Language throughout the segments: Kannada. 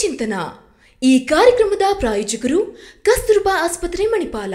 ಚಿಂತನ ಈ ಕಾರ್ಯಕ್ರಮದ ಪ್ರಾಯೋಜಕರು ಕಸ್ತೂರ್ಬಾ ಆಸ್ಪತ್ರೆ ಮಣಿಪಾಲ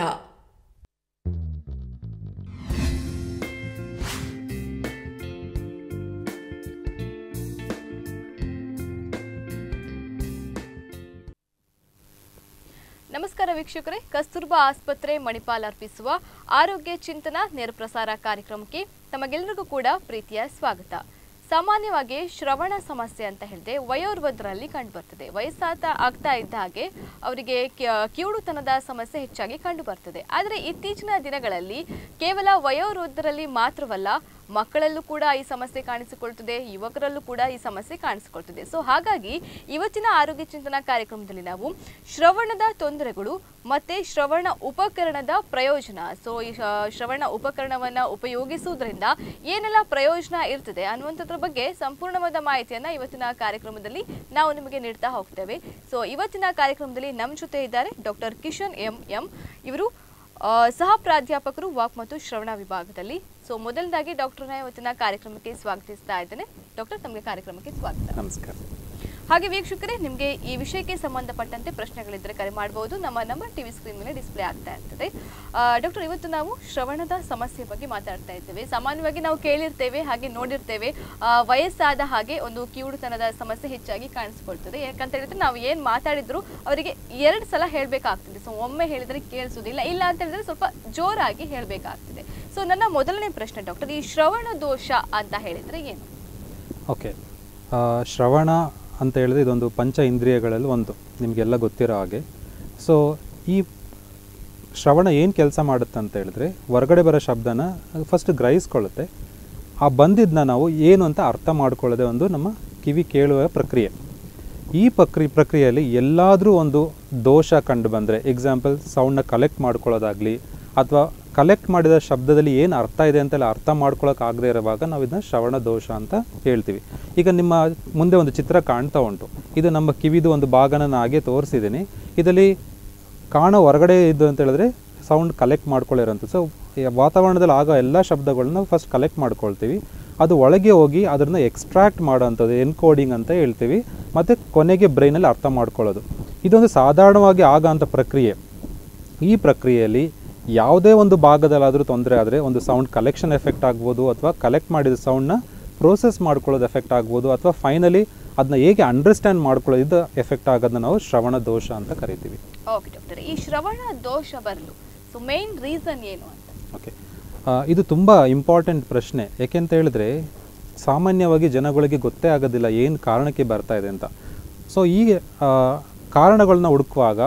ನಮಸ್ಕಾರ ವೀಕ್ಷಕರೇ ಕಸ್ತೂರ್ಬಾ ಆಸ್ಪತ್ರೆ ಮಣಿಪಾಲ್ ಅರ್ಪಿಸುವ ಆರೋಗ್ಯ ಚಿಂತನ ನೇರ ಪ್ರಸಾರ ಕಾರ್ಯಕ್ರಮಕ್ಕೆ ತಮಗೆಲ್ಲರಿಗೂ ಕೂಡ ಪ್ರೀತಿಯ ಸ್ವಾಗತ ಸಾಮಾನ್ಯವಾಗಿ ಶ್ರವಣ ಸಮಸ್ಯೆ ಅಂತ ಹೇಳಿದ್ರೆ ವಯೋವೃದ್ಧರಲ್ಲಿ ಕಂಡುಬರ್ತದೆ ವಯಸ್ಸಾತ ಆಗ್ತಾ ಇದ್ದ ಹಾಗೆ ಅವರಿಗೆ ಕ- ಕಿವುಡುತನದ ಸಮಸ್ಯೆ ಹೆಚ್ಚಾಗಿ ಕಂಡುಬರ್ತದೆ ಆದರೆ ಇತ್ತೀಚಿನ ದಿನಗಳಲ್ಲಿ ಕೇವಲ ವಯೋವೃದ್ಧರಲ್ಲಿ ಮಾತ್ರವಲ್ಲ ಮಕ್ಕಳಲ್ಲೂ ಕೂಡ ಈ ಸಮಸ್ಯೆ ಕಾಣಿಸಿಕೊಳ್ತದೆ ಯುವಕರಲ್ಲೂ ಕೂಡ ಈ ಸಮಸ್ಯೆ ಕಾಣಿಸಿಕೊಳ್ತದೆ ಸೊ ಹಾಗಾಗಿ ಇವತ್ತಿನ ಆರೋಗ್ಯ ಚಿಂತನಾ ಕಾರ್ಯಕ್ರಮದಲ್ಲಿ ನಾವು ಶ್ರವಣದ ತೊಂದರೆಗಳು ಮತ್ತೆ ಶ್ರವಣ ಉಪಕರಣದ ಪ್ರಯೋಜನ ಸೊ ಈ ಶ- ಶ್ರವಣ ಉಪಕರಣವನ್ನ ಉಪಯೋಗಿಸುವುದರಿಂದ ಏನೆಲ್ಲ ಪ್ರಯೋಜನ ಇರ್ತದೆ ಅನ್ನುವಂಥದ್ರ ಬಗ್ಗೆ ಸಂಪೂರ್ಣವಾದ ಮಾಹಿತಿಯನ್ನ ಇವತ್ತಿನ ಕಾರ್ಯಕ್ರಮದಲ್ಲಿ ನಾವು ನಿಮಗೆ ನೀಡ್ತಾ ಹೋಗ್ತೇವೆ ಸೊ ಇವತ್ತಿನ ಕಾರ್ಯಕ್ರಮದಲ್ಲಿ ನಮ್ಮ ಜೊತೆ ಇದ್ದಾರೆ ಡಾಕ್ಟರ್ ಕಿಶನ್ ಎಂ ಎಂ ಇವರು ಆ, ಸಹ ಪ್ರಾಧ್ಯಾಪಕರು ವಾಕ್ ಮತ್ತು ಶ್ರವಣ ವಿಭಾಗದಲ್ಲಿ ಸೊ ಮೊದಲದಾಗಿ ಡಾಕ್ಟರ್ನ ಇವತ್ತಿನ ಕಾರ್ಯಕ್ರಮಕ್ಕೆ ಸ್ವಾಗತಿಸ್ತಾ ಇದ್ದೇನೆ ಡಾಕ್ಟರ್ ತಮಗೆ ಕಾರ್ಯಕ್ರಮಕ್ಕೆ ಸ್ವಾಗತ ನಮಸ್ಕಾರ ಹಾಗೆ ವೀಕ್ಷಕರೇ ನಿಮಗೆ ಈ ವಿಷಯಕ್ಕೆ ಸಂಬಂಧಪಟ್ಟಂತೆ ಪ್ರಶ್ನೆಗಳಿದ್ದರೆ ಕರೆ ಮಾಡಬಹುದು ನಮ್ಮ ನಂಬರ್ ಟಿವಿ ಸ್ಕ್ರೀನ್ ಮೇಲೆ ಡಿಸ್ಪ್ಲೇ ಆಗ್ತಾ ಇರ್ತದೆ ಆ, ಡಾಕ್ಟರ್ ಇವತ್ತು ನಾವು ಶ್ರವಣದ ಸಮಸ್ಯೆ ಬಗ್ಗೆ ಮಾತಾಡ್ತಾ ಇದ್ದೇವೆ ಸಾಮಾನ್ಯವಾಗಿ ನಾವು ಕೇಳಿರ್ತೇವೆ ಹಾಗೆ ನೋಡಿರ್ತೇವೆ ಆ, ವಯಸ್ಸಾದ ಹಾಗೆ ಒಂದು ಕಿವುಡುತನದ ಸಮಸ್ಯೆ ಹೆಚ್ಚಾಗಿ ಕಾಣಿಸ್ಕೊಳ್ತದೆ ಯಾಕಂತ ಹೇಳಿದ್ರೆ ನಾವು ಏನು ಮಾತಾಡಿದ್ರು ಅವರಿಗೆ ಎರಡು ಸಲ ಹೇಳಬೇಕಾಗ್ತದೆ ಸೊ ಒಮ್ಮೆ ಹೇಳಿದ್ರೆ ಕೇಳಿಸೋದಿಲ್ಲ ಇಲ್ಲ ಅಂತ ಹೇಳಿದ್ರೆ ಸ್ವಲ್ಪ ಜೋರಾಗಿ ಹೇಳಬೇಕಾಗ್ತದೆ ಸೊ ನನ್ನ ಮೊದಲನೇ ಪ್ರಶ್ನೆ ಡಾಕ್ಟರ್ ಈ ಶ್ರವಣ ದೋಷ ಅಂತ ಹೇಳಿದ್ರೆ ಏನು ಓಕೆ ಆ, ಶ್ರವಣ ಅಂತ ಹೇಳಿದ್ರೆ ಇದೊಂದು ಪಂಚ ಇಂದ್ರಿಯಗಳಲ್ಲಿ ಒಂದು ನಿಮಗೆಲ್ಲ ಗೊತ್ತಿರೋ ಹಾಗೆ ಸೊ ಈ ಶ್ರವಣ ಏನು ಕೆಲಸ ಮಾಡುತ್ತೆ ಅಂತ ಹೇಳಿದ್ರೆ ಹೊರಗಡೆ ಬರೋ ಶಬ್ದನ ಫಸ್ಟ್ ಗ್ರಹಿಸ್ಕೊಳ್ಳುತ್ತೆ ಆ ಬಂದಿದ್ದನ್ನ ನಾವು ಏನು ಅಂತ ಅರ್ಥ ಮಾಡ್ಕೊಳ್ಳೋದೇ ಒಂದು ನಮ್ಮ ಕಿವಿ ಕೇಳುವ ಪ್ರಕ್ರಿಯೆ ಈ ಪ್ರಕ್ರಿ ಪ್ರಕ್ರಿಯೆಯಲ್ಲಿ ಎಲ್ಲಾದರೂ ಒಂದು ದೋಷ ಕಂಡು ಬಂದರೆ ಎಕ್ಸಾಂಪಲ್ ಸೌಂಡ್ನ ಕಲೆಕ್ಟ್ ಮಾಡ್ಕೊಳ್ಳೋದಾಗಲಿ ಅಥವಾ ಕಲೆಕ್ಟ್ ಮಾಡಿದ ಶಬ್ದದಲ್ಲಿ ಏನು ಅರ್ಥ ಇದೆ ಅಂತೆಲ್ಲ ಅರ್ಥ ಮಾಡ್ಕೊಳ್ಳೋಕ್ಕಾಗದೇ ಇರುವಾಗ ನಾವು ಇದನ್ನ ಶ್ರವಣ ದೋಷ ಅಂತ ಹೇಳ್ತೀವಿ ಈಗ ನಿಮ್ಮ ಮುಂದೆ ಒಂದು ಚಿತ್ರ ಕಾಣ್ತಾ ಉಂಟು ಇದು ನಮ್ಮ ಕಿವಿದು ಒಂದು ಭಾಗನ ನಾನು ಹಾಗೆ ತೋರಿಸಿದ್ದೀನಿ ಇದರಲ್ಲಿ ಕಾಣೋ ಹೊರಗಡೆ ಇದ್ದು ಅಂತ ಹೇಳಿದ್ರೆ ಸೌಂಡ್ ಕಲೆಕ್ಟ್ ಮಾಡ್ಕೊಳ್ಳಿರೋಂಥದ್ದು ಸೊ ವಾತಾವರಣದಲ್ಲಿ ಆಗೋ ಎಲ್ಲ ಶಬ್ದಗಳನ್ನ ಫಸ್ಟ್ ಕಲೆಕ್ಟ್ ಮಾಡ್ಕೊಳ್ತೀವಿ ಅದು ಒಳಗೆ ಹೋಗಿ ಅದನ್ನು ಎಕ್ಸ್ಟ್ರಾಕ್ಟ್ ಮಾಡೋವಂಥದ್ದು ಎನ್ಕೋಡಿಂಗ್ ಅಂತ ಹೇಳ್ತೀವಿ ಮತ್ತು ಕೊನೆಗೆ ಬ್ರೈನಲ್ಲಿ ಅರ್ಥ ಮಾಡ್ಕೊಳ್ಳೋದು ಇದೊಂದು ಸಾಧಾರಣವಾಗಿ ಆಗೋಂಥ ಪ್ರಕ್ರಿಯೆ ಈ ಪ್ರಕ್ರಿಯೆಯಲ್ಲಿ ಯಾವುದೇ ಒಂದು ಭಾಗದಲ್ಲಾದರೂ ತೊಂದರೆ ಆದರೆ ಒಂದು ಸೌಂಡ್ ಕಲೆಕ್ಷನ್ ಎಫೆಕ್ಟ್ ಆಗ್ಬೋದು ಅಥವಾ ಕಲೆಕ್ಟ್ ಮಾಡಿದ ಸೌಂಡ್ನ ಪ್ರೋಸೆಸ್ ಮಾಡ್ಕೊಳ್ಳೋದು ಎಫೆಕ್ಟ್ ಆಗ್ಬೋದು ಅಥವಾ ಫೈನಲಿ ಅದನ್ನ ಹೇಗೆ ಅಂಡರ್ಸ್ಟ್ಯಾಂಡ್ ಮಾಡ್ಕೊಳ್ಳೋದು ಇದು ಎಫೆಕ್ಟ್ ಆಗೋದನ್ನ ನಾವು ಶ್ರವಣ ದೋಷ ಅಂತ ಕರಿತೀವಿ ಓಕೆ ಡಾಕ್ಟರ್ ಈ ಶ್ರವಣ ದೋಷ ಬರಲು ಸೊ ಮೇನ್ ರೀಸನ್ ಏನು ಅಂತ ಓಕೆ ಇದು ತುಂಬ ಇಂಪಾರ್ಟೆಂಟ್ ಪ್ರಶ್ನೆ ಯಾಕೆಂತ ಹೇಳಿದ್ರೆ ಸಾಮಾನ್ಯವಾಗಿ ಜನಗಳಿಗೆ ಗೊತ್ತೇ ಆಗೋದಿಲ್ಲ ಏನು ಕಾರಣಕ್ಕೆ ಬರ್ತಾ ಇದೆ ಅಂತ ಸೊ ಈ ಆ, ಕಾರಣಗಳನ್ನ ಹುಡುಕುವಾಗ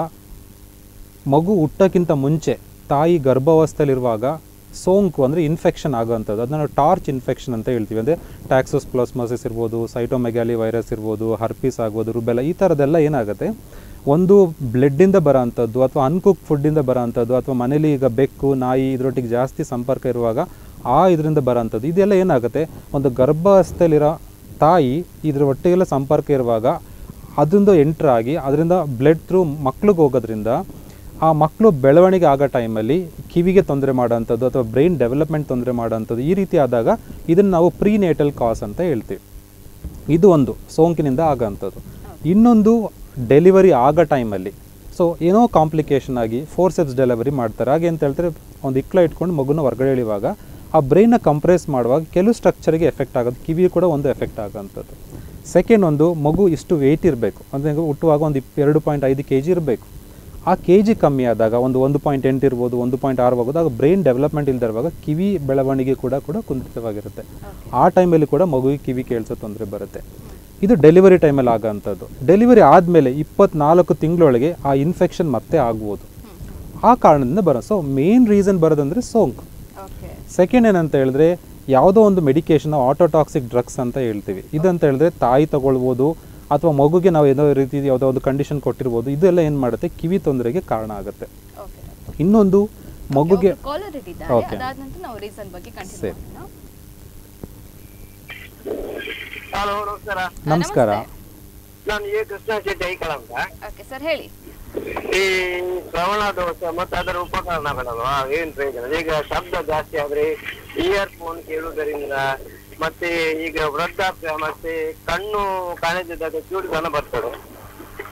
ಮಗು ಹುಟ್ಟೋಕ್ಕಿಂತ ಮುಂಚೆ ತಾಯಿ ಗರ್ಭಾವಸ್ಥೆಯಲ್ಲಿರುವಾಗ ಸೋಂಕು ಅಂದರೆ ಇನ್ಫೆಕ್ಷನ್ ಆಗೋವಂಥದ್ದು ಅದನ್ನ ನಾವು ಟಾರ್ಚ್ ಇನ್ಫೆಕ್ಷನ್ ಅಂತ ಹೇಳ್ತೀವಿ ಅಂದರೆ ಟ್ಯಾಕ್ಸೋಸ್ ಪ್ಲಾಸ್ಮಾಸಿಸ್ ಇರ್ಬೋದು ಸೈಟೋಮೆಗ್ಯಾಲಿ ವೈರಸ್ ಇರ್ಬೋದು ಹರ್ಪೀಸ್ ಆಗ್ಬೋದು ರುಬೆಲ್ಲ ಈ ಥರದ್ದೆಲ್ಲ ಏನಾಗುತ್ತೆ ಒಂದು ಬ್ಲಡ್ಡಿಂದ ಬರೋವಂಥದ್ದು ಅಥವಾ ಅನ್ಕುಕ್ ಫುಡ್ಡಿಂದ ಬರೋವಂಥದ್ದು ಅಥವಾ ಮನೇಲಿ ಈಗ ಬೆಕ್ಕು ನಾಯಿ ಇದರೊಟ್ಟಿಗೆ ಜಾಸ್ತಿ ಸಂಪರ್ಕ ಇರುವಾಗ ಆ ಇದರಿಂದ ಬರೋವಂಥದ್ದು ಇದೆಲ್ಲ ಏನಾಗುತ್ತೆ ಒಂದು ಗರ್ಭಾವಸ್ಥೆಯಲ್ಲಿರೋ ತಾಯಿ ಇದ್ರ ಒಟ್ಟಿಗೆಲ್ಲ ಸಂಪರ್ಕ ಇರುವಾಗ ಅದೊಂದು ಎಂಟ್ರ್ ಆಗಿ ಅದರಿಂದ ಬ್ಲಡ್ ಥ್ರೂ ಮಕ್ಳಿಗೆ ಹೋಗೋದ್ರಿಂದ ಆ ಮಕ್ಕಳು ಬೆಳವಣಿಗೆ ಆಗೋ ಟೈಮಲ್ಲಿ ಕಿವಿಗೆ ತೊಂದರೆ ಮಾಡೋವಂಥದ್ದು ಅಥವಾ ಬ್ರೈನ್ ಡೆವಲಪ್ಮೆಂಟ್ ತೊಂದರೆ ಮಾಡೋವಂಥದ್ದು ಈ ರೀತಿ ಆದಾಗ ಇದನ್ನು ನಾವು ಪ್ರೀನೇಟಲ್ ಕಾಸ್ ಅಂತ ಹೇಳ್ತೀವಿ ಇದು ಒಂದು ಸೋಂಕಿನಿಂದ ಆಗೋವಂಥದ್ದು ಇನ್ನೊಂದು ಡೆಲಿವರಿ ಆಗೋ ಟೈಮಲ್ಲಿ ಸೊ ಏನೋ ಕಾಂಪ್ಲಿಕೇಶನ್ ಆಗಿ ಫೋರ್ಸೆಪ್ಸ್ ಡೆಲಿವರಿ ಮಾಡ್ತಾರೆ ಹಾಗೆ ಅಂತ ಹೇಳ್ತಾರೆ ಒಂದು ಇಕ್ಲ ಇಟ್ಕೊಂಡು ಮಗುನ ಹೊರಗಡೆ ಎಳೆಯುವಾಗ ಆ ಬ್ರೈನ್ನ ಕಂಪ್ರೆಸ್ ಮಾಡುವಾಗ ಕೆಲವು ಸ್ಟ್ರಕ್ಚರ್ಗೆ ಎಫೆಕ್ಟ್ ಆಗೋದು ಕಿವಿ ಕೂಡ ಒಂದು ಎಫೆಕ್ಟ್ ಆಗೋವಂಥದ್ದು ಸೆಕೆಂಡ್ ಒಂದು ಮಗು ಇಷ್ಟು ವೆಯ್ಟ್ ಇರಬೇಕು ಅಂದರೆ ಹುಟ್ಟುವಾಗ ಒಂದು ಇಪ್ ಎರಡು ಪಾಯಿಂಟ್ ಐದು ಕೆ ಜಿ ಇರಬೇಕು ಆ ಕೆ ಜಿ ಕಮ್ಮಿ ಆದಾಗ ಒಂದು ಒಂದು ಪಾಯಿಂಟ್ ಎಂಟು ಇರ್ಬೋದು ಒಂದು ಪಾಯಿಂಟ್ ಆರು ಆಗೋದು ಆಗ ಬ್ರೈನ್ ಡೆವಲಪ್ಮೆಂಟ್ ಇಲ್ದಿರುವಾಗ ಕಿವಿ ಬೆಳವಣಿಗೆ ಕೂಡ ಕೂಡ ಕುಂಠಿತವಾಗಿರುತ್ತೆ ಆ ಟೈಮಲ್ಲಿ ಕೂಡ ಮಗುವಿಗೆ ಕಿವಿ ಕೇಳಿಸೋ ತೊಂದರೆ ಬರುತ್ತೆ ಇದು ಡೆಲಿವರಿ ಟೈಮಲ್ಲಿ ಆಗೋಂಥದ್ದು ಡೆಲಿವರಿ ಆದಮೇಲೆ ಇಪ್ಪತ್ನಾಲ್ಕು ತಿಂಗಳೊಳಗೆ ಆ ಇನ್ಫೆಕ್ಷನ್ ಮತ್ತೆ ಆಗ್ಬೋದು ಆ ಕಾರಣದಿಂದ ಬರೋ ಸೊ ಮೇನ್ ರೀಸನ್ ಬರೋದಂದ್ರೆ ಸೋಂಕು ಓಕೆ ಸೆಕೆಂಡ್ ಏನಂತ ಹೇಳಿದ್ರೆ ಯಾವುದೋ ಒಂದು ಮೆಡಿಕೇಶನ್ ಆಟೋಟಾಕ್ಸಿಕ್ ಡ್ರಗ್ಸ್ ಅಂತ ಹೇಳ್ತೀವಿ ಇದಂತ ಹೇಳಿದ್ರೆ ತಾಯಿ ತಗೊಳ್ಬೋದು ಅಥವಾ ಮಗುಗೆ ನಾವು ಏನೋ ರೀತಿ ಯಾವುದೋ ಒಂದು ಕಂಡೀಷನ್ ಕೊಟ್ಟಿರ್ಬೋದು ಇದೆಲ್ಲ ಏನು ಮಾಡುತ್ತೆ ಕಿವಿ ತೊಂದರೆಗೆ ಕಾರಣ ಆಗುತ್ತೆ ಓಕೆ ಇನ್ನೊಂದು ಮಗುಗೆ ಕಾಲರ್ ಇಟ್ಟಿದ್ದಾರೆ Okay. ಅದಾದ ನಂತರ ನಾವು ರೀಸನ್ ಬಗ್ಗೆ ಕಂಟಿನ್ಯೂ ಸರಿ. ಮಾಡೋಣ ಹಲೋ ನಮಸ್ಕಾರ ನಮಸ್ಕಾರ ನಾನು ಎ ಕೃಷ್ಣ ಶೆಟ್ಟಿ ಐಕಳ ಅಂತ ಓಕೆ ಸರ್ ಹೇಳಿ ಈ ಶ್ರವಣ ದೋಷ ಮತ್ತೆ ಅದರ ಉಪಕರಣಗಳಲ್ವಾ ಏನ್ ಪ್ರಯೋಜನ ಈಗ ಶಬ್ದ ಜಾಸ್ತಿ ಆದ್ರೆ ಇಯರ್ ಫೋನ್ ಕೇಳುವುದರಿಂದ ಮತ್ತೆ ಈಗ ವೃದ್ಧಾಪ್ಯ ಮತ್ತೆ ಕಣ್ಣು ಕಾಣದಿದ್ದಾಗ ಚೂಡುದನ ಬರ್ತದೆ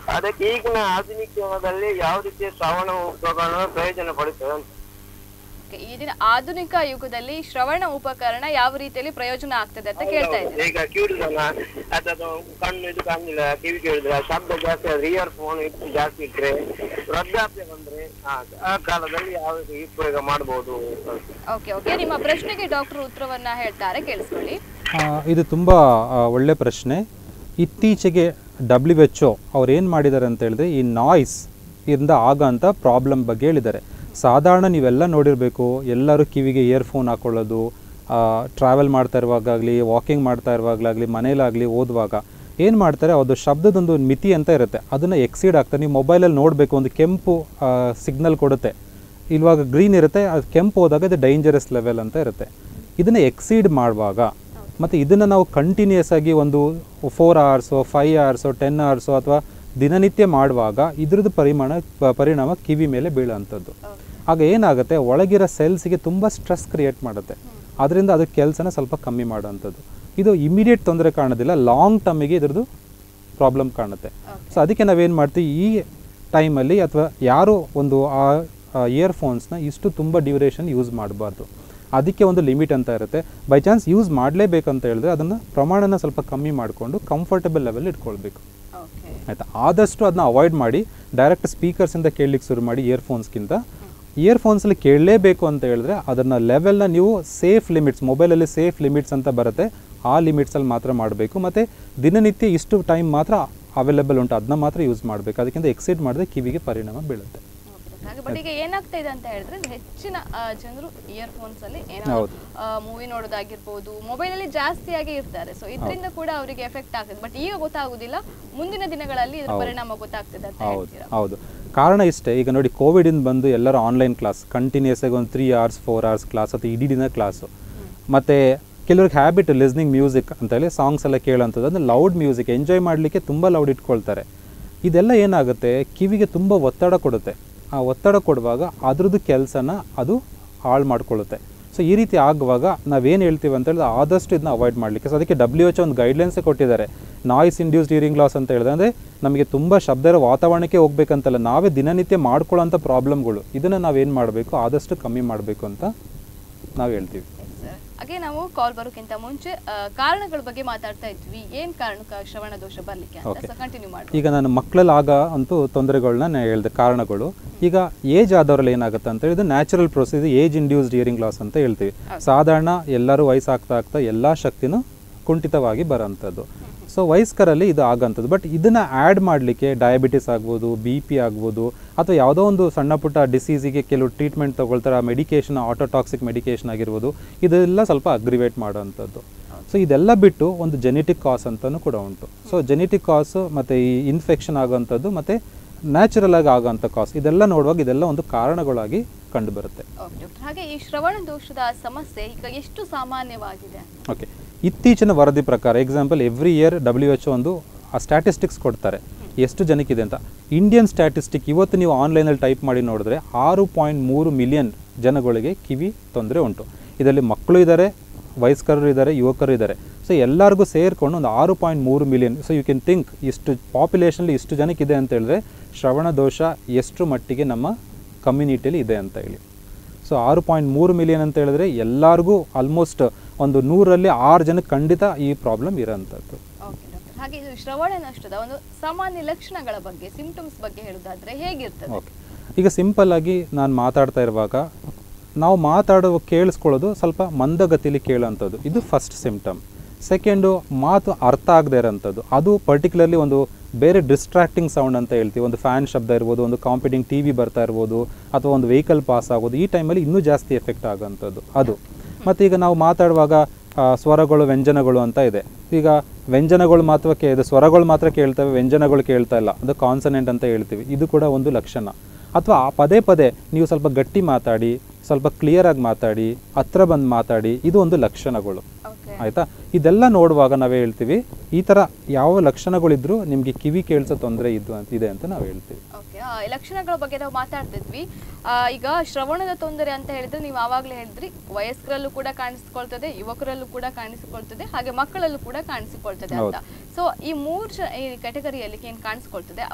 ಅದಕ್ಕೆ ಈಗಿನ ಆಧುನಿಕದಲ್ಲಿ ಯಾವ ರೀತಿಯ ಶ್ರವಣ ಉಪಕರಣ ಪ್ರಯೋಜನ ಪಡುತ್ತದೆ ಅಂತ Okay, ಈಗಿನ ಆಧುನಿಕ ಯುಗದಲ್ಲಿ ಶ್ರವಣ ಉಪಕರಣ ಯಾವ ರೀತಿಯಲ್ಲಿ ಪ್ರಯೋಜನ ಆಗ್ತದೆ ಅಂತ ಕೇಳ್ತಾ ಇದ್ದೀನಿ ಈಗ ಕಿವಿಡಿದಲ್ಲ ಅಥವಾ ಕಣ್ಣು ಇದು ಕಾಣಿಲ್ಲ ಕಿವಿ ಕೇಳಿದ್ರೆ ಶಬ್ದ ಜಾಸ್ತಿ ಆದ್ರೆ ಇಯರ್ ಫೋನ್ ಇಟ್ಟು ಜಾಸ್ತಿ ಇಟ್ರೆ ವೃದ್ಧಾಪ್ಯ ಬಂದ್ರೆ ಆ ಆ ಕಾಲದಲ್ಲಿ ಯಾವ ರೀತಿ ಉಪಯೋಗ ಮಾಡಬಹುದು ಓಕೆ ಓಕೆ ನಿಮ್ಮ ಪ್ರಶ್ನೆಗೆ ಡಾಕ್ಟರ್ ಉತ್ತರವನ್ನ ಹೇಳ್ತಾರೆ ಕೇಳಿಸ್ಕೊಳ್ಳಿ ಆ, ಇದು ತುಂಬ ಒಳ್ಳೆ ಪ್ರಶ್ನೆ ಇತ್ತೀಚೆಗೆ ಡಬ್ಲ್ಯೂ ಎಚ್ ಒ ಅವ್ರು ಏನು ಮಾಡಿದ್ದಾರೆ ಅಂತ ಹೇಳಿದ್ರೆ ಈ ನಾಯ್ಸ್ ಇಂದ ಆಗೋಂಥ ಪ್ರಾಬ್ಲಮ್ ಬಗ್ಗೆ ಹೇಳಿದ್ದಾರೆ ಸಾಧಾರಣ ನೀವೆಲ್ಲ ನೋಡಿರಬೇಕು ಎಲ್ಲರೂ ಕಿವಿಗೆ ಇಯರ್ಫೋನ್ ಹಾಕೊಳ್ಳೋದು ಟ್ರಾವೆಲ್ ಮಾಡ್ತಾ ಇರುವಾಗಲಿ ವಾಕಿಂಗ್ ಮಾಡ್ತಾ ಇರುವಾಗಲಾಗಲಿ ಮನೇಲಾಗಲಿ ಓದುವಾಗ ಏನು ಮಾಡ್ತಾರೆ ಅದು ಶಬ್ದದೊಂದು ಮಿತಿ ಅಂತ ಇರುತ್ತೆ ಅದನ್ನು ಎಕ್ಸೀಡ್ ಆಗ್ತಾರೆ ನೀವು ಮೊಬೈಲಲ್ಲಿ ನೋಡಬೇಕು ಒಂದು ಕೆಂಪು ಸಿಗ್ನಲ್ ಕೊಡುತ್ತೆ ಇವಾಗ ಗ್ರೀನ್ ಇರುತ್ತೆ ಅದು ಕೆಂಪು ಹೋದಾಗ ಇದು ಡೇಂಜರಸ್ ಲೆವೆಲ್ ಅಂತ ಇರುತ್ತೆ ಇದನ್ನು ಎಕ್ಸೀಡ್ ಮಾಡುವಾಗ ಮತ್ತು ಇದನ್ನು ನಾವು ಕಂಟಿನ್ಯೂಸ್ ಆಗಿ ಒಂದು four hours five hours ten hours ಅಥವಾ ದಿನನಿತ್ಯ ಮಾಡುವಾಗ ಇದ್ರದ್ದು ಪರಿಮಾಣ ಪ- ಪರಿಣಾಮ ಕಿವಿ ಮೇಲೆ ಬೀಳೋವಂಥದ್ದು ಆಗ ಏನಾಗುತ್ತೆ ಒಳಗಿರೋ ಸೆಲ್ಸ್ಗೆ ತುಂಬ ಸ್ಟ್ರೆಸ್ ಕ್ರಿಯೇಟ್ ಮಾಡುತ್ತೆ ಅದರಿಂದ ಅದು ಕೆಲಸನ ಸ್ವಲ್ಪ ಕಮ್ಮಿ ಮಾಡೋವಂಥದ್ದು ಇದು ಇಮಿಡಿಯೇಟ್ ತೊಂದರೆ ಕಾಣೋದಿಲ್ಲ ಲಾಂಗ್ ಟರ್ಮಿಗೆ ಇದ್ರದ್ದು ಪ್ರಾಬ್ಲಮ್ ಕಾಣುತ್ತೆ ಸೊ ಅದಕ್ಕೆ ನಾವೇನು ಮಾಡ್ತೀವಿ ಈ ಟೈಮಲ್ಲಿ ಅಥವಾ ಯಾರು ಒಂದು ಆ ಇಯರ್ಫೋನ್ಸ್ನ ಇಷ್ಟು ತುಂಬ ಡ್ಯೂರೇಷನ್ ಯೂಸ್ ಮಾಡಬಾರ್ದು ಅದಕ್ಕೆ ಒಂದು ಲಿಮಿಟ್ ಅಂತ ಇರುತ್ತೆ ಬೈ ಚಾನ್ಸ್ ಯೂಸ್ ಮಾಡಲೇಬೇಕಂತ ಹೇಳಿದ್ರೆ ಅದನ್ನು ಪ್ರಮಾಣನ ಸ್ವಲ್ಪ ಕಮ್ಮಿ ಮಾಡಿಕೊಂಡು ಕಂಫರ್ಟಬಲ್ ಲೆವೆಲ್ ಇಟ್ಕೊಳ್ಬೇಕು ಓಕೆ ಆಯಿತಾ ಆದಷ್ಟು ಅದನ್ನ ಅವಾಯ್ಡ್ ಮಾಡಿ ಡೈರೆಕ್ಟ್ ಸ್ಪೀಕರ್ಸಿಂದ ಕೇಳಲಿಕ್ಕೆ ಶುರು ಮಾಡಿ ಇಯರ್ಫೋನ್ಸ್ಗಿಂತ ಇಯರ್ಫೋನ್ಸಲ್ಲಿ ಕೇಳಲೇಬೇಕು ಅಂತ ಹೇಳಿದ್ರೆ ಅದನ್ನು ಲೆವೆಲ್ನ ನೀವು ಸೇಫ್ ಲಿಮಿಟ್ಸ್ ಮೊಬೈಲಲ್ಲಿ ಸೇಫ್ ಲಿಮಿಟ್ಸ್ ಅಂತ ಬರುತ್ತೆ ಆ ಲಿಮಿಟ್ಸಲ್ಲಿ ಮಾತ್ರ ಮಾಡಬೇಕು ಮತ್ತು ದಿನನಿತ್ಯ ಇಷ್ಟು ಟೈಮ್ ಮಾತ್ರ ಅವೈಲೇಬಲ್ ಉಂಟು ಅದನ್ನ ಮಾತ್ರ ಯೂಸ್ ಮಾಡಬೇಕು ಅದಕ್ಕಿಂತ ಎಕ್ಸೈಡ್ ಮಾಡಿದ್ರೆ ಕಿವಿಗೆ ಪರಿಣಾಮ ಬೀಳುತ್ತೆ ಹಾಗೆ ಬಟ್ ಈಗ ಏನಾಗ್ತಾ ಇದೆ ಅಂತ ಹೇಳಿದ್ರೆ ಹೆಚ್ಚಿನ ಆ, ಜನರು ಇಯರ್ಫೋನ್ಸ್ ಅಲ್ಲಿ ಏನೋ ಹೌದು. ಮೂವಿ ನೋಡೋದಾಗಿರ್ಬೋದು ಮೊಬೈಲ್ ಅಲ್ಲಿ ಜಾಸ್ತಿಯಾಗಿ ಇರ್ತಾರೆ ಸೊ ಇದರಿಂದ ಕೂಡ ಅವರಿಗೆ ಎಫೆಕ್ಟ್ ಆಗ್ತದೆ ಬಟ್ ಈಗ ಗೊತ್ತಾಗುದಿಲ್ಲ ಮುಂದಿನ ದಿನಗಳಲ್ಲಿ ಇದ್ರ ಪರಿಣಾಮ ಗೊತ್ತಾಗ್ತದೆ ಅಂತ ಹೌದು ಹೇಳ್ತೀರಾ ಹೌದು ಕಾರಣ ಇಷ್ಟೇ ಈಗ ನೋಡಿ ಕೋವಿಡಿಂದ ಬಂದು ಎಲ್ಲರೂ ಆನ್ಲೈನ್ ಕ್ಲಾಸ್ ಕಂಟಿನ್ಯೂಸ್ ಆಗಿ ಒಂದು three hours four hours class ಅಥವಾ ಇಡೀ ದಿನ ಕ್ಲಾಸು ಮತ್ತು ಕೆಲವ್ರಿಗೆ ಹ್ಯಾಬಿಟ್ ಲಿಸ್ನಿಂಗ್ ಮ್ಯೂಸಿಕ್ ಅಂತೇಳಿ ಸಾಂಗ್ಸ್ ಎಲ್ಲ ಕೇಳೋಂಥದ್ದು ಅಂದರೆ ಲೌಡ್ ಮ್ಯೂಸಿಕ್ ಎಂಜಾಯ್ ಮಾಡಲಿಕ್ಕೆ ತುಂಬ ಲೌಡ್ ಇಟ್ಕೊಳ್ತಾರೆ ಇದೆಲ್ಲ ಏನಾಗುತ್ತೆ ಕಿವಿಗೆ ತುಂಬ ಒತ್ತಡ ಕೊಡುತ್ತೆ ಆ ಒತ್ತಡ ಕೊಡುವಾಗ ಅದ್ರದ್ದು ಕೆಲಸನ ಅದು ಹಾಳು ಮಾಡ್ಕೊಳ್ಳುತ್ತೆ ಸೊ ಈ ರೀತಿ ಆಗುವಾಗ ನಾವೇನು ಹೇಳ್ತೀವಿ ಅಂತ ಹೇಳಿದ್ರೆ ಆದಷ್ಟು ಇದನ್ನ ಅವಾಯ್ಡ್ ಮಾಡಲಿಕ್ಕೆ ಸೊ ಅದಕ್ಕೆ ಡಬ್ಲ್ಯೂ ಎಚ್ ಒಂದು ಗೈಡ್ಲೈನ್ಸೇ ಕೊಟ್ಟಿದ್ದಾರೆ ನಾಯ್ಸ್ ಇಂಡ್ಯೂಸ್ಡ್ ಹಿಯರಿಂಗ್ ಲಾಸ್ ಅಂತ ಹೇಳಿದ್ರೆ ಅಂದರೆ ನಮಗೆ ತುಂಬ ಶಬ್ದ ಇರೋ ವಾತಾವರಣಕ್ಕೆ ಹೋಗ್ಬೇಕಂತಲ್ಲ ನಾವೇ ದಿನನಿತ್ಯ ಮಾಡ್ಕೊಳ್ಳೋಂಥ ಪ್ರಾಬ್ಲಮ್ಗಳು ಇದನ್ನು ನಾವೇನು ಮಾಡಬೇಕು ಆದಷ್ಟು ಕಮ್ಮಿ ಮಾಡಬೇಕು ಅಂತ ನಾವು ಹೇಳ್ತೀವಿ ಹಾಗೆ ನಾವು ಕಾಲ್ ಬರೋಕ್ಕಿಂತ ಮುಂಚೆ ಆ, ಕಾರಣಗಳ ಬಗ್ಗೆ ಮಾತಾಡ್ತಾ ಇದ್ವಿ ಏನ್ ಕಾರಣಕ್ಕೆ ಶ್ರವಣ ದೋಷ ಬರ್ಲಿಕ್ಕೆ ಅಂತ Okay. ಸೊ ಕಂಟಿನ್ಯೂ ಮಾಡಿ ಈಗ ನಾನು ಮಕ್ಕಳಲ್ಲಿ ಆಗ ಅಂತೂ ತೊಂದರೆಗಳನ್ನ ನಾನು ಹೇಳಿದೆ ಕಾರಣಗಳು ಈಗ ಏಜ್ ಆದವರಲ್ಲಿ ಏನಾಗುತ್ತೆ ಅಂತ ಹೇಳಿದ್ರೆ natural process age induced hearing loss ಅಂತ ಹೇಳ್ತೀವಿ ಸಾಧಾರಣ ಎಲ್ಲರೂ ವಯಸ್ಸಾಗ್ತಾ ಆಗ್ತಾ ಎಲ್ಲ ಶಕ್ತಿನೂ ಕುಂಠಿತವಾಗಿ ಬರೋಂಥದ್ದು ಸೊ ವಯಸ್ಕರಲ್ಲಿ ಇದು ಆಗೋಂಥದ್ದು ಬಟ್ ಇದನ್ನು ಆ್ಯಡ್ ಮಾಡಲಿಕ್ಕೆ ಡಯಾಬಿಟಿಸ್ ಆಗ್ಬೋದು ಬಿ ಪಿ ಆಗ್ಬೋದು ಅಥವಾ ಯಾವುದೋ ಒಂದು ಸಣ್ಣ ಪುಟ್ಟ ಡಿಸೀಸಿಗೆ ಕೆಲವು ಟ್ರೀಟ್ಮೆಂಟ್ ತೊಗೊಳ್ತಾರೆ ಆ ಮೆಡಿಕೇಷನ್ ಆಟೋಟಾಕ್ಸಿಕ್ ಮೆಡಿಕೇಷನ್ ಆಗಿರ್ಬೋದು ಇದೆಲ್ಲ ಸ್ವಲ್ಪ ಅಗ್ರಿವೇಟ್ ಮಾಡೋವಂಥದ್ದು ಸೊ ಇದೆಲ್ಲ ಬಿಟ್ಟು ಒಂದು ಜೆನೆಟಿಕ್ ಕಾಸ್ ಅಂತಲೂ ಕೂಡ ಉಂಟು ಸೊ ಜೆನೆಟಿಕ್ ಕಾಸು ಮತ್ತು ಈ ಇನ್ಫೆಕ್ಷನ್ ಆಗೋವಂಥದ್ದು ಮತ್ತು ನ್ಯಾಚುರಲ್ ಆಗಿ ಆಗೋವಂಥ ಕಾಸ್ ಇದೆಲ್ಲ ನೋಡುವಾಗ ಇದೆಲ್ಲ ಒಂದು ಕಾರಣಗಳಾಗಿ ಕಂಡು ಬರುತ್ತೆ ಓಕೆ ಡಾಕ್ಟರ್ ಹಾಗೆ ಈ ಶ್ರವಣ ದೋಷದ ಸಮಸ್ಯೆ ಈಗ ಎಷ್ಟು ಸಾಮಾನ್ಯವಾಗಿದೆ ಓಕೆ ಇತ್ತೀಚಿನ ವರದಿ ಪ್ರಕಾರ example every year W H ಒಂದು ಆ ಸ್ಟ್ಯಾಟಿಸ್ಟಿಕ್ಸ್ ಕೊಡ್ತಾರೆ ಎಷ್ಟು ಜನಕ್ಕಿದೆ ಅಂತ ಇಂಡಿಯನ್ ಸ್ಟ್ಯಾಟಿಸ್ಟಿಕ್ ಇವತ್ತು ನೀವು ಆನ್ಲೈನಲ್ಲಿ ಟೈಪ್ ಮಾಡಿ ನೋಡಿದ್ರೆ ಆರು ಪಾಯಿಂಟ್ ಮೂರು ಮಿಲಿಯನ್ ಜನಗಳಿಗೆ ಕಿವಿ ತೊಂದರೆ ಉಂಟು ಇದರಲ್ಲಿ ಮಕ್ಕಳು ಇದ್ದಾರೆ ವಯಸ್ಕರು ಇದ್ದಾರೆ ಯುವಕರು ಇದ್ದಾರೆ ಸೊ ಎಲ್ಲರಿಗೂ ಸೇರಿಕೊಂಡು ಒಂದು ಆರು ಪಾಯಿಂಟ್ ಮೂರು million so you can think ಇಷ್ಟು ಪಾಪ್ಯುಲೇಷನಲ್ಲಿ ಇಷ್ಟು ಜನಕ್ಕಿದೆ ಅಂತ ಹೇಳಿದ್ರೆ ಶ್ರವಣ ದೋಷ ಎಷ್ಟು ಮಟ್ಟಿಗೆ ನಮ್ಮ ಕಮ್ಯುನಿಟಿಯಲ್ಲಿ ಇದೆ ಅಂತ ಹೇಳಿ ಸೊ ಆರು ಪಾಯಿಂಟ್ ಮೂರು ಮಿಲಿಯನ್ ಅಂತ ಹೇಳಿದ್ರೆ ಎಲ್ಲರಿಗೂ ಆಲ್ಮೋಸ್ಟ್ ಒಂದು ನೂರಲ್ಲಿ ಆರು ಜನಕ್ಕೆ ಖಂಡಿತ ಈ ಪ್ರಾಬ್ಲಮ್ ಇರೋಂಥದ್ದು ಓಕೆ ಡಾಕ್ಟರ್ ಹಾಗೆ ಇದು ಶ್ರವಣ ನಷ್ಟದ ಒಂದು ಸಾಮಾನ್ಯ ಲಕ್ಷಣಗಳ ಬಗ್ಗೆ ಸಿಂಪ್ಟಮ್ಸ್ ಬಗ್ಗೆ ಹೇಳುದಾದ್ರೆ ಹೇಗಿರ್ತದೆ ಓಕೆ ಈಗ ಸಿಂಪಲ್ ಆಗಿ ನಾನು ಮಾತಾಡ್ತಾ ಇರುವಾಗ ನಾವು ಮಾತಾಡೋ ಕೇಳಿಸ್ಕೊಳ್ಳೋದು ಸ್ವಲ್ಪ ಮಂದಗತಿಲಿ ಕೇಳೋಂಥದ್ದು ಇದು ಫಸ್ಟ್ ಸಿಂಪ್ಟಮ್ ಸೆಕೆಂಡು ಮಾತು ಅರ್ಥ ಆಗದೆ ಇರೋಂಥದ್ದು ಅದು ಪರ್ಟಿಕ್ಯುಲರ್ಲಿ ಒಂದು ಬೇರೆ ಡಿಸ್ಟ್ರಾಕ್ಟಿಂಗ್ ಸೌಂಡ್ ಅಂತ ಹೇಳ್ತೀವಿ ಒಂದು ಫ್ಯಾನ್ ಶಬ್ದ ಇರ್ಬೋದು ಒಂದು ಕಾಂಪಿಟಿಂಗ್ ಟಿ ವಿ ಬರ್ತಾ ಇರ್ಬೋದು ಅಥವಾ ಒಂದು ವೆಹಿಕಲ್ ಪಾಸ್ ಆಗೋದು ಈ ಟೈಮಲ್ಲಿ ಇನ್ನೂ ಜಾಸ್ತಿ ಎಫೆಕ್ಟ್ ಆಗೋಂಥದ್ದು ಅದು ಮತ್ತು ಈಗ ನಾವು ಮಾತಾಡುವಾಗ ಆ, ಸ್ವರಗಳು ವ್ಯಂಜನಗಳು ಅಂತ ಇದೆ ಈಗ ವ್ಯಂಜನಗಳು ಮಾತ್ರ ಕೇ ಇದು ಸ್ವರಗಳು ಮಾತ್ರ ಕೇಳ್ತವೆ ವ್ಯಂಜನಗಳು ಕೇಳ್ತಾ ಇಲ್ಲ ಅದು ಕಾನ್ಸನೆಂಟ್ ಅಂತ ಹೇಳ್ತೀವಿ ಇದು ಕೂಡ ಒಂದು ಲಕ್ಷಣ ಅಥವಾ ಆ ಪದೇ ಪದೇ ನೀವು ಸ್ವಲ್ಪ ಗಟ್ಟಿ ಮಾತಾಡಿ ಸ್ವಲ್ಪ ಕ್ಲಿಯರಾಗಿ ಮಾತಾಡಿ ಹತ್ರ ಬಂದು ಮಾತಾಡಿ ಇದು ಒಂದು ಲಕ್ಷಣಗಳು ಓಕೆ ಆಯಿತಾ ಇದೆಲ್ಲ ನೋಡುವಾಗ ನಾವೇ ಹೇಳ್ತೀವಿ ಈ ಥರ ಯಾವ ಲಕ್ಷಣಗಳಿದ್ರೂ ನಿಮಗೆ ಕಿವಿ ಕೇಳಿಸೋ ತೊಂದರೆ ಇದ್ದು ಅಂತ ಇದೆ ಅಂತ ನಾವು ಹೇಳ್ತೀವಿ ಓಕೆ ಆ, ಲಕ್ಷಣಗಳ ಬಗ್ಗೆ ನಾವು ಮಾತಾಡ್ತಿದ್ವಿ ಆ, ಈಗ ಶ್ರವಣದ ತೊಂದರೆ ಅಂತ ಹೇಳಿದ್ರೆ ನೀವು ಆವಾಗಲೇ ಹೇಳಿದ್ರಿ ವಯಸ್ಕರಲ್ಲೂ ಕೂಡ ಕಾಣಿಸಿಕೊಳ್ತದೆ ಯುವಕರಲ್ಲೂ ಕೂಡ ಕಾಣಿಸಿಕೊಳ್ತದೆ ಹಾಗೆ ಮಕ್ಕಳಲ್ಲೂ ಕೂಡ ಕಾಣಿಸಿಕೊಳ್ತದೆ ಅಂತ ಸೊ ಈ ಮೂರು ಜ ಈ ಕ್ಯಾಟಗರಿಯಲ್ಲಿ ಏನು ಕಾಣಿಸ್ಕೊಳ್ತದೆ ಅವರ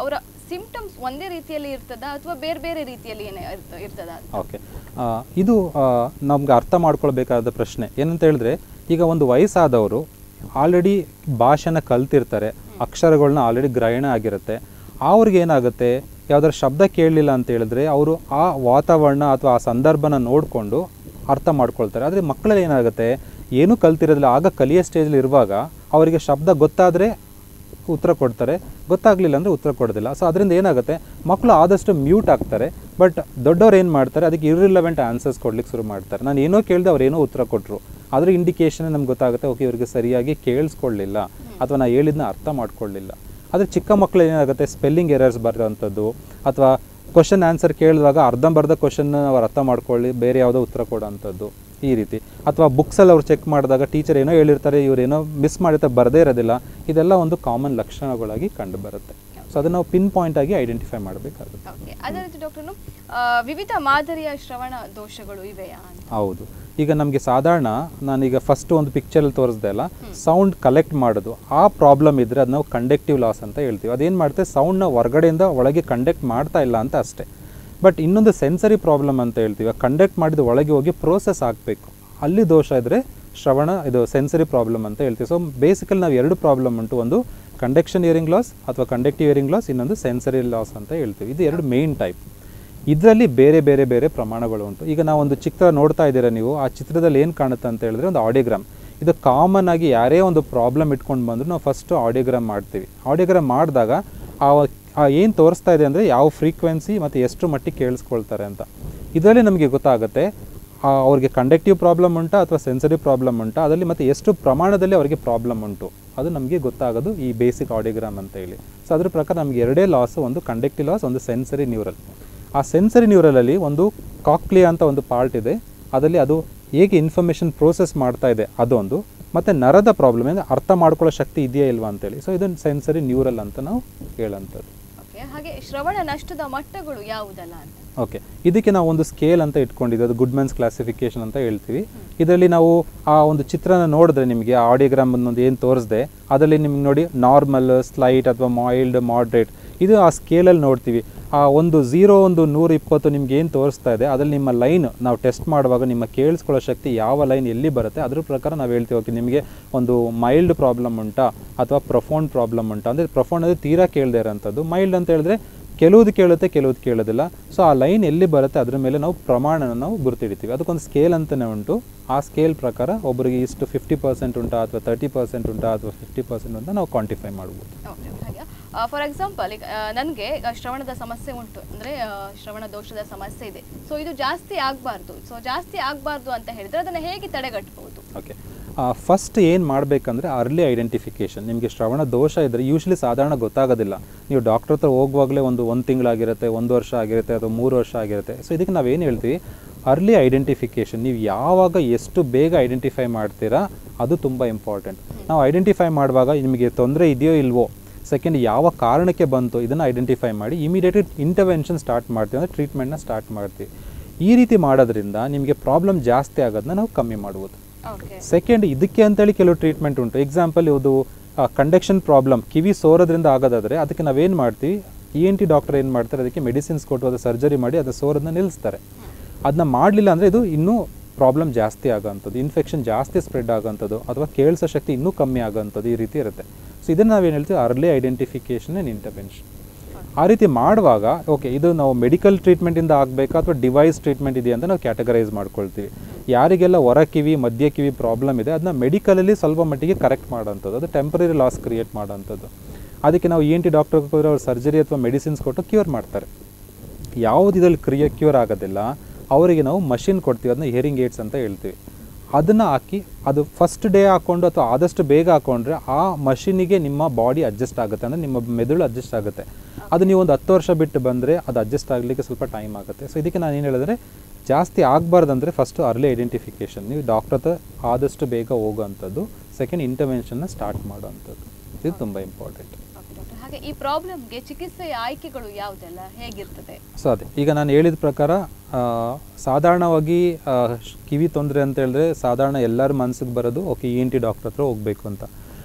ಸಿಂಪ್ಟಮ್ಸ್ ಒಂದೇ ರೀತಿಯಲ್ಲಿ ಇರ್ತದಾ ಅಥವಾ ಬೇರೆ ಬೇರೆ ರೀತಿಯಲ್ಲಿ ಏನೇ ಇರ್ತ- ಇರ್ತದಾ ಅಂತ? ಓಕೆ ಆ, ಇದು ನಮ್ಗೆ ಅರ್ಥ ಮಾಡ್ಕೊಳ್ಬೇಕಾದ ಪ್ರಶ್ನೆ ಏನಂತ ಹೇಳಿದ್ರೆ ಈಗ ಒಂದು ವಯಸ್ಸಾದವರು ಆಲ್ರೆಡಿ ಭಾಷೆನ ಕಲ್ತಿರ್ತಾರೆ ಅಕ್ಷರಗಳನ್ನ ಆಲ್ರೆಡಿ ಗ್ರಹಣ ಆಗಿರುತ್ತೆ ಅವ್ರಿಗೆ ಏನಾಗುತ್ತೆ ಯಾವ್ದಾರ ಶಬ್ದ ಕೇಳಲಿಲ್ಲ ಅಂತ ಹೇಳಿದ್ರೆ ಅವರು ಆ ವಾತಾವರಣ ಅಥವಾ ಆ ಸಂದರ್ಭನ ನೋಡಿಕೊಂಡು ಅರ್ಥ ಮಾಡ್ಕೊಳ್ತಾರೆ ಆದರೆ ಮಕ್ಕಳಲ್ಲಿ ಏನಾಗುತ್ತೆ ಏನೂ ಕಲ್ತಿರೋದಿಲ್ಲ ಆಗ ಕಲಿಯೋ ಸ್ಟೇಜಲ್ಲಿ ಇರುವಾಗ ಅವರಿಗೆ ಶಬ್ದ ಗೊತ್ತಾದರೆ ಉತ್ತರ ಕೊಡ್ತಾರೆ ಗೊತ್ತಾಗ್ಲಿಲ್ಲ ಅಂದರೆ ಉತ್ತರ ಕೊಡೋದಿಲ್ಲ ಸೊ ಅದರಿಂದ ಏನಾಗುತ್ತೆ ಮಕ್ಕಳು ಆದಷ್ಟು ಮ್ಯೂಟ್ ಆಗ್ತಾರೆ ಬಟ್ ದೊಡ್ಡವ್ರು ಏನು ಮಾಡ್ತಾರೆ ಅದಕ್ಕೆ ಇರ್ರಿಲವೆಂಟ್ ಆನ್ಸರ್ಸ್ ಕೊಡ್ಲಿಕ್ಕೆ ಶುರು ಮಾಡ್ತಾರೆ ನಾನು ಏನೋ ಕೇಳಿದೆ ಅವ್ರು ಏನೋ ಉತ್ತರ ಕೊಟ್ಟರು ಅದ್ರ ಇಂಡಿಕೇಶನ್ ನಮ್ಗೆ ಗೊತ್ತಾಗುತ್ತೆ ಓಕೆ ಇವ್ರಿಗೆ ಸರಿಯಾಗಿ ಕೇಳಿಸ್ಕೊಳ್ಳಿಲ್ಲ ಅಥವಾ ನಾ ಹೇಳಿದ್ನ ಅರ್ಥ ಮಾಡ್ಕೊಳ್ಳಿಲ್ಲ ಆದರೆ ಚಿಕ್ಕ ಮಕ್ಕಳು ಏನಾಗುತ್ತೆ ಸ್ಪೆಲ್ಲಿಂಗ್ ಎರರ್ಸ್ ಬರೋವಂಥದ್ದು ಅಥವಾ ಕ್ವಶನ್ ಆನ್ಸರ್ ಕೇಳಿದಾಗ ಅರ್ಧಂಬರ್ಧ ಕ್ವಶನ್ ಅವ್ರು ಅರ್ಥ ಮಾಡ್ಕೊಳ್ಳಿ ಬೇರೆ ಯಾವುದೋ ಉತ್ತರ ಕೊಡೋವಂಥದ್ದು ಈ ರೀತಿ ಅಥವಾ ಬುಕ್ಸಲ್ಲಿ ಅವ್ರು ಚೆಕ್ ಮಾಡಿದಾಗ ಟೀಚರ್ ಏನೋ ಹೇಳಿರ್ತಾರೆ ಇವ್ರು ಏನೋ ಮಿಸ್ ಮಾಡಿರ್ತಾರೆ ಬರದೇ ಇರೋದಿಲ್ಲ ಇದೆಲ್ಲ ಒಂದು ಕಾಮನ್ ಲಕ್ಷಣಗಳಾಗಿ ಕಂಡು ಬರುತ್ತೆ ಸೊ ಅದನ್ನು ನಾವು ಪಿನ್ ಪಾಯಿಂಟ್ ಆಗಿ ಐಡೆಂಟಿಫೈ ಮಾಡಬೇಕಾಗುತ್ತೆ ಓಕೆ ಅದೇ ರೀತಿ ಡಾಕ್ಟರ್ ವಿವಿಧ ಮಾದರಿಯ ಶ್ರವಣ ದೋಷಗಳು ಇವೆಯಾ ಅಂತ ಹೌದು ಈಗ ನಮಗೆ ಸಾಧಾರಣ ನಾನೀಗ ಫಸ್ಟ್ ಒಂದು ಪಿಕ್ಚರಲ್ಲಿ ತೋರಿಸ್ದೆ ಅಲ್ಲ ಸೌಂಡ್ ಕಲೆಕ್ಟ್ ಮಾಡೋದು ಆ ಪ್ರಾಬ್ಲಮ್ ಇದ್ದರೆ ಅದು ನಾವು ಕಂಡಕ್ಟಿವ್ ಲಾಸ್ ಅಂತ ಹೇಳ್ತೀವಿ ಅದೇನು ಮಾಡುತ್ತೆ ಸೌಂಡ್ನ ಹೊರಗಡೆಯಿಂದ ಒಳಗೆ ಕಂಡಕ್ಟ್ ಮಾಡ್ತಾ ಇಲ್ಲ ಅಂತ ಅಷ್ಟೇ ಬಟ್ ಇನ್ನೊಂದು ಸೆನ್ಸರಿ ಪ್ರಾಬ್ಲಮ್ ಅಂತ ಹೇಳ್ತೀವಿ ಕಂಡಕ್ಟ್ ಮಾಡಿದ ಒಳಗೆ ಹೋಗಿ ಪ್ರೋಸೆಸ್ ಆಗಬೇಕು ಅಲ್ಲಿ ದೋಷ ಇದ್ದರೆ ಶ್ರವಣ ಇದು ಸೆನ್ಸರಿ ಪ್ರಾಬ್ಲಮ್ ಅಂತ ಹೇಳ್ತೀವಿ ಸೊ ಬೇಸಿಕಲಿ ನಾವು ಎರಡು ಪ್ರಾಬ್ಲಮ್ ಉಂಟು ಒಂದು ಕಂಡಕ್ಷನ್ ಇಯರಿಂಗ್ ಲಾಸ್ ಅಥವಾ ಕಂಡಕ್ಟಿವ್ ಇಯರಿಂಗ್ ಲಾಸ್ ಇನ್ನೊಂದು ಸೆನ್ಸರಿ ಲಾಸ್ ಅಂತ ಹೇಳ್ತೀವಿ ಇದು ಎರಡು ಮೇನ್ ಟೈಪ್ ಇದರಲ್ಲಿ ಬೇರೆ ಬೇರೆ ಬೇರೆ ಪ್ರಮಾಣಗಳು ಉಂಟು ಈಗ ನಾವು ಒಂದು ಚಿತ್ರ ನೋಡ್ತಾ ಇದ್ದೀರಾ ನೀವು ಆ ಚಿತ್ರದಲ್ಲಿ ಏನು ಕಾಣುತ್ತೆ ಅಂತ ಹೇಳಿದ್ರೆ ಒಂದು ಆಡಿಯೋಗ್ರಾಮ್ ಇದು ಕಾಮನ್ ಆಗಿ ಯಾರೇ ಒಂದು ಪ್ರಾಬ್ಲಮ್ ಇಟ್ಕೊಂಡು ಬಂದರೂ ನಾವು ಫಸ್ಟು ಆಡಿಯೋಗ್ರಾಮ್ ಮಾಡ್ತೀವಿ ಆಡಿಯೋಗ್ರಾಮ್ ಮಾಡಿದಾಗ ಆ ಆ ಏನು ತೋರಿಸ್ತಾ ಇದೆ ಅಂದರೆ ಯಾವ ಫ್ರೀಕ್ವೆನ್ಸಿ ಮತ್ತು ಎಷ್ಟು ಮಟ್ಟಿಗೆ ಕೇಳಿಸ್ಕೊಳ್ತಾರೆ ಅಂತ ಇದರಲ್ಲಿ ನಮಗೆ ಗೊತ್ತಾಗುತ್ತೆ ಆ, ಅವ್ರಿಗೆ ಕಂಡಕ್ಟಿವ್ ಪ್ರಾಬ್ಲಮ್ ಉಂಟಾ ಅಥವಾ ಸೆನ್ಸರಿ ಪ್ರಾಬ್ಲಮ್ ಉಂಟಾ ಅದರಲ್ಲಿ ಮತ್ತು ಎಷ್ಟು ಪ್ರಮಾಣದಲ್ಲಿ ಅವರಿಗೆ ಪ್ರಾಬ್ಲಮ್ ಉಂಟು ಅದು ನಮಗೆ ಗೊತ್ತಾಗೋದು ಈ ಬೇಸಿಕ್ ಆಡಿಯೋಗ್ರಾಮ್ ಅಂತ ಹೇಳಿ ಸೊ ಅದ್ರ ಪ್ರಕಾರ ನಮಗೆ ಎರಡೇ ಲಾಸ್ ಒಂದು ಕಂಡಕ್ಟಿವ್ ಲಾಸ್ ಒಂದು ಸೆನ್ಸರಿ ನ್ಯೂರಲ್ ಆ ಸೆನ್ಸರಿ ನ್ಯೂರಲಲ್ಲಿ ಒಂದು ಕಾಕ್ಲಿಯಾ ಅಂತ ಒಂದು ಪಾರ್ಟ್ ಇದೆ ಅದರಲ್ಲಿ ಅದು ಹೇಗೆ ಇನ್ಫಾರ್ಮೇಷನ್ ಪ್ರೋಸೆಸ್ ಮಾಡ್ತಾ ಇದೆ ಅದೊಂದು ಮತ್ತು ನರದ ಪ್ರಾಬ್ಲಮ್ ಅಂದರೆ ಅರ್ಥ ಮಾಡ್ಕೊಳ್ಳೋ ಶಕ್ತಿ ಇದೆಯಾ ಇಲ್ವಾ ಅಂತೇಳಿ ಸೊ ಇದೊಂದು ಸೆನ್ಸರಿ ನ್ಯೂರಲ್ ಅಂತ ನಾವು ಹೇಳೋಂಥದ್ದು ಓಕೆ ಹಾಗೆ ಶ್ರವಣ ನಷ್ಟದ ಮಟ್ಟಗಳು ಯಾವುದಲ್ಲ ಅಂತ ಓಕೆ ಇದಕ್ಕೆ ನಾವು ಒಂದು ಸ್ಕೇಲ್ ಅಂತ ಇಟ್ಕೊಂಡಿದ್ವಿ ಅದು ಗುಡ್ ಮ್ಯಾನ್ಸ್ ಕ್ಲಾಸಿಫಿಕೇಶನ್ ಅಂತ ಹೇಳ್ತೀವಿ ಇದರಲ್ಲಿ ನಾವು ಆ ಒಂದು ಚಿತ್ರನ ನೋಡಿದ್ರೆ ನಿಮಗೆ ಆಡಿಯೋಗ್ರಾಮ್ ಒಂದು ಏನು ತೋರಿಸ್ದೆ ಅದರಲ್ಲಿ ನಿಮ್ಗೆ ನೋಡಿ ನಾರ್ಮಲ್ ಸ್ಲೈಟ್ ಅಥವಾ ಮೈಲ್ಡ್ ಮಾಡ್ರೇಟ್ ಇದು ಆ ಸ್ಕೇಲಲ್ಲಿ ನೋಡ್ತೀವಿ ಆ ಒಂದು ಝೀರೋ ಒಂದು ನೂರ ಇಪ್ಪತ್ತು ನಿಮ್ಗೆ ಏನು ತೋರಿಸ್ತಾ ಇದೆ ಅದರಲ್ಲಿ ನಿಮ್ಮ ಲೈನ್ ನಾವು ಟೆಸ್ಟ್ ಮಾಡುವಾಗ ನಿಮ್ಮ ಕೇಳಿಸ್ಕೊಳ್ಳೋ ಶಕ್ತಿ ಯಾವ ಲೈನ್ ಎಲ್ಲಿ ಬರುತ್ತೆ ಅದ್ರ ಪ್ರಕಾರ ನಾವು ಹೇಳ್ತೀವಿ ಓಕೆ ನಿಮಗೆ ಒಂದು ಮೈಲ್ಡ್ ಪ್ರಾಬ್ಲಮ್ ಉಂಟಾ ಅಥವಾ ಪ್ರೊಫೌಂಡ್ ಪ್ರಾಬ್ಲಮ್ ಉಂಟಾ ಅಂದರೆ ಪ್ರೊಫೌಂಡ್ ಅಂದರೆ ತೀರಾ ಕೇಳದೇ ಇರೋಂಥದ್ದು ಮೈಲ್ಡ್ ಅಂತ ಹೇಳಿದ್ರೆ ಕೆಲವುದು ಕೇಳುತ್ತೆ ಕೆಲವುದು ಕೇಳೋದಿಲ್ಲ ಸೊ ಆ ಲೈನ್ ಎಲ್ಲಿ ಬರುತ್ತೆ ಅದ್ರ ಮೇಲೆ ನಾವು ಪ್ರಮಾಣನ ನಾವು ಗುರುತಿಡ್ತೀವಿ ಅದಕ್ಕೊಂದು ಸ್ಕೇಲ್ ಅಂತಲೇ ಉಂಟು ಆ ಸ್ಕೇಲ್ ಪ್ರಕಾರ ಒಬ್ಬರಿಗೆ ಇಷ್ಟು ಫಿಫ್ಟಿ ಪರ್ಸೆಂಟ್ ಉಂಟಾ ಅಥವಾ ತರ್ಟಿ ಪರ್ಸೆಂಟ್ ಉಂಟಾ ಅಥವಾ ಫಿಫ್ಟಿ ಪರ್ಸೆಂಟ್ ಅಂತ ನಾವು ಕ್ವಾಂಟಿಫೈ ಮಾಡ್ಬೋದು ಓಕೆ ಹಾಗೆ ಫಾರ್ ಎಕ್ಸಾಂಪಲ್ ಈಗ ನನಗೆ ಶ್ರವಣದ ಸಮಸ್ಯೆ ಉಂಟು ಅಂದರೆ ಶ್ರವಣ ದೋಷದ ಸಮಸ್ಯೆ ಇದೆ ಸೊ ಇದು ಜಾಸ್ತಿ ಆಗಬಾರ್ದು ಸೊ ಜಾಸ್ತಿ ಆಗಬಾರ್ದು ಅಂತ ಹೇಳಿದ್ರೆ ಅದನ್ನು ಹೇಗೆ ತಡೆಗಟ್ಟಬಹುದು ಓಕೆ ಫಸ್ಟ್ ಏನು ಮಾಡಬೇಕಂದ್ರೆ ಅರ್ಲಿ ಐಡೆಂಟಿಫಿಕೇಷನ್ ನಿಮಗೆ ಶ್ರವಣ ದೋಷ ಇದ್ದರೆ ಯೂಶ್ವಲಿ ಸಾಧಾರಣ ಗೊತ್ತಾಗೋದಿಲ್ಲ ನೀವು ಡಾಕ್ಟರ್ ಹತ್ರ ಹೋಗುವಾಗಲೇ ಒಂದು ಒಂದು ತಿಂಗಳಾಗಿರುತ್ತೆ ಒಂದು ವರ್ಷ ಆಗಿರುತ್ತೆ ಅಥವಾ ಮೂರು ವರ್ಷ ಆಗಿರುತ್ತೆ ಸೊ ಇದಕ್ಕೆ ನಾವೇನು ಹೇಳ್ತೀವಿ ಅರ್ಲಿ ಐಡೆಂಟಿಫಿಕೇಷನ್ ನೀವು ಯಾವಾಗ ಎಷ್ಟು ಬೇಗ ಐಡೆಂಟಿಫೈ ಮಾಡ್ತೀರಾ ಅದು ತುಂಬ ಇಂಪಾರ್ಟೆಂಟ್ ನಾವು ಐಡೆಂಟಿಫೈ ಮಾಡುವಾಗ ನಿಮಗೆ ತೊಂದರೆ ಇದೆಯೋ ಇಲ್ವೋ ಸೆಕೆಂಡ್ ಯಾವ ಕಾರಣಕ್ಕೆ ಬಂತು ಇದನ್ನು ಐಡೆಂಟಿಫೈ ಮಾಡಿ ಇಮಿಡಿಯೇಟ್ ಇಂಟರ್ವೆನ್ಷನ್ ಸ್ಟಾರ್ಟ್ ಮಾಡ್ತೀವಿ ಅಂದರೆ ಟ್ರೀಟ್ಮೆಂಟ್ನ ಸ್ಟಾರ್ಟ್ ಮಾಡ್ತೀವಿ ಈ ರೀತಿ ಮಾಡೋದ್ರಿಂದ ನಿಮಗೆ ಪ್ರಾಬ್ಲಮ್ ಜಾಸ್ತಿ ಆಗೋದನ್ನ ನಾವು ಕಮ್ಮಿ ಮಾಡ್ಬೋದು ಓಕೆ ಸೆಕೆಂಡ್ ಇದಕ್ಕೆ ಅಂತೇಳಿ ಕೆಲವು ಟ್ರೀಟ್ಮೆಂಟ್ ಉಂಟು ಎಕ್ಸಾಂಪಲ್ ಇದು ಕಂಡಕ್ಷನ್ ಪ್ರಾಬ್ಲಮ್ ಕಿವಿ ಸೋರೋದ್ರಿಂದ ಆಗೋದಾದರೆ ಅದಕ್ಕೆ ನಾವೇನು ಮಾಡ್ತೀವಿ ಇ ಎನ್ ಟಿ ಡಾಕ್ಟರ್ ಏನು ಮಾಡ್ತಾರೆ ಅದಕ್ಕೆ ಮೆಡಿಸಿನ್ಸ್ ಕೊಟ್ಟು ಅದು ಸರ್ಜರಿ ಮಾಡಿ ಅದು ಸೋರೋದನ್ನ ನಿಲ್ಲಿಸ್ತಾರೆ ಅದನ್ನ ಮಾಡಲಿಲ್ಲ ಅಂದರೆ ಇದು ಇನ್ನೂ ಪ್ರಾಬ್ಲಮ್ ಜಾಸ್ತಿ ಆಗೋವಂಥದ್ದು ಇನ್ಫೆಕ್ಷನ್ ಜಾಸ್ತಿ ಸ್ಪ್ರೆಡ್ ಆಗೋವಂಥದ್ದು ಅಥವಾ ಕೇಳಿಸೋ ಶಕ್ತಿ ಇನ್ನೂ ಕಮ್ಮಿ ಆಗೋವಂಥದ್ದು ಈ ರೀತಿ ಇರುತ್ತೆ ಸೊ ಇದನ್ನು ನಾವೇನು ಹೇಳ್ತೀವಿ ಅರ್ಲಿ ಐಡೆಂಟಿಫಿಕೇಷನ್ ಆ್ಯಂಡ್ ಇಂಟರ್ವೆನ್ಷನ್ ಆ ರೀತಿ ಮಾಡುವಾಗ ಓಕೆ ಇದು ನಾವು ಮೆಡಿಕಲ್ ಟ್ರೀಟ್ಮೆಂಟಿಂದ ಆಗಬೇಕಾ ಅಥವಾ ಡಿವೈಸ್ ಟ್ರೀಟ್ಮೆಂಟ್ ಇದೆಯಾ ಅಂತ ನಾವು ಕ್ಯಾಟಗರೈಸ್ ಮಾಡ್ಕೊಳ್ತೀವಿ ಯಾರಿಗೆಲ್ಲ ಹೊರ ಕಿವಿ ಮಧ್ಯ ಕಿವಿ ಪ್ರಾಬ್ಲಮ್ ಇದೆ ಅದನ್ನ ಮೆಡಿಕಲಲ್ಲಿ ಸ್ವಲ್ಪ ಮಟ್ಟಿಗೆ ಕರೆಕ್ಟ್ ಮಾಡೋಂಥದ್ದು ಅದು ಟೆಂಪ್ರರಿ ಲಾಸ್ ಕ್ರಿಯೇಟ್ ಮಾಡೋಂಥದ್ದು ಅದಕ್ಕೆ ನಾವು ಇ ಎನ್ ಟಿ ಡಾಕ್ಟರ್ಗೆ ಹೋದರೆ ಅವ್ರು ಸರ್ಜರಿ ಅಥವಾ ಮೆಡಿಸಿನ್ಸ್ ಕೊಟ್ಟು ಕ್ಯೂರ್ ಮಾಡ್ತಾರೆ ಯಾವುದು ಇದರಲ್ಲಿ ಕ್ರಿಯೆ ಕ್ಯೂರ್ ಆಗೋದಿಲ್ಲ ಅವರಿಗೆ ನಾವು ಮಷಿನ್ ಕೊಡ್ತೀವಿ ಅದನ್ನ ಹಿಯರಿಂಗ್ ಏಡ್ಸ್ ಅಂತ ಹೇಳ್ತೀವಿ ಅದನ್ನು ಹಾಕಿ ಅದು ಫಸ್ಟ್ ಡೇ ಹಾಕ್ಕೊಂಡು ಅಥವಾ ಆದಷ್ಟು ಬೇಗ ಹಾಕ್ಕೊಂಡ್ರೆ ಆ ಮಷಿನಿಗೆ ನಿಮ್ಮ ಬಾಡಿ ಅಡ್ಜಸ್ಟ್ ಆಗುತ್ತೆ ಅಂದರೆ ನಿಮ್ಮ ಮೆದುಳು ಅಡ್ಜಸ್ಟ್ ಆಗುತ್ತೆ ಅದು ನೀವು ಒಂದು ಹತ್ತು ವರ್ಷ ಬಿಟ್ಟು ಬಂದರೆ ಅದು ಅಡ್ಜಸ್ಟ್ ಆಗಲಿಕ್ಕೆ ಸ್ವಲ್ಪ ಟೈಮ್ ಆಗುತ್ತೆ ಸೊ ಇದಕ್ಕೆ ನಾನು ಏನು ಹೇಳಿದ್ರೆ ಜಾಸ್ತಿ ಆಗಬಾರ್ದಂದ್ರೆ ಫಸ್ಟು ಅರ್ಲಿ ಐಡೆಂಟಿಫಿಕೇಷನ್ ನೀವು ಡಾಕ್ಟರ್ ಹತ್ರ ಆದಷ್ಟು ಬೇಗ ಹೋಗೋವಂಥದ್ದು ಸೆಕೆಂಡ್ ಇಂಟರ್ವೆನ್ಷನ್ನ ಸ್ಟಾರ್ಟ್ ಮಾಡೋವಂಥದ್ದು ಇದು ತುಂಬ ಇಂಪಾರ್ಟೆಂಟ್ ಓಕೆ ಡಾಕ್ಟರ್ ಹಾಗೆ ಈ ಪ್ರಾಬ್ಲಮ್ಗೆ ಚಿಕಿತ್ಸೆಯ ಆಯ್ಕೆಗಳು ಯಾವುದೆಲ್ಲ ಹೇಗಿರ್ತದೆ ಸೊ ಅದೇ ಈಗ ನಾನು ಹೇಳಿದ ಪ್ರಕಾರ ಆ, ಸಾಧಾರಣವಾಗಿ ಆ, ಶ್- ಕಿವಿ ತೊಂದರೆ ಅಂತ ಹೇಳಿದ್ರೆ ಸಾಧಾರಣ ಎಲ್ಲರ ಮನಸ್ಸಿಗೆ ಬರೋದು okay E N T doctor ಹತ್ರ ಹೋಗಬೇಕು ಅಂತ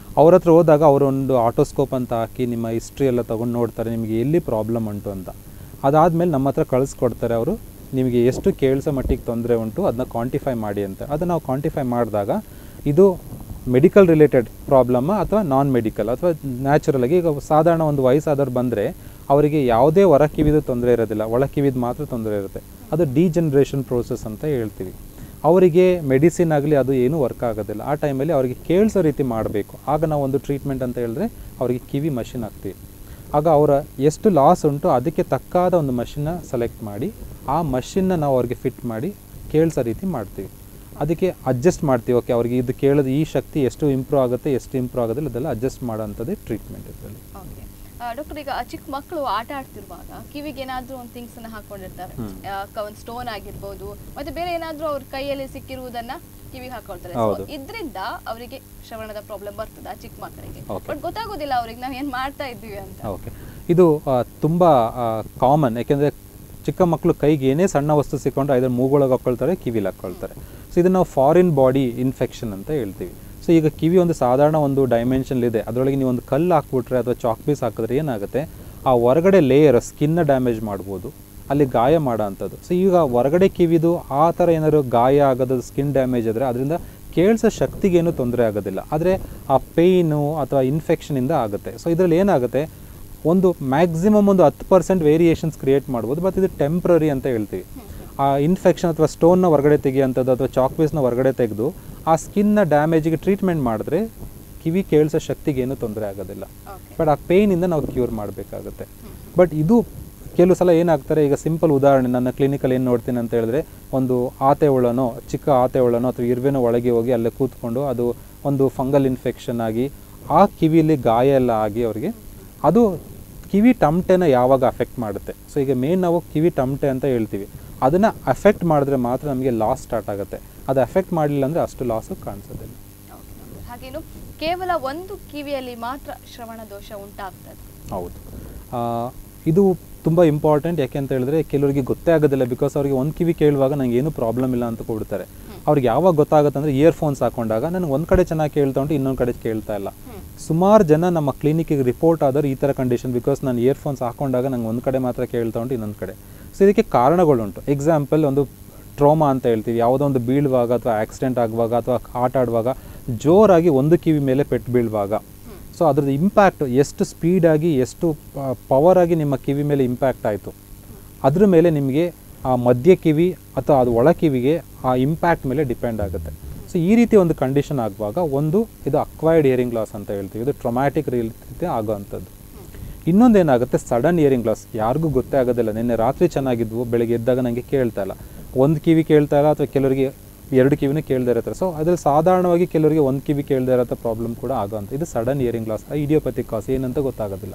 ಅವ್ರ ಹತ್ರ ಹೋದಾಗ ಅವರೊಂದು ಆಟೋಸ್ಕೋಪ್ ಅಂತ ಹಾಕಿ ನಿಮ್ಮ ಹಿಸ್ಟ್ರಿ ಎಲ್ಲ ತೊಗೊಂಡು ನೋಡ್ತಾರೆ ನಿಮಗೆ ಎಲ್ಲಿ ಪ್ರಾಬ್ಲಮ್ ಉಂಟು ಅಂತ ಅದಾದಮೇಲೆ ನಮ್ಮ ಹತ್ರ ಕಳಿಸ್ಕೊಡ್ತಾರೆ ಅವರು ನಿಮಗೆ ಎಷ್ಟು ಕೇಳಿಸೋ ಮಟ್ಟಿಗೆ ತೊಂದರೆ ಉಂಟು ಅದನ್ನ ಕ್ವಾಂಟಿಫೈ ಮಾಡಿ ಅಂತ ಅದನ್ನು ನಾವು ಕ್ವಾಂಟಿಫೈ ಮಾಡಿದಾಗ ಇದು ಮೆಡಿಕಲ್ ರಿಲೇಟೆಡ್ ಪ್ರಾಬ್ಲಮ್ಮ ಅಥವಾ ನಾನ್ ಮೆಡಿಕಲ್ ಅಥವಾ ನ್ಯಾಚುರಲ್ ಆಗಿ ಈಗ ಸಾಧಾರಣ ಒಂದು ವಯಸ್ಸಾದವ್ರು ಬಂದರೆ ಅವರಿಗೆ ಯಾವುದೇ ಹೊರ ಕಿವಿದು ತೊಂದರೆ ಇರೋದಿಲ್ಲ ಒಳ ಕಿವಿದು ಮಾತ್ರ ತೊಂದರೆ ಇರುತ್ತೆ ಅದು ಡಿಜನ್ರೇಷನ್ ಪ್ರೋಸೆಸ್ ಅಂತ ಹೇಳ್ತೀವಿ ಅವರಿಗೆ ಮೆಡಿಸಿನ್ ಆಗಲಿ ಅದು ಏನೂ ವರ್ಕ್ ಆಗೋದಿಲ್ಲ ಆ ಟೈಮಲ್ಲಿ ಅವರಿಗೆ ಕೇಳಿಸೋ ರೀತಿ ಮಾಡಬೇಕು ಆಗ ನಾವು ಒಂದು ಟ್ರೀಟ್ಮೆಂಟ್ ಅಂತ ಹೇಳಿದ್ರೆ ಅವರಿಗೆ ಕಿವಿ ಮಷಿನ್ ಹಾಕ್ತೀವಿ ಆಗ ಅವರ ಎಷ್ಟು ಲಾಸ್ ಉಂಟು ಅದಕ್ಕೆ ತಕ್ಕಾದ ಒಂದು ಮಷಿನ್ನ ಸೆಲೆಕ್ಟ್ ಮಾಡಿ ಆ ಮಷಿನ್ನ ನಾವು ಅವ್ರಿಗೆ ಫಿಟ್ ಮಾಡಿ ಕೇಳಿಸೋ ರೀತಿ ಮಾಡ್ತೀವಿ ಅದಕ್ಕೆ ಅಡ್ಜಸ್ಟ್ ಮಾಡ್ತೀವಿ ಓಕೆ ಅವ್ರಿಗೆ ಇದು ಕೇಳೋದು ಈ ಶಕ್ತಿ ಎಷ್ಟು ಇಂಪ್ರೂವ್ ಆಗುತ್ತೆ ಎಷ್ಟು ಇಂಪ್ರೂವ್ ಆಗೋದಿಲ್ಲ ಅದೆಲ್ಲ ಅಡ್ಜಸ್ಟ್ ಮಾಡೋಂಥದ್ದೇ ಟ್ರೀಟ್ಮೆಂಟ್ ಇದರಲ್ಲಿ ಓಕೆ ಡಾಕ್ಟರ್ ಈಗ ಚಿಕ್ಕ ಮಕ್ಕಳು ಆಟ ಆಡ್ತಿರುವಾಗ ಕಿವಿಗೆ ಏನಾದ್ರೂ ಒಂದು ಥಿಂಗ್ಸ್ ಅನ್ನ ಹಾಕೊಂಡಿರ್ತಾರೆ ಒಂದು ಸ್ಟೋನ್ ಆಗಿರ್ಬೋದು ಮತ್ತೆ ಬೇರೆ ಏನಾದ್ರೂ ಅವ್ರ ಕೈಯಲ್ಲಿ ಸಿಕ್ಕಿರುವುದನ್ನ ಕಿವಿಗೆ ಹಾಕೊಳ್ತಾರೆ So, ಹೌದು. ಇದ್ರಿಂದ ಅವರಿಗೆ ಶ್ರವಣದ ಪ್ರಾಬ್ಲಮ್ ಬರ್ತದೆ ಆ ಚಿಕ್ಕ ಮಕ್ಕಳಿಗೆ Okay. ಬಟ್ ಗೊತ್ತಾಗೋದಿಲ್ಲ ಅವ್ರಿಗೆ ನಾವ್ ಏನ್ ಮಾಡ್ತಾ ಇದ್ದೀವಿ ಅಂತ ಓಕೆ ಇದು ತುಂಬ ಕಾಮನ್ ಯಾಕೆಂದರೆ ಚಿಕ್ಕ ಮಕ್ಕಳು ಕೈಗೆ ಏನೇ ಸಣ್ಣ ವಸ್ತು ಸಿಕ್ಕೊಂಡ್ರೆ ಐದರ ಮೂಗೊಳಗೆ ಹಾಕ್ಕೊಳ್ತಾರೆ ಕಿವಿಲಿ ಹಾಕ್ಕೊಳ್ತಾರೆ ಸೊ ಇದನ್ನು ನಾವು ಫಾರಿನ್ ಬಾಡಿ ಇನ್ಫೆಕ್ಷನ್ ಅಂತ ಹೇಳ್ತೀವಿ ಸೊ ಈಗ ಕಿವಿ ಒಂದು ಸಾಧಾರಣ ಒಂದು ಡೈಮೆನ್ಷನ್ ಇದೆ ಅದರೊಳಗೆ ನೀವು ಒಂದು ಕಲ್ಲು ಹಾಕ್ಬಿಟ್ರೆ ಅಥವಾ ಚಾಕ್ ಪೀಸ್ ಹಾಕಿದ್ರೆ ಏನಾಗುತ್ತೆ ಆ ಹೊರಗಡೆ ಲೇಯರ್ ಸ್ಕಿನ್ನ ಡ್ಯಾಮೇಜ್ ಮಾಡ್ಬೋದು ಅಲ್ಲಿ ಗಾಯ ಮಾಡೋ ಅಂಥದ್ದು ಸೊ ಈಗ ಹೊರಗಡೆ ಕಿವಿದು ಆ ಥರ ಏನಾದ್ರು ಗಾಯ ಆಗೋದು ಸ್ಕಿನ್ ಡ್ಯಾಮೇಜ್ ಆದರೆ ಅದರಿಂದ ಕೇಳಿಸೋ ಶಕ್ತಿಗೇನು ತೊಂದರೆ ಆಗೋದಿಲ್ಲ ಆದರೆ ಆ ಪೇಯ್ನು ಅಥವಾ ಇನ್ಫೆಕ್ಷನಿಂದ ಆಗುತ್ತೆ ಸೊ ಇದರಲ್ಲಿ ಏನಾಗುತ್ತೆ ಒಂದು ಮ್ಯಾಕ್ಸಿಮಮ್ ಒಂದು ಹತ್ತು ಪರ್ಸೆಂಟ್ ವೇರಿಯೇಷನ್ಸ್ ಕ್ರಿಯೇಟ್ ಮಾಡ್ಬೋದು ಬಟ್ ಇದು ಟೆಂಪ್ರರಿ ಅಂತ ಹೇಳ್ತೀವಿ ಆ ಇನ್ಫೆಕ್ಷನ್ ಅಥವಾ ಸ್ಟೋನ್ನ ಹೊರಗಡೆ ತೆಗಿಯೋಂಥದ್ದು ಅಥವಾ ಚಾಕ್ ಪೀಸ್ನ ಹೊರಗಡೆ ತೆಗೆದು ಆ ಸ್ಕಿನ್ನ ಡ್ಯಾಮೇಜಿಗೆ ಟ್ರೀಟ್ಮೆಂಟ್ ಮಾಡಿದ್ರೆ ಕಿವಿ ಕೇಳಿಸೋ ಶಕ್ತಿಗೆ ಏನೂ ತೊಂದರೆ ಆಗೋದಿಲ್ಲ ಓಕೆ ಬಟ್ ಆ ಪೇಯ್ನಿಂದ ನಾವು ಕ್ಯೂರ್ ಮಾಡಬೇಕಾಗುತ್ತೆ ಬಟ್ ಇದು ಕೆಲವು ಸಲ ಏನಾಗ್ತಾರೆ ಈಗ ಸಿಂಪಲ್ ಉದಾಹರಣೆ ನನ್ನ ಕ್ಲಿನಿಕಲ್ಲಿ ಏನು ನೋಡ್ತೀನಿ ಅಂತ ಹೇಳಿದ್ರೆ ಒಂದು ಆತೆ ಹುಳನೋ ಚಿಕ್ಕ ಆತೆ ಹುಳನೋ ಅಥವಾ ಇರುವೆನೋ ಒಳಗೆ ಹೋಗಿ ಅಲ್ಲೇ ಕೂತ್ಕೊಂಡು ಅದು ಒಂದು ಫಂಗಲ್ ಇನ್ಫೆಕ್ಷನ್ ಆಗಿ ಆ ಕಿವಿಯಲ್ಲಿ ಗಾಯ ಎಲ್ಲ ಆಗಿ ಅವರಿಗೆ ಅದು ಕಿವಿ ಟಮಟೆನ ಯಾವಾಗ ಅಫೆಕ್ಟ್ ಮಾಡುತ್ತೆ ಸೊ ಈಗ ಮೇನ್ ನಾವು ಕಿವಿ ಟಮಟೆ ಅಂತ ಹೇಳ್ತೀವಿ ಅದನ್ನು ಅಫೆಕ್ಟ್ ಮಾಡಿದ್ರೆ ಮಾತ್ರ ನಮಗೆ ಲಾಸ್ ಸ್ಟಾರ್ಟ್ ಆಗುತ್ತೆ ಅದು ಅಫೆಕ್ಟ್ ಮಾಡಲಿಲ್ಲ ಅಂದರೆ ಅಷ್ಟು ಲಾಸು ಕಾಣಿಸೋದಿಲ್ಲ ಓಕೆ ಹಾಗೇನು ಕೇವಲ ಒಂದು ಕಿವಿಯಲ್ಲಿ ಮಾತ್ರ ಶ್ರವಣ ದೋಷ ಉಂಟಾಗ್ತದೆ ಹೌದು ಆ, ಇದು ತುಂಬ ಇಂಪಾರ್ಟೆಂಟ್ ಯಾಕೆ ಅಂತ ಹೇಳಿದ್ರೆ ಕೆಲವರಿಗೆ ಗೊತ್ತೇ ಆಗೋದಿಲ್ಲ ಬಿಕಾಸ್ ಅವರಿಗೆ ಒಂದು ಕಿವಿ ಕೇಳುವಾಗ ನಂಗೆ ಏನು ಪ್ರಾಬ್ಲಮ್ ಇಲ್ಲ ಅಂತ ಕೊಡ್ತಾರೆ ಅವ್ರಿಗೆ ಯಾವಾಗ ಗೊತ್ತಾಗುತ್ತೆ ಅಂದರೆ ಇಯರ್ಫೋನ್ಸ್ ಹಾಕೊಂಡಾಗ ನನಗೆ ಒಂದು ಕಡೆ ಚೆನ್ನಾಗಿ ಕೇಳ್ತಾ ಉಂಟು ಇನ್ನೊಂದು ಕಡೆ ಕೇಳ್ತಾ ಇಲ್ಲ ಸುಮಾರು ಜನ ನಮ್ಮ ಕ್ಲಿನಿಕ್ಕಿಗೆ ರಿಪೋರ್ಟ್ ಆದವರು ಈ ಥರ ಕಂಡೀಷನ್ ಬಿಕಾಸ್ ನಾನು ಇಯರ್ಫೋನ್ಸ್ ಹಾಕೊಂಡಾಗ ನಂಗೆ ಒಂದು ಕಡೆ ಮಾತ್ರ ಕೇಳ್ತಾ ಉಂಟು ಇನ್ನೊಂದು ಕಡೆ ಸೊ ಇದಕ್ಕೆ ಕಾರಣಗಳುಂಟು ಎಕ್ಸಾಂಪಲ್ ಒಂದು ಟ್ರೋಮಾ ಅಂತ ಹೇಳ್ತೀವಿ ಯಾವುದೋ ಒಂದು ಬೀಳುವಾಗ ಅಥವಾ ಆಕ್ಸಿಡೆಂಟ್ ಆಗುವಾಗ ಅಥವಾ ಆಟ ಆಡುವಾಗ ಜೋರಾಗಿ ಒಂದು ಕಿವಿ ಮೇಲೆ ಪೆಟ್ಟು ಬೀಳುವಾಗ ಸೊ ಅದ್ರದ್ದು ಇಂಪ್ಯಾಕ್ಟ್ ಎಷ್ಟು ಸ್ಪೀಡಾಗಿ ಎಷ್ಟು ಪವರ್ ಆಗಿ ನಿಮ್ಮ ಕಿವಿ ಮೇಲೆ ಇಂಪ್ಯಾಕ್ಟ್ ಆಯಿತು ಅದ್ರ ಮೇಲೆ ನಿಮಗೆ ಆ ಮಧ್ಯ ಕಿವಿ ಅಥವಾ ಅದು ಒಳ ಕಿವಿಗೆ ಆ ಇಂಪ್ಯಾಕ್ಟ್ ಮೇಲೆ ಡಿಪೆಂಡ್ ಆಗುತ್ತೆ ಸೊ ಈ ರೀತಿ ಒಂದು ಕಂಡೀಷನ್ ಆಗುವಾಗ ಒಂದು ಇದು ಅಕ್ವೈರ್ಡ್ ಹಿಯರಿಂಗ್ ಲಾಸ್ ಅಂತ ಹೇಳ್ತೀವಿ ಇದು ಟ್ರೊಮ್ಯಾಟಿಕ್ ರೀತಿ ಆಗೋವಂಥದ್ದು ಇನ್ನೊಂದು ಏನಾಗುತ್ತೆ ಸಡನ್ ಇಯರಿಂಗ್ ಲಾಸ್ ಯಾರಿಗೂ ಗೊತ್ತೇ ಆಗೋದಿಲ್ಲ ನಿನ್ನೆ ರಾತ್ರಿ ಚೆನ್ನಾಗಿದ್ವು ಬೆಳಗ್ಗೆ ಎದ್ದಾಗ ನನಗೆ ಕೇಳ್ತಾ ಇಲ್ಲ ಒಂದು ಕಿವಿ ಕೇಳ್ತಾ ಇಲ್ಲ ಅಥವಾ ಕೆಲವರಿಗೆ ಎರಡು ಕಿವಿನೂ ಕೇಳ್ದೇ ಇರ್ತಾರೆ ಸೊ ಅದ್ರಲ್ಲಿ ಸಾಧಾರಣವಾಗಿ ಕೆಲವರಿಗೆ ಒಂದು ಕಿವಿ ಕೇಳ್ದೇ ಇರೋ ಪ್ರಾಬ್ಲಮ್ ಕೂಡ ಆಗೋಂಥ ಇದು sudden hearing loss idiopathic cause ಏನಂತ ಗೊತ್ತಾಗೋದಿಲ್ಲ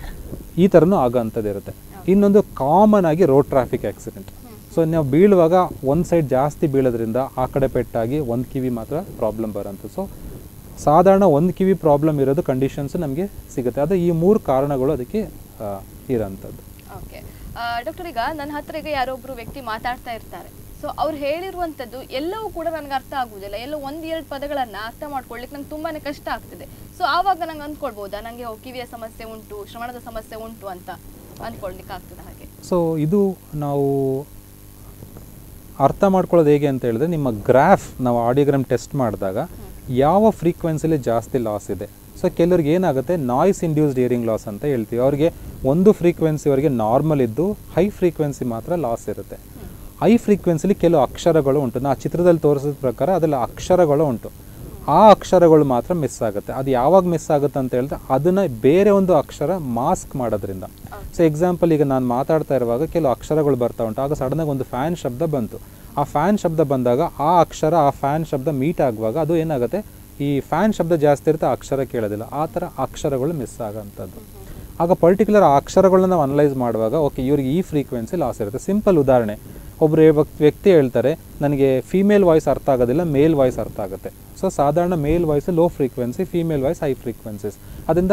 ಈ ಥರನೂ ಆಗೋಂಥದ್ದು ಇರುತ್ತೆ ಇನ್ನೊಂದು ಕಾಮನ್ ಆಗಿ ರೋಡ್ ಟ್ರಾಫಿಕ್ ಆಕ್ಸಿಡೆಂಟ್ ಸೊ ನಾವು ಬೀಳುವಾಗ ಒಂದು ಸೈಡ್ ಜಾಸ್ತಿ ಬೀಳೋದ್ರಿಂದ ಆ ಕಡೆ ಪೆಟ್ಟಾಗಿ ಒಂದು ಕಿವಿ ಮಾತ್ರ ಪ್ರಾಬ್ಲಮ್ ಬರೋಂಥದ್ದು ಸೊ ಸಾಧಾರಣ ಒಂದು ಕಿವಿ ಪ್ರಾಬ್ಲಮ್ ಇರೋದು ಕಂಡೀಷನ್ಸ್ ನಮಗೆ ಸಿಗುತ್ತೆ ಅದು ಈ ಮೂರು ಕಾರಣಗಳು ಅದಕ್ಕೆ ಆ, ಇರೋಂಥದ್ದು ಓಕೆ ಡಾಕ್ಟರ್ ಈಗ ನನ್ನ ಹತ್ರ ಈಗ ಯಾರೊಬ್ರು ವ್ಯಕ್ತಿ ಮಾತಾಡ್ತಾ ಇರ್ತಾರೆ ಸೊ ಅವ್ರು ಹೇಳಿರುವಂಥದ್ದು ಎಲ್ಲವೂ ಕೂಡ ನನಗೆ ಅರ್ಥ ಆಗುವುದಿಲ್ಲ ಎಲ್ಲೋ ಒಂದ್ ಎರಡು ಪದಗಳನ್ನ ಅರ್ಥ ಮಾಡ್ಕೊಳ್ಲಿಕ್ಕೆ ನಂಗೆ ತುಂಬಾನೇ ಕಷ್ಟ ಆಗ್ತಿದೆ ಸೊ ಆವಾಗ ನಂಗೆ ಅಂದ್ಕೊಳ್ಬೋದಾ ನನಗೆ ಓ, ಕಿವಿಯ ಸಮಸ್ಯೆ ಉಂಟು ಶ್ರವಣದ ಸಮಸ್ಯೆ ಉಂಟು ಅಂತ ಅಂದ್ಕೊಳ್ಲಿಕ್ಕೆ ಆಗ್ತದೆ ಹಾಗೆ ಸೊ ಇದು ನಾವು ಅರ್ಥ ಮಾಡ್ಕೊಳ್ಳೋದು ಹೇಗೆ ಅಂತ ಹೇಳಿದ್ರೆ ನಿಮ್ಮ ಗ್ರಾಫ್ ನಾವು ಆಡಿಯೋಗ್ರಾಮ್ ಟೆಸ್ಟ್ ಮಾಡಿದಾಗ ಯಾವ ಫ್ರೀಕ್ವೆನ್ಸಿಲಿ ಜಾಸ್ತಿ ಲಾಸ್ ಇದೆ ಸೊ ಕೆಲವ್ರಿಗೆ ಏನಾಗುತ್ತೆ ನಾಯ್ಸ್ ಇಂಡ್ಯೂಸ್ಡ್ ಇಯರಿಂಗ್ ಲಾಸ್ ಅಂತ ಹೇಳ್ತೀವಿ ಅವ್ರಿಗೆ ಒಂದು ಫ್ರೀಕ್ವೆನ್ಸಿವರೆಗೆ ನಾರ್ಮಲ್ ಇದ್ದು ಹೈ ಫ್ರೀಕ್ವೆನ್ಸಿ ಮಾತ್ರ ಲಾಸ್ ಇರುತ್ತೆ ಹೈ ಫ್ರೀಕ್ವೆನ್ಸಿಲಿ ಕೆಲವು ಅಕ್ಷರಗಳು ಉಂಟು ನಾ ಚಿತ್ರದಲ್ಲಿ ತೋರಿಸಿದ ಪ್ರಕಾರ ಅದರಲ್ಲಿ ಅಕ್ಷರಗಳು ಉಂಟು ಆ ಅಕ್ಷರಗಳು ಮಾತ್ರ ಮಿಸ್ ಆಗುತ್ತೆ ಅದು ಯಾವಾಗ ಮಿಸ್ ಆಗುತ್ತೆ ಅಂತ ಹೇಳಿದ್ರೆ ಅದನ್ನ ಬೇರೆ ಒಂದು ಅಕ್ಷರ ಮಾಸ್ಕ್ ಮಾಡೋದ್ರಿಂದ ಸೊ ಎಕ್ಸಾಂಪಲ್ ಈಗ ನಾನು ಮಾತಾಡ್ತಾ ಇರುವಾಗ ಕೆಲವು ಅಕ್ಷರಗಳು ಬರ್ತಾ ಉಂಟು ಆಗ ಸಡನ್ನಾಗಿ ಒಂದು ಫ್ಯಾನ್ ಶಬ್ದ ಬಂತು ಆ ಫ್ಯಾನ್ ಶಬ್ದ ಬಂದಾಗ ಆ ಅಕ್ಷರ ಆ ಫ್ಯಾನ್ ಶಬ್ದ ಮೀಟ್ ಆಗುವಾಗ ಅದು ಏನಾಗುತ್ತೆ ಈ ಫ್ಯಾನ್ ಶಬ್ದ ಜಾಸ್ತಿ ಇರುತ್ತೆ ಆ ಅಕ್ಷರ ಕೇಳೋದಿಲ್ಲ ಆ ಥರ ಅಕ್ಷರಗಳು ಮಿಸ್ ಆಗೋಂಥದ್ದು ಆಗ ಪರ್ಟಿಕ್ಯುಲರ್ ಆ ಅಕ್ಷರಗಳನ್ನ ನಾವು ಅನಲೈಸ್ ಮಾಡುವಾಗ ಓಕೆ ಇವ್ರಿಗೆ ಈ ಫ್ರೀಕ್ವೆನ್ಸಿ ಲಾಸ್ ಇರುತ್ತೆ ಸಿಂಪಲ್ ಉದಾಹರಣೆ ಒಬ್ಬರು ವ್ಯಕ್ತಿ ಹೇಳ್ತಾರೆ ನನಗೆ ಫೀಮೇಲ್ ವಾಯ್ಸ್ ಅರ್ಥ ಆಗೋದಿಲ್ಲ ಮೇಲ್ ವಾಯ್ಸ್ ಅರ್ಥ ಆಗುತ್ತೆ ಸೊ ಸಾಧಾರಣ male voice low frequency female voice high frequencies ಅದರಿಂದ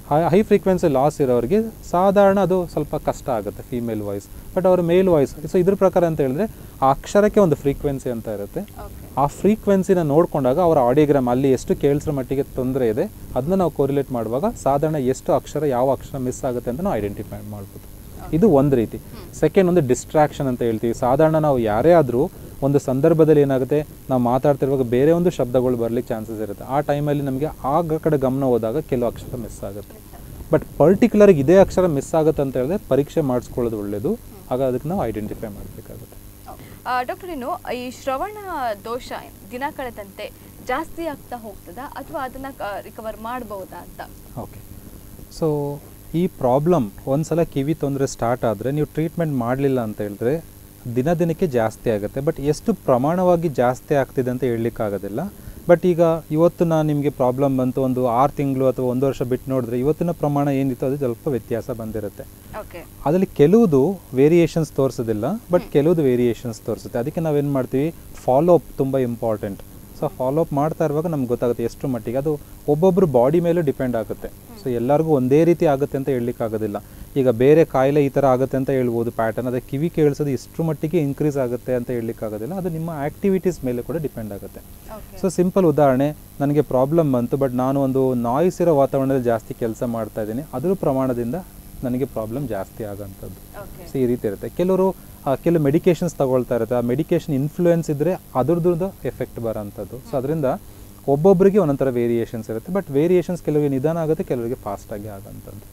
ಹೈ ಫ್ರೀಕ್ವೆನ್ಸಿ ಲಾಸ್ ಇರೋರಿಗೆ ಸಾಧಾರಣ ಅದು ಸ್ವಲ್ಪ ಕಷ್ಟ ಆಗುತ್ತೆ ಫೀಮೇಲ್ ವಾಯ್ಸ್ ಬಟ್ ಅವ್ರ ಮೇಲ್ ವಾಯ್ಸ್ ಸೊ ಇದ್ರ ಪ್ರಕಾರ ಅಂತ ಹೇಳಿದ್ರೆ ಆ ಅಕ್ಷರಕ್ಕೆ ಒಂದು ಫ್ರೀಕ್ವೆನ್ಸಿ ಅಂತ ಇರುತ್ತೆ ಓಕೆ ಆ ಫ್ರೀಕ್ವೆನ್ಸಿನ ನೋಡಿಕೊಂಡಾಗ ಅವರ ಆಡಿಯೋಗ್ರಾಮ್ ಅಲ್ಲಿ ಎಷ್ಟು ಕೇಳಿಸೋ ಮಟ್ಟಿಗೆ ತೊಂದರೆ ಇದೆ ಅದನ್ನ ನಾವು ಕೋರಿಲೇಟ್ ಮಾಡುವಾಗ ಸಾಧಾರಣ ಎಷ್ಟು ಅಕ್ಷರ ಯಾವ ಅಕ್ಷರ ಮಿಸ್ ಆಗುತ್ತೆ ಅಂತ ನಾವು ಐಡೆಂಟಿಫೈ ಮಾಡ್ಬೋದು ಇದು ಒಂದು ರೀತಿ ಸೆಕೆಂಡ್ ಒಂದು ಡಿಸ್ಟ್ರಾಕ್ಷನ್ ಅಂತ ಹೇಳ್ತೀವಿ ಸಾಧಾರಣ ನಾವು ಯಾರೇ ಆದರೂ ಒಂದು ಸಂದರ್ಭದಲ್ಲಿ ಏನಾಗುತ್ತೆ ನಾವು ಮಾತಾಡ್ತಿರುವಾಗ ಬೇರೆ ಒಂದು ಶಬ್ದಗಳು ಬರ್ಲಿಕ್ಕೆ ಚಾನ್ಸಸ್ ಇರುತ್ತೆ ಆ ಟೈಮಲ್ಲಿ ನಮಗೆ ಆಗ ಕಡೆ ಗಮನ ಹೋದಾಗ ಕೆಲವು ಅಕ್ಷರ ಮಿಸ್ ಆಗುತ್ತೆ ಬಟ್ ಪರ್ಟಿಕ್ಯುಲರ್ ಇದೇ ಅಕ್ಷರ ಮಿಸ್ ಆಗುತ್ತೆ ಅಂತ ಹೇಳಿದ್ರೆ ಪರೀಕ್ಷೆ ಮಾಡಿಸ್ಕೊಳ್ಳೋದು ಒಳ್ಳೆಯದು ಆಗ ಅದಕ್ಕೆ ನಾವು ಐಡೆಂಟಿಫೈ ಮಾಡಬೇಕಾಗುತ್ತೆ ಡಾಕ್ಟರ್ ಇನ್ನು ಈ ಶ್ರವಣ ದೋಷ ದಿನ ಕಳೆದಂತೆ ಜಾಸ್ತಿ ಆಗ್ತಾ ಹೋಗ್ತದಾ ಅಥವಾ ಅದನ್ನ ರಿಕವರ್ ಮಾಡಬಹುದಾ ಅಂತ ಓಕೆ ಸೊ ಈ ಪ್ರಾಬ್ಲಮ್ ಒಂದ್ಸಲ ಕಿವಿ ತೊಂದರೆ ಸ್ಟಾರ್ಟ್ ಆದರೆ ನೀವು ಟ್ರೀಟ್ಮೆಂಟ್ ಮಾಡಲಿಲ್ಲ ಅಂತ ಹೇಳಿದ್ರೆ ದಿನ ದಿನಕ್ಕೆ ಜಾಸ್ತಿ ಆಗುತ್ತೆ ಬಟ್ ಎಷ್ಟು ಪ್ರಮಾಣವಾಗಿ ಜಾಸ್ತಿ ಆಗ್ತಿದೆ ಅಂತ ಹೇಳಲಿಕ್ಕಾಗೋದಿಲ್ಲ ಬಟ್ ಈಗ ಇವತ್ತು ನಾನು ನಿಮಗೆ ಪ್ರಾಬ್ಲಮ್ ಬಂತು ಒಂದು ಆರು ತಿಂಗಳು ಅಥವಾ ಒಂದು ವರ್ಷ ಬಿಟ್ಟು ನೋಡಿದ್ರೆ ಇವತ್ತಿನ ಪ್ರಮಾಣ ಏನಿತ್ತು ಅದು ಸ್ವಲ್ಪ ವ್ಯತ್ಯಾಸ ಬಂದಿರುತ್ತೆ ಓಕೆ ಅದರಲ್ಲಿ ಕೆಲವುದು ವೇರಿಯೇಷನ್ಸ್ ತೋರಿಸೋದಿಲ್ಲ ಬಟ್ ಕೆಲವುದು ವೇರಿಯೇಷನ್ಸ್ ತೋರಿಸುತ್ತೆ ಅದಕ್ಕೆ ನಾವೇನು ಮಾಡ್ತೀವಿ ಫಾಲೋ ಅಪ್ ತುಂಬ ಇಂಪಾರ್ಟೆಂಟ್ ಸೊ ಫಾಲೋ ಅಪ್ ಮಾಡ್ತಾ ಇರುವಾಗ ನಮ್ಗೆ ಗೊತ್ತಾಗುತ್ತೆ ಎಷ್ಟು ಮಟ್ಟಿಗೆ ಅದು ಒಬ್ಬೊಬ್ಬರು ಬಾಡಿ ಮೇಲೂ ಡಿಪೆಂಡ್ ಆಗುತ್ತೆ ಸೊ ಎಲ್ಲರಿಗೂ ಒಂದೇ ರೀತಿ ಆಗುತ್ತೆ ಅಂತ ಹೇಳಲಿಕ್ಕಾಗೋದಿಲ್ಲ ಈಗ ಬೇರೆ ಕಾಯಿಲೆ ಈ ಥರ ಆಗುತ್ತೆ ಅಂತ ಹೇಳ್ಬೋದು ಪ್ಯಾಟರ್ನ್ ಅದೇ ಕಿವಿ ಕೇಳಿಸೋದು ಇಷ್ಟರ ಮಟ್ಟಿಗೆ ಇನ್ಕ್ರೀಸ್ ಆಗುತ್ತೆ ಅಂತ ಹೇಳಲಿಕ್ಕಾಗೋದಿಲ್ಲ ಅದು ನಿಮ್ಮ ಆ್ಯಕ್ಟಿವಿಟೀಸ್ ಮೇಲೆ ಕೂಡ ಡಿಪೆಂಡ್ ಆಗುತ್ತೆ ಓಕೆ ಸೊ ಸಿಂಪಲ್ ಉದಾಹರಣೆ ನನಗೆ ಪ್ರಾಬ್ಲಮ್ ಬಂತು ಬಟ್ ನಾನು ಒಂದು ನಾಯ್ಸ್ ಇರೋ ವಾತಾವರಣದಲ್ಲಿ ಜಾಸ್ತಿ ಕೆಲಸ ಮಾಡ್ತಾ ಇದ್ದೀನಿ ಅದ್ರ ಪ್ರಮಾಣದಿಂದ ನನಗೆ ಪ್ರಾಬ್ಲಮ್ ಜಾಸ್ತಿ ಆಗೋಂಥದ್ದು ಓಕೆ ಸೊ ಈ ರೀತಿ ಇರುತ್ತೆ ಕೆಲವರು ಆ, ಕೆಲವು ಮೆಡಿಕೇಶನ್ಸ್ ತಗೊಳ್ತಾ ಇರುತ್ತೆ ಆ ಮೆಡಿಕೇಶನ್ ಇನ್ಫ್ಲೂಯೆನ್ಸ್ ಇದ್ದರೆ ಅದ್ರದ್ದು ಎಫೆಕ್ಟ್ ಬರೋಂಥದ್ದು ಸೊ ಅದರಿಂದ ಒಬ್ಬೊಬ್ಬರಿಗೆ ಒಂದೊಂಥರ ವೇರಿಯೇಷನ್ಸ್ ಇರುತ್ತೆ ಬಟ್ ವೇರಿಯೇಷನ್ಸ್ ಕೆಲವರಿಗೆ ನಿಧಾನ ಆಗುತ್ತೆ ಕೆಲವರಿಗೆ ಫಾಸ್ಟಾಗಿ ಆಗೋಂಥದ್ದು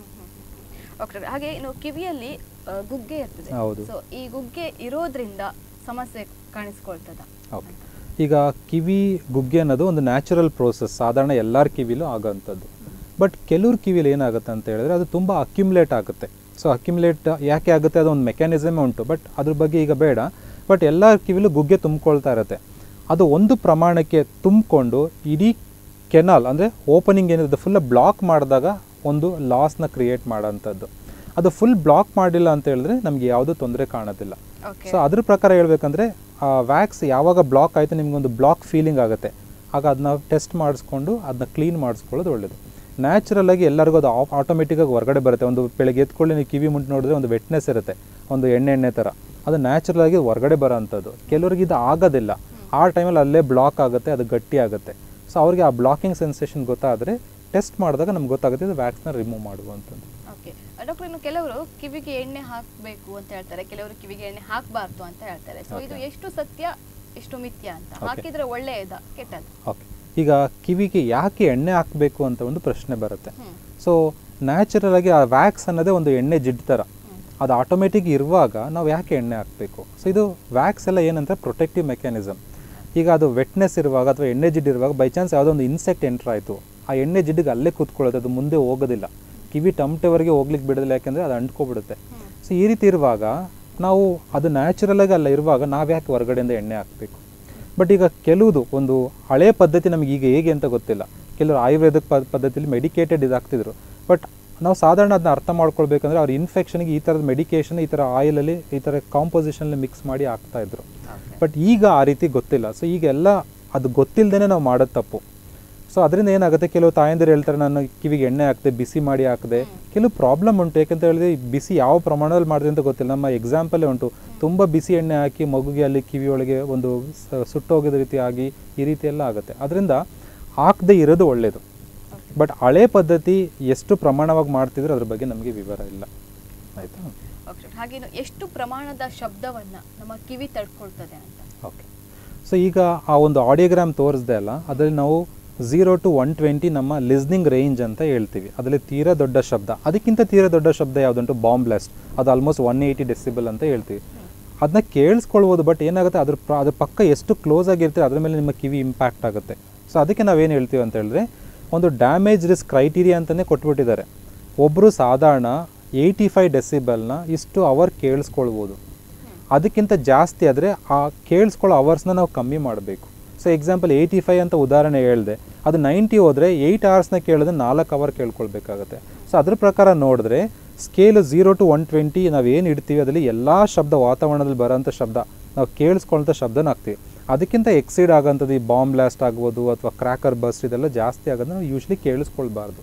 ಓಕೆ ಹಾಗೆ ಇನ್ನು ಕಿವಿಯಲ್ಲಿ ಆ, ಗುಗ್ಗೆ ಇರ್ತದೆ ಹೌದು. ಸೊ ಈ ಗುಗ್ಗೆ ಇರೋದ್ರಿಂದ ಸಮಸ್ಯೆ ಕಾಣಿಸ್ಕೊಳ್ತದ ಓಕೆ ಈಗ ಕಿವಿ ಗುಗ್ಗೆ ಅನ್ನೋದು ಒಂದು ನ್ಯಾಚುರಲ್ ಪ್ರೋಸೆಸ್ ಸಾಧಾರಣ ಎಲ್ಲರ ಕಿವಿಲೂ ಆಗೋಂಥದ್ದು ಬಟ್ ಕೆಲವ್ರ ಕಿವಿಲಿ ಏನಾಗುತ್ತೆ ಅಂತ ಹೇಳಿದ್ರೆ ಅದು ತುಂಬ ಅಕ್ಯುಮ್ಯುಲೇಟ್ ಆಗುತ್ತೆ ಸೊ ಅಕ್ಯುಮ್ಯುಲೇಟ್ ಯಾಕೆ ಆಗುತ್ತೆ ಅದು ಒಂದು ಮೆಕ್ಯಾನಿಸಮೇ ಉಂಟು ಬಟ್ ಅದ್ರ ಬಗ್ಗೆ ಈಗ ಬೇಡ ಬಟ್ ಎಲ್ಲ ಕಿವಿಲೂ ಗುಗ್ಗೆ ತುಂಬಿಕೊಳ್ತಾ ಇರುತ್ತೆ ಅದು ಒಂದು ಪ್ರಮಾಣಕ್ಕೆ ತುಂಬಿಕೊಂಡು ಇಡೀ ಕೆನಾಲ್ ಅಂದರೆ ಓಪನಿಂಗ್ ಏನಿದೆ ಫುಲ್ ಬ್ಲಾಕ್ ಮಾಡಿದಾಗ ಒಂದು ಲಾಸ್ನ ಕ್ರಿಯೇಟ್ ಮಾಡೋಂಥದ್ದು ಅದು ಫುಲ್ ಬ್ಲಾಕ್ ಮಾಡಿಲ್ಲ ಅಂತ ಹೇಳಿದ್ರೆ ನಮಗೆ ಯಾವುದೂ ತೊಂದರೆ ಕಾಣೋದಿಲ್ಲ ಓಕೆ ಸೊ ಅದ್ರ ಪ್ರಕಾರ ಹೇಳ್ಬೇಕಂದ್ರೆ ಆ ವ್ಯಾಕ್ಸ್ ಯಾವಾಗ ಬ್ಲಾಕ್ ಆಯಿತು ನಿಮ್ಗೊಂದು ಬ್ಲಾಕ್ ಫೀಲಿಂಗ್ ಆಗುತ್ತೆ ಆಗ ಅದನ್ನ ಟೆಸ್ಟ್ ಮಾಡಿಸ್ಕೊಂಡು ಅದನ್ನ ಕ್ಲೀನ್ ಮಾಡಿಸ್ಕೊಳ್ಳೋದು ಒಳ್ಳೇದು ನ್ಯಾಚುರಲ್ ಆಗಿ ಎಲ್ಲರಿಗೂ ಅದು ಆಟೋಮೆಟಿಕ್ಕಾಗಿ ಹೊರಗಡೆ ಬರುತ್ತೆ ಒಂದು ಬೆಳಗ್ಗೆ ಎತ್ಕೊಳ್ಳಿ ನೀವು ಕಿವಿ ಮುಂದೆ ನೋಡಿದ್ರೆ ಒಂದು ವೆಟ್ನೆಸ್ ಇರುತ್ತೆ ಒಂದು ಎಣ್ಣೆ ಎಣ್ಣೆ ಥರ ಅದು ನ್ಯಾಚುರಲ್ ಆಗಿ ಹೊರಗಡೆ ಬರೋ ಅಂಥದ್ದು ಕೆಲವರಿಗೆ ಇದು ಆಗೋದಿಲ್ಲ ಆ ಟೈಮಲ್ಲಿ ಅಲ್ಲೇ ಬ್ಲಾಕ್ ಆಗುತ್ತೆ ಅದು ಗಟ್ಟಿ ಆಗುತ್ತೆ ಸೊ ಅವ್ರಿಗೆ ಆ ಬ್ಲಾಕಿಂಗ್ ಸೆನ್ಸೇಷನ್ ಗೊತ್ತಾದರೆ ಟೆಸ್ಟ್ ಮಾಡಿದಾಗ ನಮ್ಗೆ ಗೊತ್ತಾಗುತ್ತೆ ಇದು ವ್ಯಾಕ್ಸ್ನ ರಿಮೂವ್ ಮಾಡುವಂಥದ್ದು ಓಕೆ ಡಾಕ್ಟರ್ ಇನ್ನು ಕೆಲವರು ಕಿವಿಗೆ ಎಣ್ಣೆ ಹಾಕಬೇಕು ಅಂತ ಹೇಳ್ತಾರೆ ಕೆಲವರು ಕಿವಿಗೆ ಎಣ್ಣೆ ಹಾಕಬಾರ್ದು ಅಂತ ಹೇಳ್ತಾರೆ ಸೊ ಇದು Okay. ಎಷ್ಟು ಸತ್ಯ ಎಷ್ಟು ಮಿಥ್ಯ ಅಂತ Okay. ಹಾಕಿದ್ರೆ ಒಳ್ಳೆಯದ ಕೆಟ್ಟದ್ದು ಓಕೆ ಈಗ ಕಿವಿಗೆ ಯಾಕೆ ಎಣ್ಣೆ ಹಾಕಬೇಕು ಅಂತ ಒಂದು ಪ್ರಶ್ನೆ ಬರುತ್ತೆ ಹ್ಮ್ ಸೊ ನ್ಯಾಚುರಲ್ ಆಗಿ ಆ ವ್ಯಾಕ್ಸ್ ಅನ್ನೋದೇ ಒಂದು ಎಣ್ಣೆ ಜಿಡ್ ಥರ ಅದು ಆಟೋಮೆಟಿಕ್ ಇರುವಾಗ ನಾವು ಯಾಕೆ ಎಣ್ಣೆ ಹಾಕಬೇಕು ಸೊ ಇದು ವ್ಯಾಕ್ಸ್ ಎಲ್ಲ ಏನಂತ ಪ್ರೊಟೆಕ್ಟಿವ್ ಮೆಕ್ಯಾನಿಸಮ್ ಈಗ ಅದು ವೆಟ್ನೆಸ್ ಇರುವಾಗ ಅಥವಾ ಎಣ್ಣೆ ಜಿಡ್ ಇರುವಾಗ ಬೈ ಚಾನ್ಸ್ ಯಾವುದೋ ಒಂದು ಇನ್ಸೆಕ್ಟ್ ಎಂಟ್ರ್ ಆಯಿತು ಆ ಎಣ್ಣೆ ಜಿಡ್ಡಿಗೆ ಅಲ್ಲೇ ಕೂತ್ಕೊಳ್ಳುತ್ತೆ ಅದು ಮುಂದೆ ಹೋಗೋದಿಲ್ಲ ಕಿವಿ ಟಮಟೆವರೆಗೆ ಹೋಗ್ಲಿಕ್ಕೆ ಬಿಡೋದಿಲ್ಲ ಯಾಕೆಂದರೆ ಅದು ಅಂಟ್ಕೊಬಿಡುತ್ತೆ ಸೊ ಈ ರೀತಿ ಇರುವಾಗ ನಾವು ಅದು ನ್ಯಾಚುರಲ್ ಆಗಿ ಅಲ್ಲ ಇರುವಾಗ ನಾವು ಯಾಕೆ ಹೊರಗಡೆಯಿಂದ ಎಣ್ಣೆ ಹಾಕಬೇಕು ಬಟ್ ಈಗ ಕೆಲವುದು ಒಂದು ಹಳೆ ಪದ್ಧತಿ ನಮಗೆ ಈಗ ಹೇಗೆ ಅಂತ ಗೊತ್ತಿಲ್ಲ ಕೆಲವರು ಆಯುರ್ವೇದಿಕ್ ಪ ಪದ್ಧತಿಯಲ್ಲಿ ಮೆಡಿಕೇಟೆಡ್ ಇದಾಗ್ತಿದ್ರು ಬಟ್ ನಾವು ಸಾಧಾರಣ ಅದನ್ನ ಅರ್ಥ ಮಾಡ್ಕೊಳ್ಬೇಕಂದ್ರೆ ಅವ್ರ ಇನ್ಫೆಕ್ಷನ್ಗೆ ಈ ಥರದ ಮೆಡಿಕೇಶನ್ ಈ ಥರ ಆಯಿಲಲ್ಲಿ ಈ ಥರ ಕಾಂಪೋಸಿಷನಲ್ಲಿ ಮಿಕ್ಸ್ ಮಾಡಿ ಹಾಕ್ತಾ ಇದ್ರು ಬಟ್ ಈಗ ಆ ರೀತಿ ಗೊತ್ತಿಲ್ಲ ಸೊ ಈಗೆಲ್ಲ ಅದು ಗೊತ್ತಿಲ್ಲದೇ ನಾವು ಮಾಡೋದು ತಪ್ಪು ಸೊ ಅದರಿಂದ ಏನಾಗುತ್ತೆ ಕೆಲವು ತಾಯಂದಿರು ಹೇಳ್ತಾರೆ ನಾನು ಕಿವಿಗೆ ಎಣ್ಣೆ ಹಾಕ್ದೆ ಬಿಸಿ ಮಾಡಿ ಹಾಕಿದೆ ಕೆಲವು ಪ್ರಾಬ್ಲಮ್ ಉಂಟು ಯಾಕಂತ ಹೇಳಿದ್ರೆ ಈ ಬಿಸಿ ಯಾವ ಪ್ರಮಾಣದಲ್ಲಿ ಮಾಡಿದೆ ಅಂತ ಗೊತ್ತಿಲ್ಲ ನಮ್ಮ ಎಕ್ಸಾಂಪಲ್ಲೇ ಉಂಟು ತುಂಬ ಬಿಸಿ ಎಣ್ಣೆ ಹಾಕಿ ಮಗುಗೆ ಅಲ್ಲಿ ಕಿವಿಯೊಳಗೆ ಒಂದು ಸ- ಸುಟ್ಟೋಗಿದ ರೀತಿ ಆಗಿ ಈ ರೀತಿ ಎಲ್ಲ ಆಗುತ್ತೆ ಅದರಿಂದ ಹಾಕದೇ ಇರೋದು ಒಳ್ಳೆಯದು ಬಟ್ ಹಳೆ ಪದ್ಧತಿ ಎಷ್ಟು ಪ್ರಮಾಣವಾಗಿ ಮಾಡ್ತಿದ್ರು ಅದ್ರ ಬಗ್ಗೆ ನಮಗೆ ವಿವರ ಇಲ್ಲ ಆಯಿತಾ ಓಕೆ ಹಾಗೆ ಇನ್ನು ಎಷ್ಟು ಪ್ರಮಾಣದ ಶಬ್ದವನ್ನ ನಮ್ಮ ಕಿವಿ ತಡ್ಕೊಳ್ತದೆ ಅಂತ ಓಕೆ ಸೊ ಈಗ ಆ ಒಂದು ಆಡಿಯೋಗ್ರಾಮ್ ತೋರಿಸ್ದೆ ಅಲ್ಲ ಅದರಲ್ಲಿ ನಾವು ಝೀರೋ ಟು ಒನ್ ಟ್ವೆಂಟಿ ನಮ್ಮ ಲಿಸ್ನಿಂಗ್ ರೇಂಜ್ ಅಂತ ಹೇಳ್ತೀವಿ ಅದರಲ್ಲಿ ತೀರಾ ದೊಡ್ಡ ಶಬ್ದ ಅದಕ್ಕಿಂತ ತೀರಾ ದೊಡ್ಡ ಶಬ್ದ ಯಾವುದಂಟು ಬಾಂಬ್ ಬ್ಲಾಸ್ಟ್ ಅದು ಆಲ್ಮೋಸ್ಟ್ ಒನ್ ಏಯ್ಟಿ ಡೆಸಿಬಲ್ ಅಂತ ಹೇಳ್ತೀವಿ ಅದನ್ನ ಕೇಳಿಸ್ಕೊಳ್ಬೋದು ಬಟ್ ಏನಾಗುತ್ತೆ ಅದ್ರ ಪ್ರ ಅದ್ರ ಪಕ್ಕ ಎಷ್ಟು ಕ್ಲೋಸ್ ಆಗಿರ್ತೀವಿ ಅದ್ರ ಮೇಲೆ ನಿಮ್ಮ ಕಿವಿ ಇಂಪ್ಯಾಕ್ಟ್ ಆಗುತ್ತೆ ಸೊ ಅದಕ್ಕೆ ನಾವೇನು ಹೇಳ್ತೀವಿ ಅಂತ ಹೇಳಿದ್ರೆ ಒಂದು ಡ್ಯಾಮೇಜ್ ರಿಸ್ಕ್ ಕ್ರೈಟೀರಿಯಾ ಅಂತಲೇ ಕೊಟ್ಬಿಟ್ಟಿದ್ದಾರೆ ಒಬ್ಬರು ಸಾಧಾರಣ ಏಯ್ಟಿ ಫೈವ್ ಡೆಸಿಬಲ್ನ ಇಷ್ಟು ಅವರ್ ಕೇಳಿಸ್ಕೊಳ್ಬೋದು ಅದಕ್ಕಿಂತ ಜಾಸ್ತಿ ಆದರೆ ಆ ಕೇಳಿಸ್ಕೊಳ್ಳೋ ಅವರ್ಸ್ನ ನಾವು ಕಮ್ಮಿ ಮಾಡಬೇಕು ಸೊ ಎಕ್ಸಾಂಪಲ್ ಏಯ್ಟಿ ಫೈವ್ ಅಂತ ಉದಾಹರಣೆ ಹೇಳಿದೆ ಅದು ನೈಂಟಿ ಹೋದರೆ ಏಯ್ಟ್ ಅವರ್ಸ್ನ ಕೇಳಿದ್ರೆ ನಾಲ್ಕು ಅವರ್ ಕೇಳ್ಕೊಳ್ಬೇಕಾಗತ್ತೆ ಸೊ ಅದ್ರ ಪ್ರಕಾರ ನೋಡಿದ್ರೆ scale zero to one twenty ನಾವು ಏನು ಇಡ್ತೀವಿ ಅದರಲ್ಲಿ ಎಲ್ಲ ಶಬ್ದ ವಾತಾವರಣದಲ್ಲಿ ಬರೋಂಥ ಶಬ್ದ ನಾವು ಕೇಳಿಸ್ಕೊಳ್ಳೋಂಥ ಶಬ್ದನ ಹಾಕ್ತೀವಿ ಅದಕ್ಕಿಂತ ಎಕ್ಸೀಡ್ ಆಗೋಂಥದ್ದು ಈ ಬಾಂಬ್ ಬ್ಲಾಸ್ಟ್ ಆಗ್ಬೋದು ಅಥವಾ ಕ್ರ್ಯಾಕರ್ ಬಸ್ಟ್ ಇದೆಲ್ಲ ಜಾಸ್ತಿ ಆಗೋದನ್ನ ನಾವು ಯೂಶ್ವಲಿ ಕೇಳಿಸ್ಕೊಳ್ಬಾರ್ದು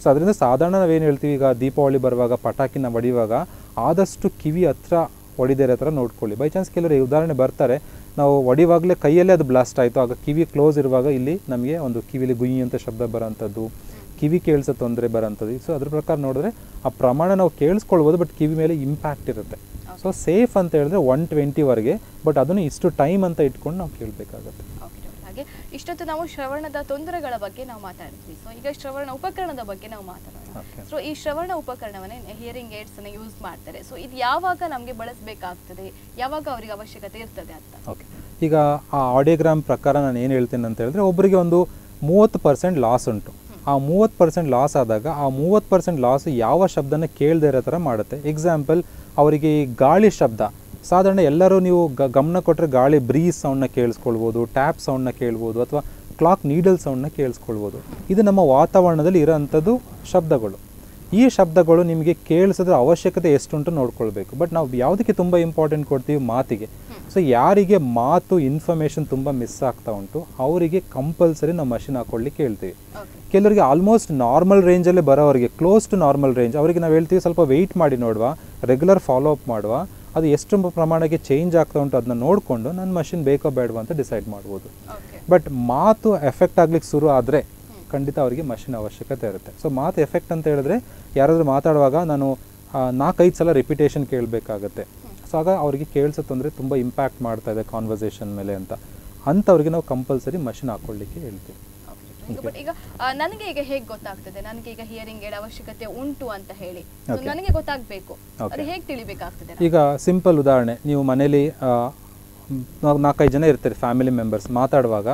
ಸೊ ಅದರಿಂದ ಸಾಧಾರಣ ನಾವೇನು ಹೇಳ್ತೀವಿ ಈಗ ದೀಪಾವಳಿ ಬರುವಾಗ ಪಟಾಕಿನ ಹೊಡಿಯುವಾಗ ಆದಷ್ಟು ಕಿವಿ ಹತ್ರ ಹೊಡಿದಿರೋ ಥರ ನೋಡ್ಕೊಳ್ಳಿ ಬೈ ಚಾನ್ಸ್ ಕೆಲವರು ಈ ಉದಾಹರಣೆ ಬರ್ತಾರೆ ನಾವು ಹೊಡಿವಾಗಲೇ ಕೈಯಲ್ಲೇ ಅದು ಬ್ಲಾಸ್ಟ್ ಆಯಿತು ಆಗ ಕಿವಿ ಕ್ಲೋಸ್ ಇರುವಾಗ ಇಲ್ಲಿ ನಮಗೆ ಒಂದು ಕಿವಿಲಿ ಗುಯಿ ಅಂತ ಶಬ್ದ ಬರೋಂಥದ್ದು ಕಿವಿ ಕೇಳಿಸೋ ತೊಂದರೆ ಬರೋಂಥದ್ದು ಸೊ ಅದ್ರ ಪ್ರಕಾರ ನೋಡಿದ್ರೆ ಆ ಪ್ರಮಾಣ ನಾವು ಕೇಳಿಸ್ಕೊಳ್ಬೋದು ಬಟ್ ಕಿವಿ ಮೇಲೆ ಇಂಪ್ಯಾಕ್ಟ್ ಇರುತ್ತೆ ಸೊ ಸೇಫ್ ಅಂತ ಹೇಳಿದ್ರೆ ಒನ್ ಟ್ವೆಂಟಿವರೆಗೆ ಬಟ್ ಅದನ್ನು ಇಷ್ಟು ಟೈಮ್ ಅಂತ ಇಟ್ಕೊಂಡು ನಾವು ಕೇಳಬೇಕಾಗತ್ತೆ ಓಕೆ ಡಾಕ್ಟರ್. ಹಾಗೆ ಇಷ್ಟೊತ್ತು ನಾವು ಶ್ರವಣದ ತೊಂದರೆಗಳ ಬಗ್ಗೆ ನಾವು ಮಾತಾಡಿದ್ವಿ ಸೊ ಈಗ ಶ್ರವಣ ಉಪಕರಣದ ಬಗ್ಗೆ ನಾವು ಮಾತಾಡೋಣ Okay. ಸೊ ಈ ಶ್ರವಣ ಉಪಕರಣವನ್ನೇ ಹಿಯರಿಂಗ್ ಏಡ್ಸ್ ಅನ್ನ ಯೂಸ್ ಮಾಡ್ತಾರೆ ಸೊ ಇದು ಯಾವಾಗ ನಮಗೆ ಬಳಸಬೇಕಾಗ್ತದೆ ಯಾವಾಗ ಅವರಿಗೆ ಅವಶ್ಯಕತೆ ಇರ್ತದೆ ಅಂತ ಓಕೆ ಈಗ ಆ ಆಡಿಯೋಗ್ರಾಮ್ ಪ್ರಕಾರ ನಾನು ಏನು ಹೇಳ್ತೀನಿ ಅಂತ ಹೇಳಿದ್ರೆ ಒಬ್ಬರಿಗೆ ಒಂದು ಮೂವತ್ತು ಪರ್ಸೆಂಟ್ ಲಾಸ್ ಉಂಟು ಆ ಮೂವತ್ತು ಪರ್ಸೆಂಟ್ ಲಾಸ್ ಆದಾಗ ಆ ಮೂವತ್ತು ಪರ್ಸೆಂಟ್ ಲಾಸ್ ಯಾವ ಶಬ್ದನ ಕೇಳದೇ ಇರೋ ಥರ ಮಾಡುತ್ತೆ ಎಕ್ಸಾಂಪಲ್ ಅವರಿಗೆ ಈ ಗಾಳಿ ಶಬ್ದ ಸಾಧಾರಣ ಎಲ್ಲರೂ ನೀವು ಗ ಗಮನ ಕೊಟ್ಟರೆ ಗಾಳಿ ಬ್ರೀಸ್ ಸೌಂಡ್ನ ಕೇಳಿಸ್ಕೊಳ್ಬೋದು ಟ್ಯಾಪ್ ಸೌಂಡ್ನ ಕೇಳ್ಬೋದು ಅಥವಾ ಕ್ಲಾಕ್ ನೀಡಲ್ ಸೌಂಡ್ನ ಕೇಳಿಸ್ಕೊಳ್ಬೋದು ಇದು ನಮ್ಮ ವಾತಾವರಣದಲ್ಲಿ ಇರೋಂಥದ್ದು ಶಬ್ದಗಳು ಈ ಶಬ್ದಗಳು ನಿಮಗೆ ಕೇಳಿಸೋದ್ರ ಅವಶ್ಯಕತೆ ಎಷ್ಟುಂಟು ನೋಡ್ಕೊಳ್ಬೇಕು ಬಟ್ ನಾವು ಯಾವುದಕ್ಕೆ ತುಂಬ ಇಂಪಾರ್ಟೆಂಟ್ ಕೊಡ್ತೀವಿ ಮಾತಿಗೆ ಸೊ ಯಾರಿಗೆ ಮಾತು ಇನ್ಫಾರ್ಮೇಷನ್ ತುಂಬ ಮಿಸ್ ಆಗ್ತಾ ಉಂಟು ಅವರಿಗೆ ಕಂಪಲ್ಸರಿ ನಾವು ಮಷಿನ್ ಹಾಕೊಳ್ಳಿಕ್ಕೆ ಹೇಳ್ತೀವಿ ಓಕೆ ಕೆಲವರಿಗೆ ಆಲ್ಮೋಸ್ಟ್ ನಾರ್ಮಲ್ ರೇಂಜಲ್ಲೇ ಬರೋವರಿಗೆ ಕ್ಲೋಸ್ ಟು ನಾರ್ಮಲ್ ರೇಂಜ್ ಅವರಿಗೆ ನಾವು ಹೇಳ್ತೀವಿ ಸ್ವಲ್ಪ ವೆಯ್ಟ್ ಮಾಡಿ ನೋಡುವ ರೆಗ್ಯುಲರ್ ಫಾಲೋ ಅಪ್ ಮಾಡುವ ಅದು ಎಷ್ಟು ಪ್ರಮಾಣಕ್ಕೆ ಚೇಂಜ್ ಆಗ್ತಾ ಉಂಟು ಅದನ್ನ ನೋಡಿಕೊಂಡು ನನ್ನ ಮಷಿನ್ ಬೇಕೋ ಬೇಡವಾ ಅಂತ ಡಿಸೈಡ್ ಮಾಡ್ಬೋದು ಓಕೆ ಬಟ್ ಮಾತು ಎಫೆಕ್ಟ್ ಆಗ್ಲಿಕ್ಕೆ ಶುರು ಆದರೆ ಖಂಡಿತ ಅವರಿಗೆ ಮಷಿನ್ ಅವಶ್ಯಕತೆ ಇರುತ್ತೆ ಸೊ ಮಾತು ಎಫೆಕ್ಟ್ ಅಂತ ಹೇಳಿದ್ರೆ ಯಾರಾದರೂ ಮಾತಾಡುವಾಗ ನಾನು ಆ, ನಾಲ್ಕೈದು ಸಲ ರಿಪಿಟೇಷನ್ ಕೇಳಬೇಕಾಗತ್ತೆ ಸೊ ಆಗ ಅವರಿಗೆ ಕೇಳಿಸೋ ತೊಂದರೆ ತುಂಬ ಇಂಪ್ಯಾಕ್ಟ್ ಮಾಡ್ತಾ ಇದೆ ಕಾನ್ವರ್ಸೇಷನ್ ಮೇಲೆ ಅಂತ ಅಂಥವ್ರಿಗೆ ನಾವು ಕಂಪಲ್ಸರಿ ಮಷಿನ್ ಹಾಕ್ಕೊಳ್ಳಿಕ್ಕೆ ಹೇಳ್ತೀವಿ ಈಗ ಬಟ್ ಈಗ ಆ, ನನಗೆ ಈಗ ಹೇಗೆ ಗೊತ್ತಾಗ್ತದೆ ನನಗೆ ಈಗ ಹಿಯರಿಂಗ್ ಏಡ್ ಅವಶ್ಯಕತೆ ಉಂಟು ಅಂತ ಹೇಳಿ So, Okay. ನನಗೆ ಗೊತ್ತಾಗಬೇಕು ಅದು Okay. ಹೇಗೆ ತಿಳಿಬೇಕಾಗ್ತದೆ ಈಗ ಸಿಂಪಲ್ ಉದಾಹರಣೆ ನೀವು ಮನೇಲಿ ಆ, ನಾಲ್ಕು ನಾಲ್ಕೈದು ಜನ ಇರ್ತಾರೆ ಫ್ಯಾಮಿಲಿ ಮೆಂಬರ್ಸ್ ಮಾತಾಡುವಾಗ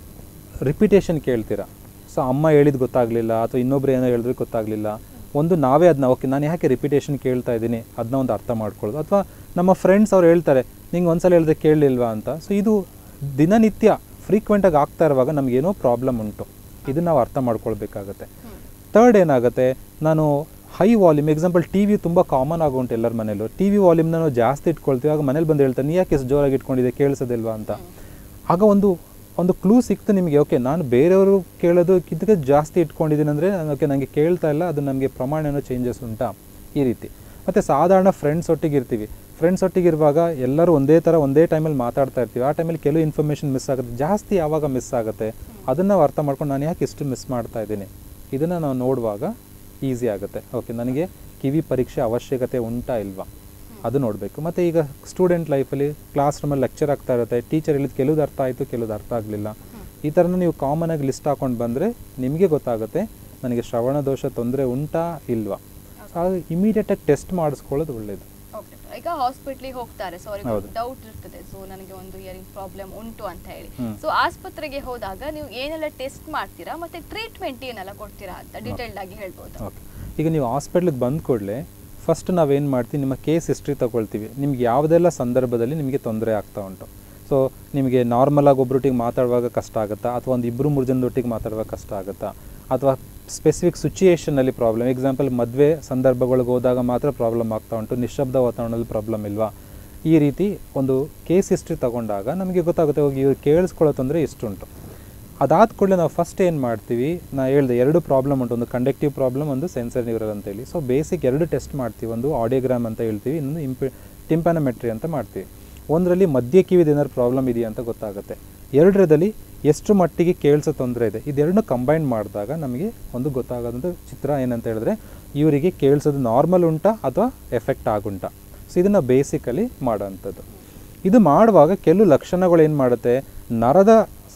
ರಿಪಿಟೇಷನ್ ಕೇಳ್ತೀರಾ ಸೊ ಅಮ್ಮ ಹೇಳಿದ್ದು ಗೊತ್ತಾಗಲಿಲ್ಲ ಅಥವಾ ಇನ್ನೊಬ್ರು ಏನೋ ಹೇಳಿದ್ರೆ ಗೊತ್ತಾಗಲಿಲ್ಲ ಒಂದು ನಾವೇ ಅದನ್ನ ಓಕೆ ನಾನು ಯಾಕೆ ರಿಪಿಟೇಷನ್ ಕೇಳ್ತಾ ಇದ್ದೀನಿ ಅದನ್ನ ಒಂದು ಅರ್ಥ ಮಾಡ್ಕೊಳ್ಳೋದು ಅಥವಾ ನಮ್ಮ ಫ್ರೆಂಡ್ಸ್ ಅವ್ರು ಹೇಳ್ತಾರೆ ನಿಂಗೆ ಒಂದ್ಸಲ ಹೇಳಿದ್ರೆ ಕೇಳಲಿಲ್ವಾ ಅಂತ ಸೊ ಇದು ದಿನನಿತ್ಯ ಫ್ರೀಕ್ವೆಂಟಾಗಿ ಆಗ್ತಾ ಇರುವಾಗ ನಮಗೇನೋ ಪ್ರಾಬ್ಲಮ್ ಉಂಟು ಇದನ್ನ ನಾವು ಅರ್ಥ ಮಾಡ್ಕೊಳ್ಬೇಕಾಗತ್ತೆ ಥರ್ಡ್ ಏನಾಗುತ್ತೆ ನಾನು high volume example T V ತುಂಬ ಕಾಮನ್ ಆಗುಂಟು ಎಲ್ಲರ ಮನೇಲೂ ಟಿ ವಿ ವಾಲ್ಯೂಮ್ನ ನಾವು ಜಾಸ್ತಿ ಇಟ್ಕೊಳ್ತೀವಿ ಆಗ ಮನೇಲಿ ಬಂದು ಹೇಳ್ತಾರೆ ನೀ ಯಾಕೆ ಎಷ್ಟು ಜೋರಾಗಿ ಇಟ್ಕೊಂಡಿದೆ ಕೇಳಿಸೋದಿಲ್ವಾ ಅಂತ ಆಗ ಒಂದು ಒಂದು ಕ್ಲೂ ಸಿಕ್ತು ನಿಮಗೆ ಓಕೆ ನಾನು ಬೇರೆಯವರು ಕೇಳೋದಕ್ಕಿಂತ ಜಾಸ್ತಿ ಇಟ್ಕೊಂಡಿದ್ದೀನಿ ಅಂದರೆ ಓಕೆ ನನಗೆ ಕೇಳ್ತಾ ಇಲ್ಲ ಅದು ನಮಗೆ ಪ್ರಮಾಣ ಏನೋ ಚೇಂಜಸ್ ಉಂಟಾ ಈ ರೀತಿ ಮತ್ತು ಸಾಧಾರಣ ಫ್ರೆಂಡ್ಸ್ ಒಟ್ಟಿಗೆ ಇರ್ತೀವಿ ಫ್ರೆಂಡ್ಸ್ ಒಟ್ಟಿಗೆ ಇರುವಾಗ ಎಲ್ಲರೂ ಒಂದೇ ಥರ ಒಂದೇ ಟೈಮಲ್ಲಿ ಮಾತಾಡ್ತಾ ಇರ್ತೀವಿ ಆ ಟೈಮಲ್ಲಿ ಕೆಲವು ಇನ್ಫಾರ್ಮೇಷನ್ ಮಿಸ್ ಆಗುತ್ತೆ ಜಾಸ್ತಿ ಯಾವಾಗ ಮಿಸ್ ಆಗುತ್ತೆ ಅದನ್ನು ನಾವು ಅರ್ಥ ಮಾಡ್ಕೊಂಡು ನಾನು ಯಾಕೆ ಇಷ್ಟು ಮಿಸ್ ಮಾಡ್ತಾ ಇದ್ದೀನಿ ಇದನ್ನು ನಾವು ನೋಡುವಾಗ ಈಸಿ ಆಗುತ್ತೆ ಓಕೆ ನನಗೆ ಕಿವಿ ಪರೀಕ್ಷೆ ಅವಶ್ಯಕತೆ ಉಂಟಾ ಇಲ್ವಾ ಅದು ನೋಡಬೇಕು ಮತ್ತು ಈಗ ಸ್ಟೂಡೆಂಟ್ ಲೈಫಲ್ಲಿ ಕ್ಲಾಸ್ ರೂಮಲ್ಲಿ ಲೆಕ್ಚರ್ ಆಗ್ತಾ ಇರುತ್ತೆ ಟೀಚರ್ ಹೇಳಿದ ಕೆಲವ್ದು ಅರ್ಥ ಆಯಿತು ಕೆಲವ್ದು ಅರ್ಥ ಆಗಲಿಲ್ಲ ಈ ಥರನೂ ನೀವು ಕಾಮನಾಗಿ ಲಿಸ್ಟ್ ಹಾಕೊಂಡು ಬಂದರೆ ನಿಮಗೆ ಗೊತ್ತಾಗುತ್ತೆ ನನಗೆ ಶ್ರವಣ ದೋಷ ತೊಂದರೆ ಉಂಟಾ ಇಲ್ವಾ ಆಗ ಇಮಿಡಿಯೇಟಾಗಿ ಟೆಸ್ಟ್ ಮಾಡಿಸ್ಕೊಳ್ಳೋದು ಒಳ್ಳೆಯದು Okay. ಈಗ ಹಾಸ್ಪಿಟ್ಲಿಗೆ ಹೋಗ್ತಾರೆ ಸೊ ಅವರಿಗೆ ಹೌದು. ಡೌಟ್ ಇರ್ತದೆ ಸೊ ನನಗೆ ಒಂದು ಹಿಯರಿಂಗ್ ಪ್ರಾಬ್ಲಮ್ ಉಂಟು ಅಂತ ಹೇಳಿ ಹ್ಮ್. ಸೊ ಆಸ್ಪತ್ರೆಗೆ ಹೋದಾಗ ನೀವು ಏನೆಲ್ಲ ಟೆಸ್ಟ್ ಮಾಡ್ತೀರಾ ಮತ್ತೆ ಟ್ರೀಟ್ಮೆಂಟ್ ಏನೆಲ್ಲ ಕೊಡ್ತೀರಾ ಅಂತ ಡೀಟೇಲ್ಡ್ ಆಗಿ ಹೇಳ್ಬೋದು ಓಕೆ ಈಗ ನೀವು ಹಾಸ್ಪಿಟ್ಲಿಗೆ ಬಂದ ಕೂಡಲೇ ಫಸ್ಟ್ ನಾವೇನು ಮಾಡ್ತೀವಿ ನಿಮ್ಮ ಕೇಸ್ ಹಿಸ್ಟ್ರಿ ತಗೊಳ್ತೀವಿ ನಿಮ್ಗೆ ಯಾವುದೆಲ್ಲ ಸಂದರ್ಭದಲ್ಲಿ ನಿಮಗೆ ತೊಂದರೆ ಆಗ್ತಾ ಉಂಟು ಸೊ ನಿಮಗೆ ನಾರ್ಮಲಾಗಿ ಒಬ್ಬರೊಟ್ಟಿಗೆ ಮಾತಾಡುವಾಗ ಕಷ್ಟ ಆಗುತ್ತಾ ಅಥವಾ ಒಂದು ಇಬ್ಬರು ಮೂರು ಜನದೊಟ್ಟಿಗೆ ಮಾತಾಡುವಾಗ ಕಷ್ಟ ಆಗುತ್ತಾ ಅಥವಾ ಸ್ಪೆಸಿಫಿಕ್ ಸಿಚುಯೇಷನಲ್ಲಿ ಪ್ರಾಬ್ಲಮ್ ಎಕ್ಸಾಂಪಲ್ ಮದುವೆ ಸಂದರ್ಭಗಳಿಗೆ ಹೋದಾಗ ಮಾತ್ರ ಪ್ರಾಬ್ಲಮ್ ಆಗ್ತಾ ಉಂಟು ನಿಶಬ್ದ ವಾತಾವರಣದಲ್ಲಿ ಪ್ರಾಬ್ಲಮ್ ಇಲ್ವಾ ಈ ರೀತಿ ಒಂದು ಕೇಸ್ ಹಿಸ್ಟ್ರಿ ತಗೊಂಡಾಗ ನಮಗೆ ಗೊತ್ತಾಗುತ್ತೆ ಹೋಗಿ ಇವ್ರು ಕೇಳಿಸ್ಕೊಳ್ಳೋ ತೊಂದರೆ ಇಷ್ಟುಂಟು ಅದಾದ ಕೂಡಲೇ ನಾವು ಫಸ್ಟ್ ಏನು ಮಾಡ್ತೀವಿ ನಾ ಹೇಳಿದೆ ಎರಡು ಪ್ರಾಬ್ಲಮ್ ಉಂಟು ಒಂದು ಕಂಡಕ್ಟಿವ್ ಪ್ರಾಬ್ಲಮ್ ಒಂದು ಸೆನ್ಸರ್ ನ್ಯೂರಲ್ ಅಂತೇಳಿ ಸೊ ಬೇಸಿಕ್ ಎರಡು ಟೆಸ್ಟ್ ಮಾಡ್ತೀವಿ ಒಂದು ಆಡಿಯೋಗ್ರಾಮ್ ಅಂತ ಹೇಳ್ತೀವಿ ಇನ್ನೊಂದು ಇಂಪಿ ಟಿಂಪಾನಮೆಟ್ರಿ ಅಂತ ಮಾಡ್ತೀವಿ ಒಂದರಲ್ಲಿ ಮಧ್ಯ ಕಿವಿದ ಏನಾದ್ರು ಪ್ರಾಬ್ಲಮ್ ಇದೆಯಾ ಅಂತ ಗೊತ್ತಾಗುತ್ತೆ ಎರಡರದಲ್ಲಿ ಎಷ್ಟು ಮಟ್ಟಿಗೆ ಕೇಳಿಸೋ ತೊಂದರೆ ಇದೆ ಇದೆರಡನ್ನೂ ಕಂಬೈನ್ ಮಾಡಿದಾಗ ನಮಗೆ ಒಂದು ಗೊತ್ತಾಗೋದಂಥ ಚಿತ್ರ ಏನಂತ ಹೇಳಿದ್ರೆ ಇವರಿಗೆ ಕೇಳಿಸೋದು ನಾರ್ಮಲ್ ಉಂಟಾ ಅಥವಾ ಎಫೆಕ್ಟ್ ಆಗುಂಟಾ ಸೊ ಇದನ್ನು ಬೇಸಿಕಲಿ ಮಾಡೋವಂಥದ್ದು ಇದು ಮಾಡುವಾಗ ಕೆಲವು ಲಕ್ಷಣಗಳು ಏನು ಮಾಡುತ್ತೆ ನರದ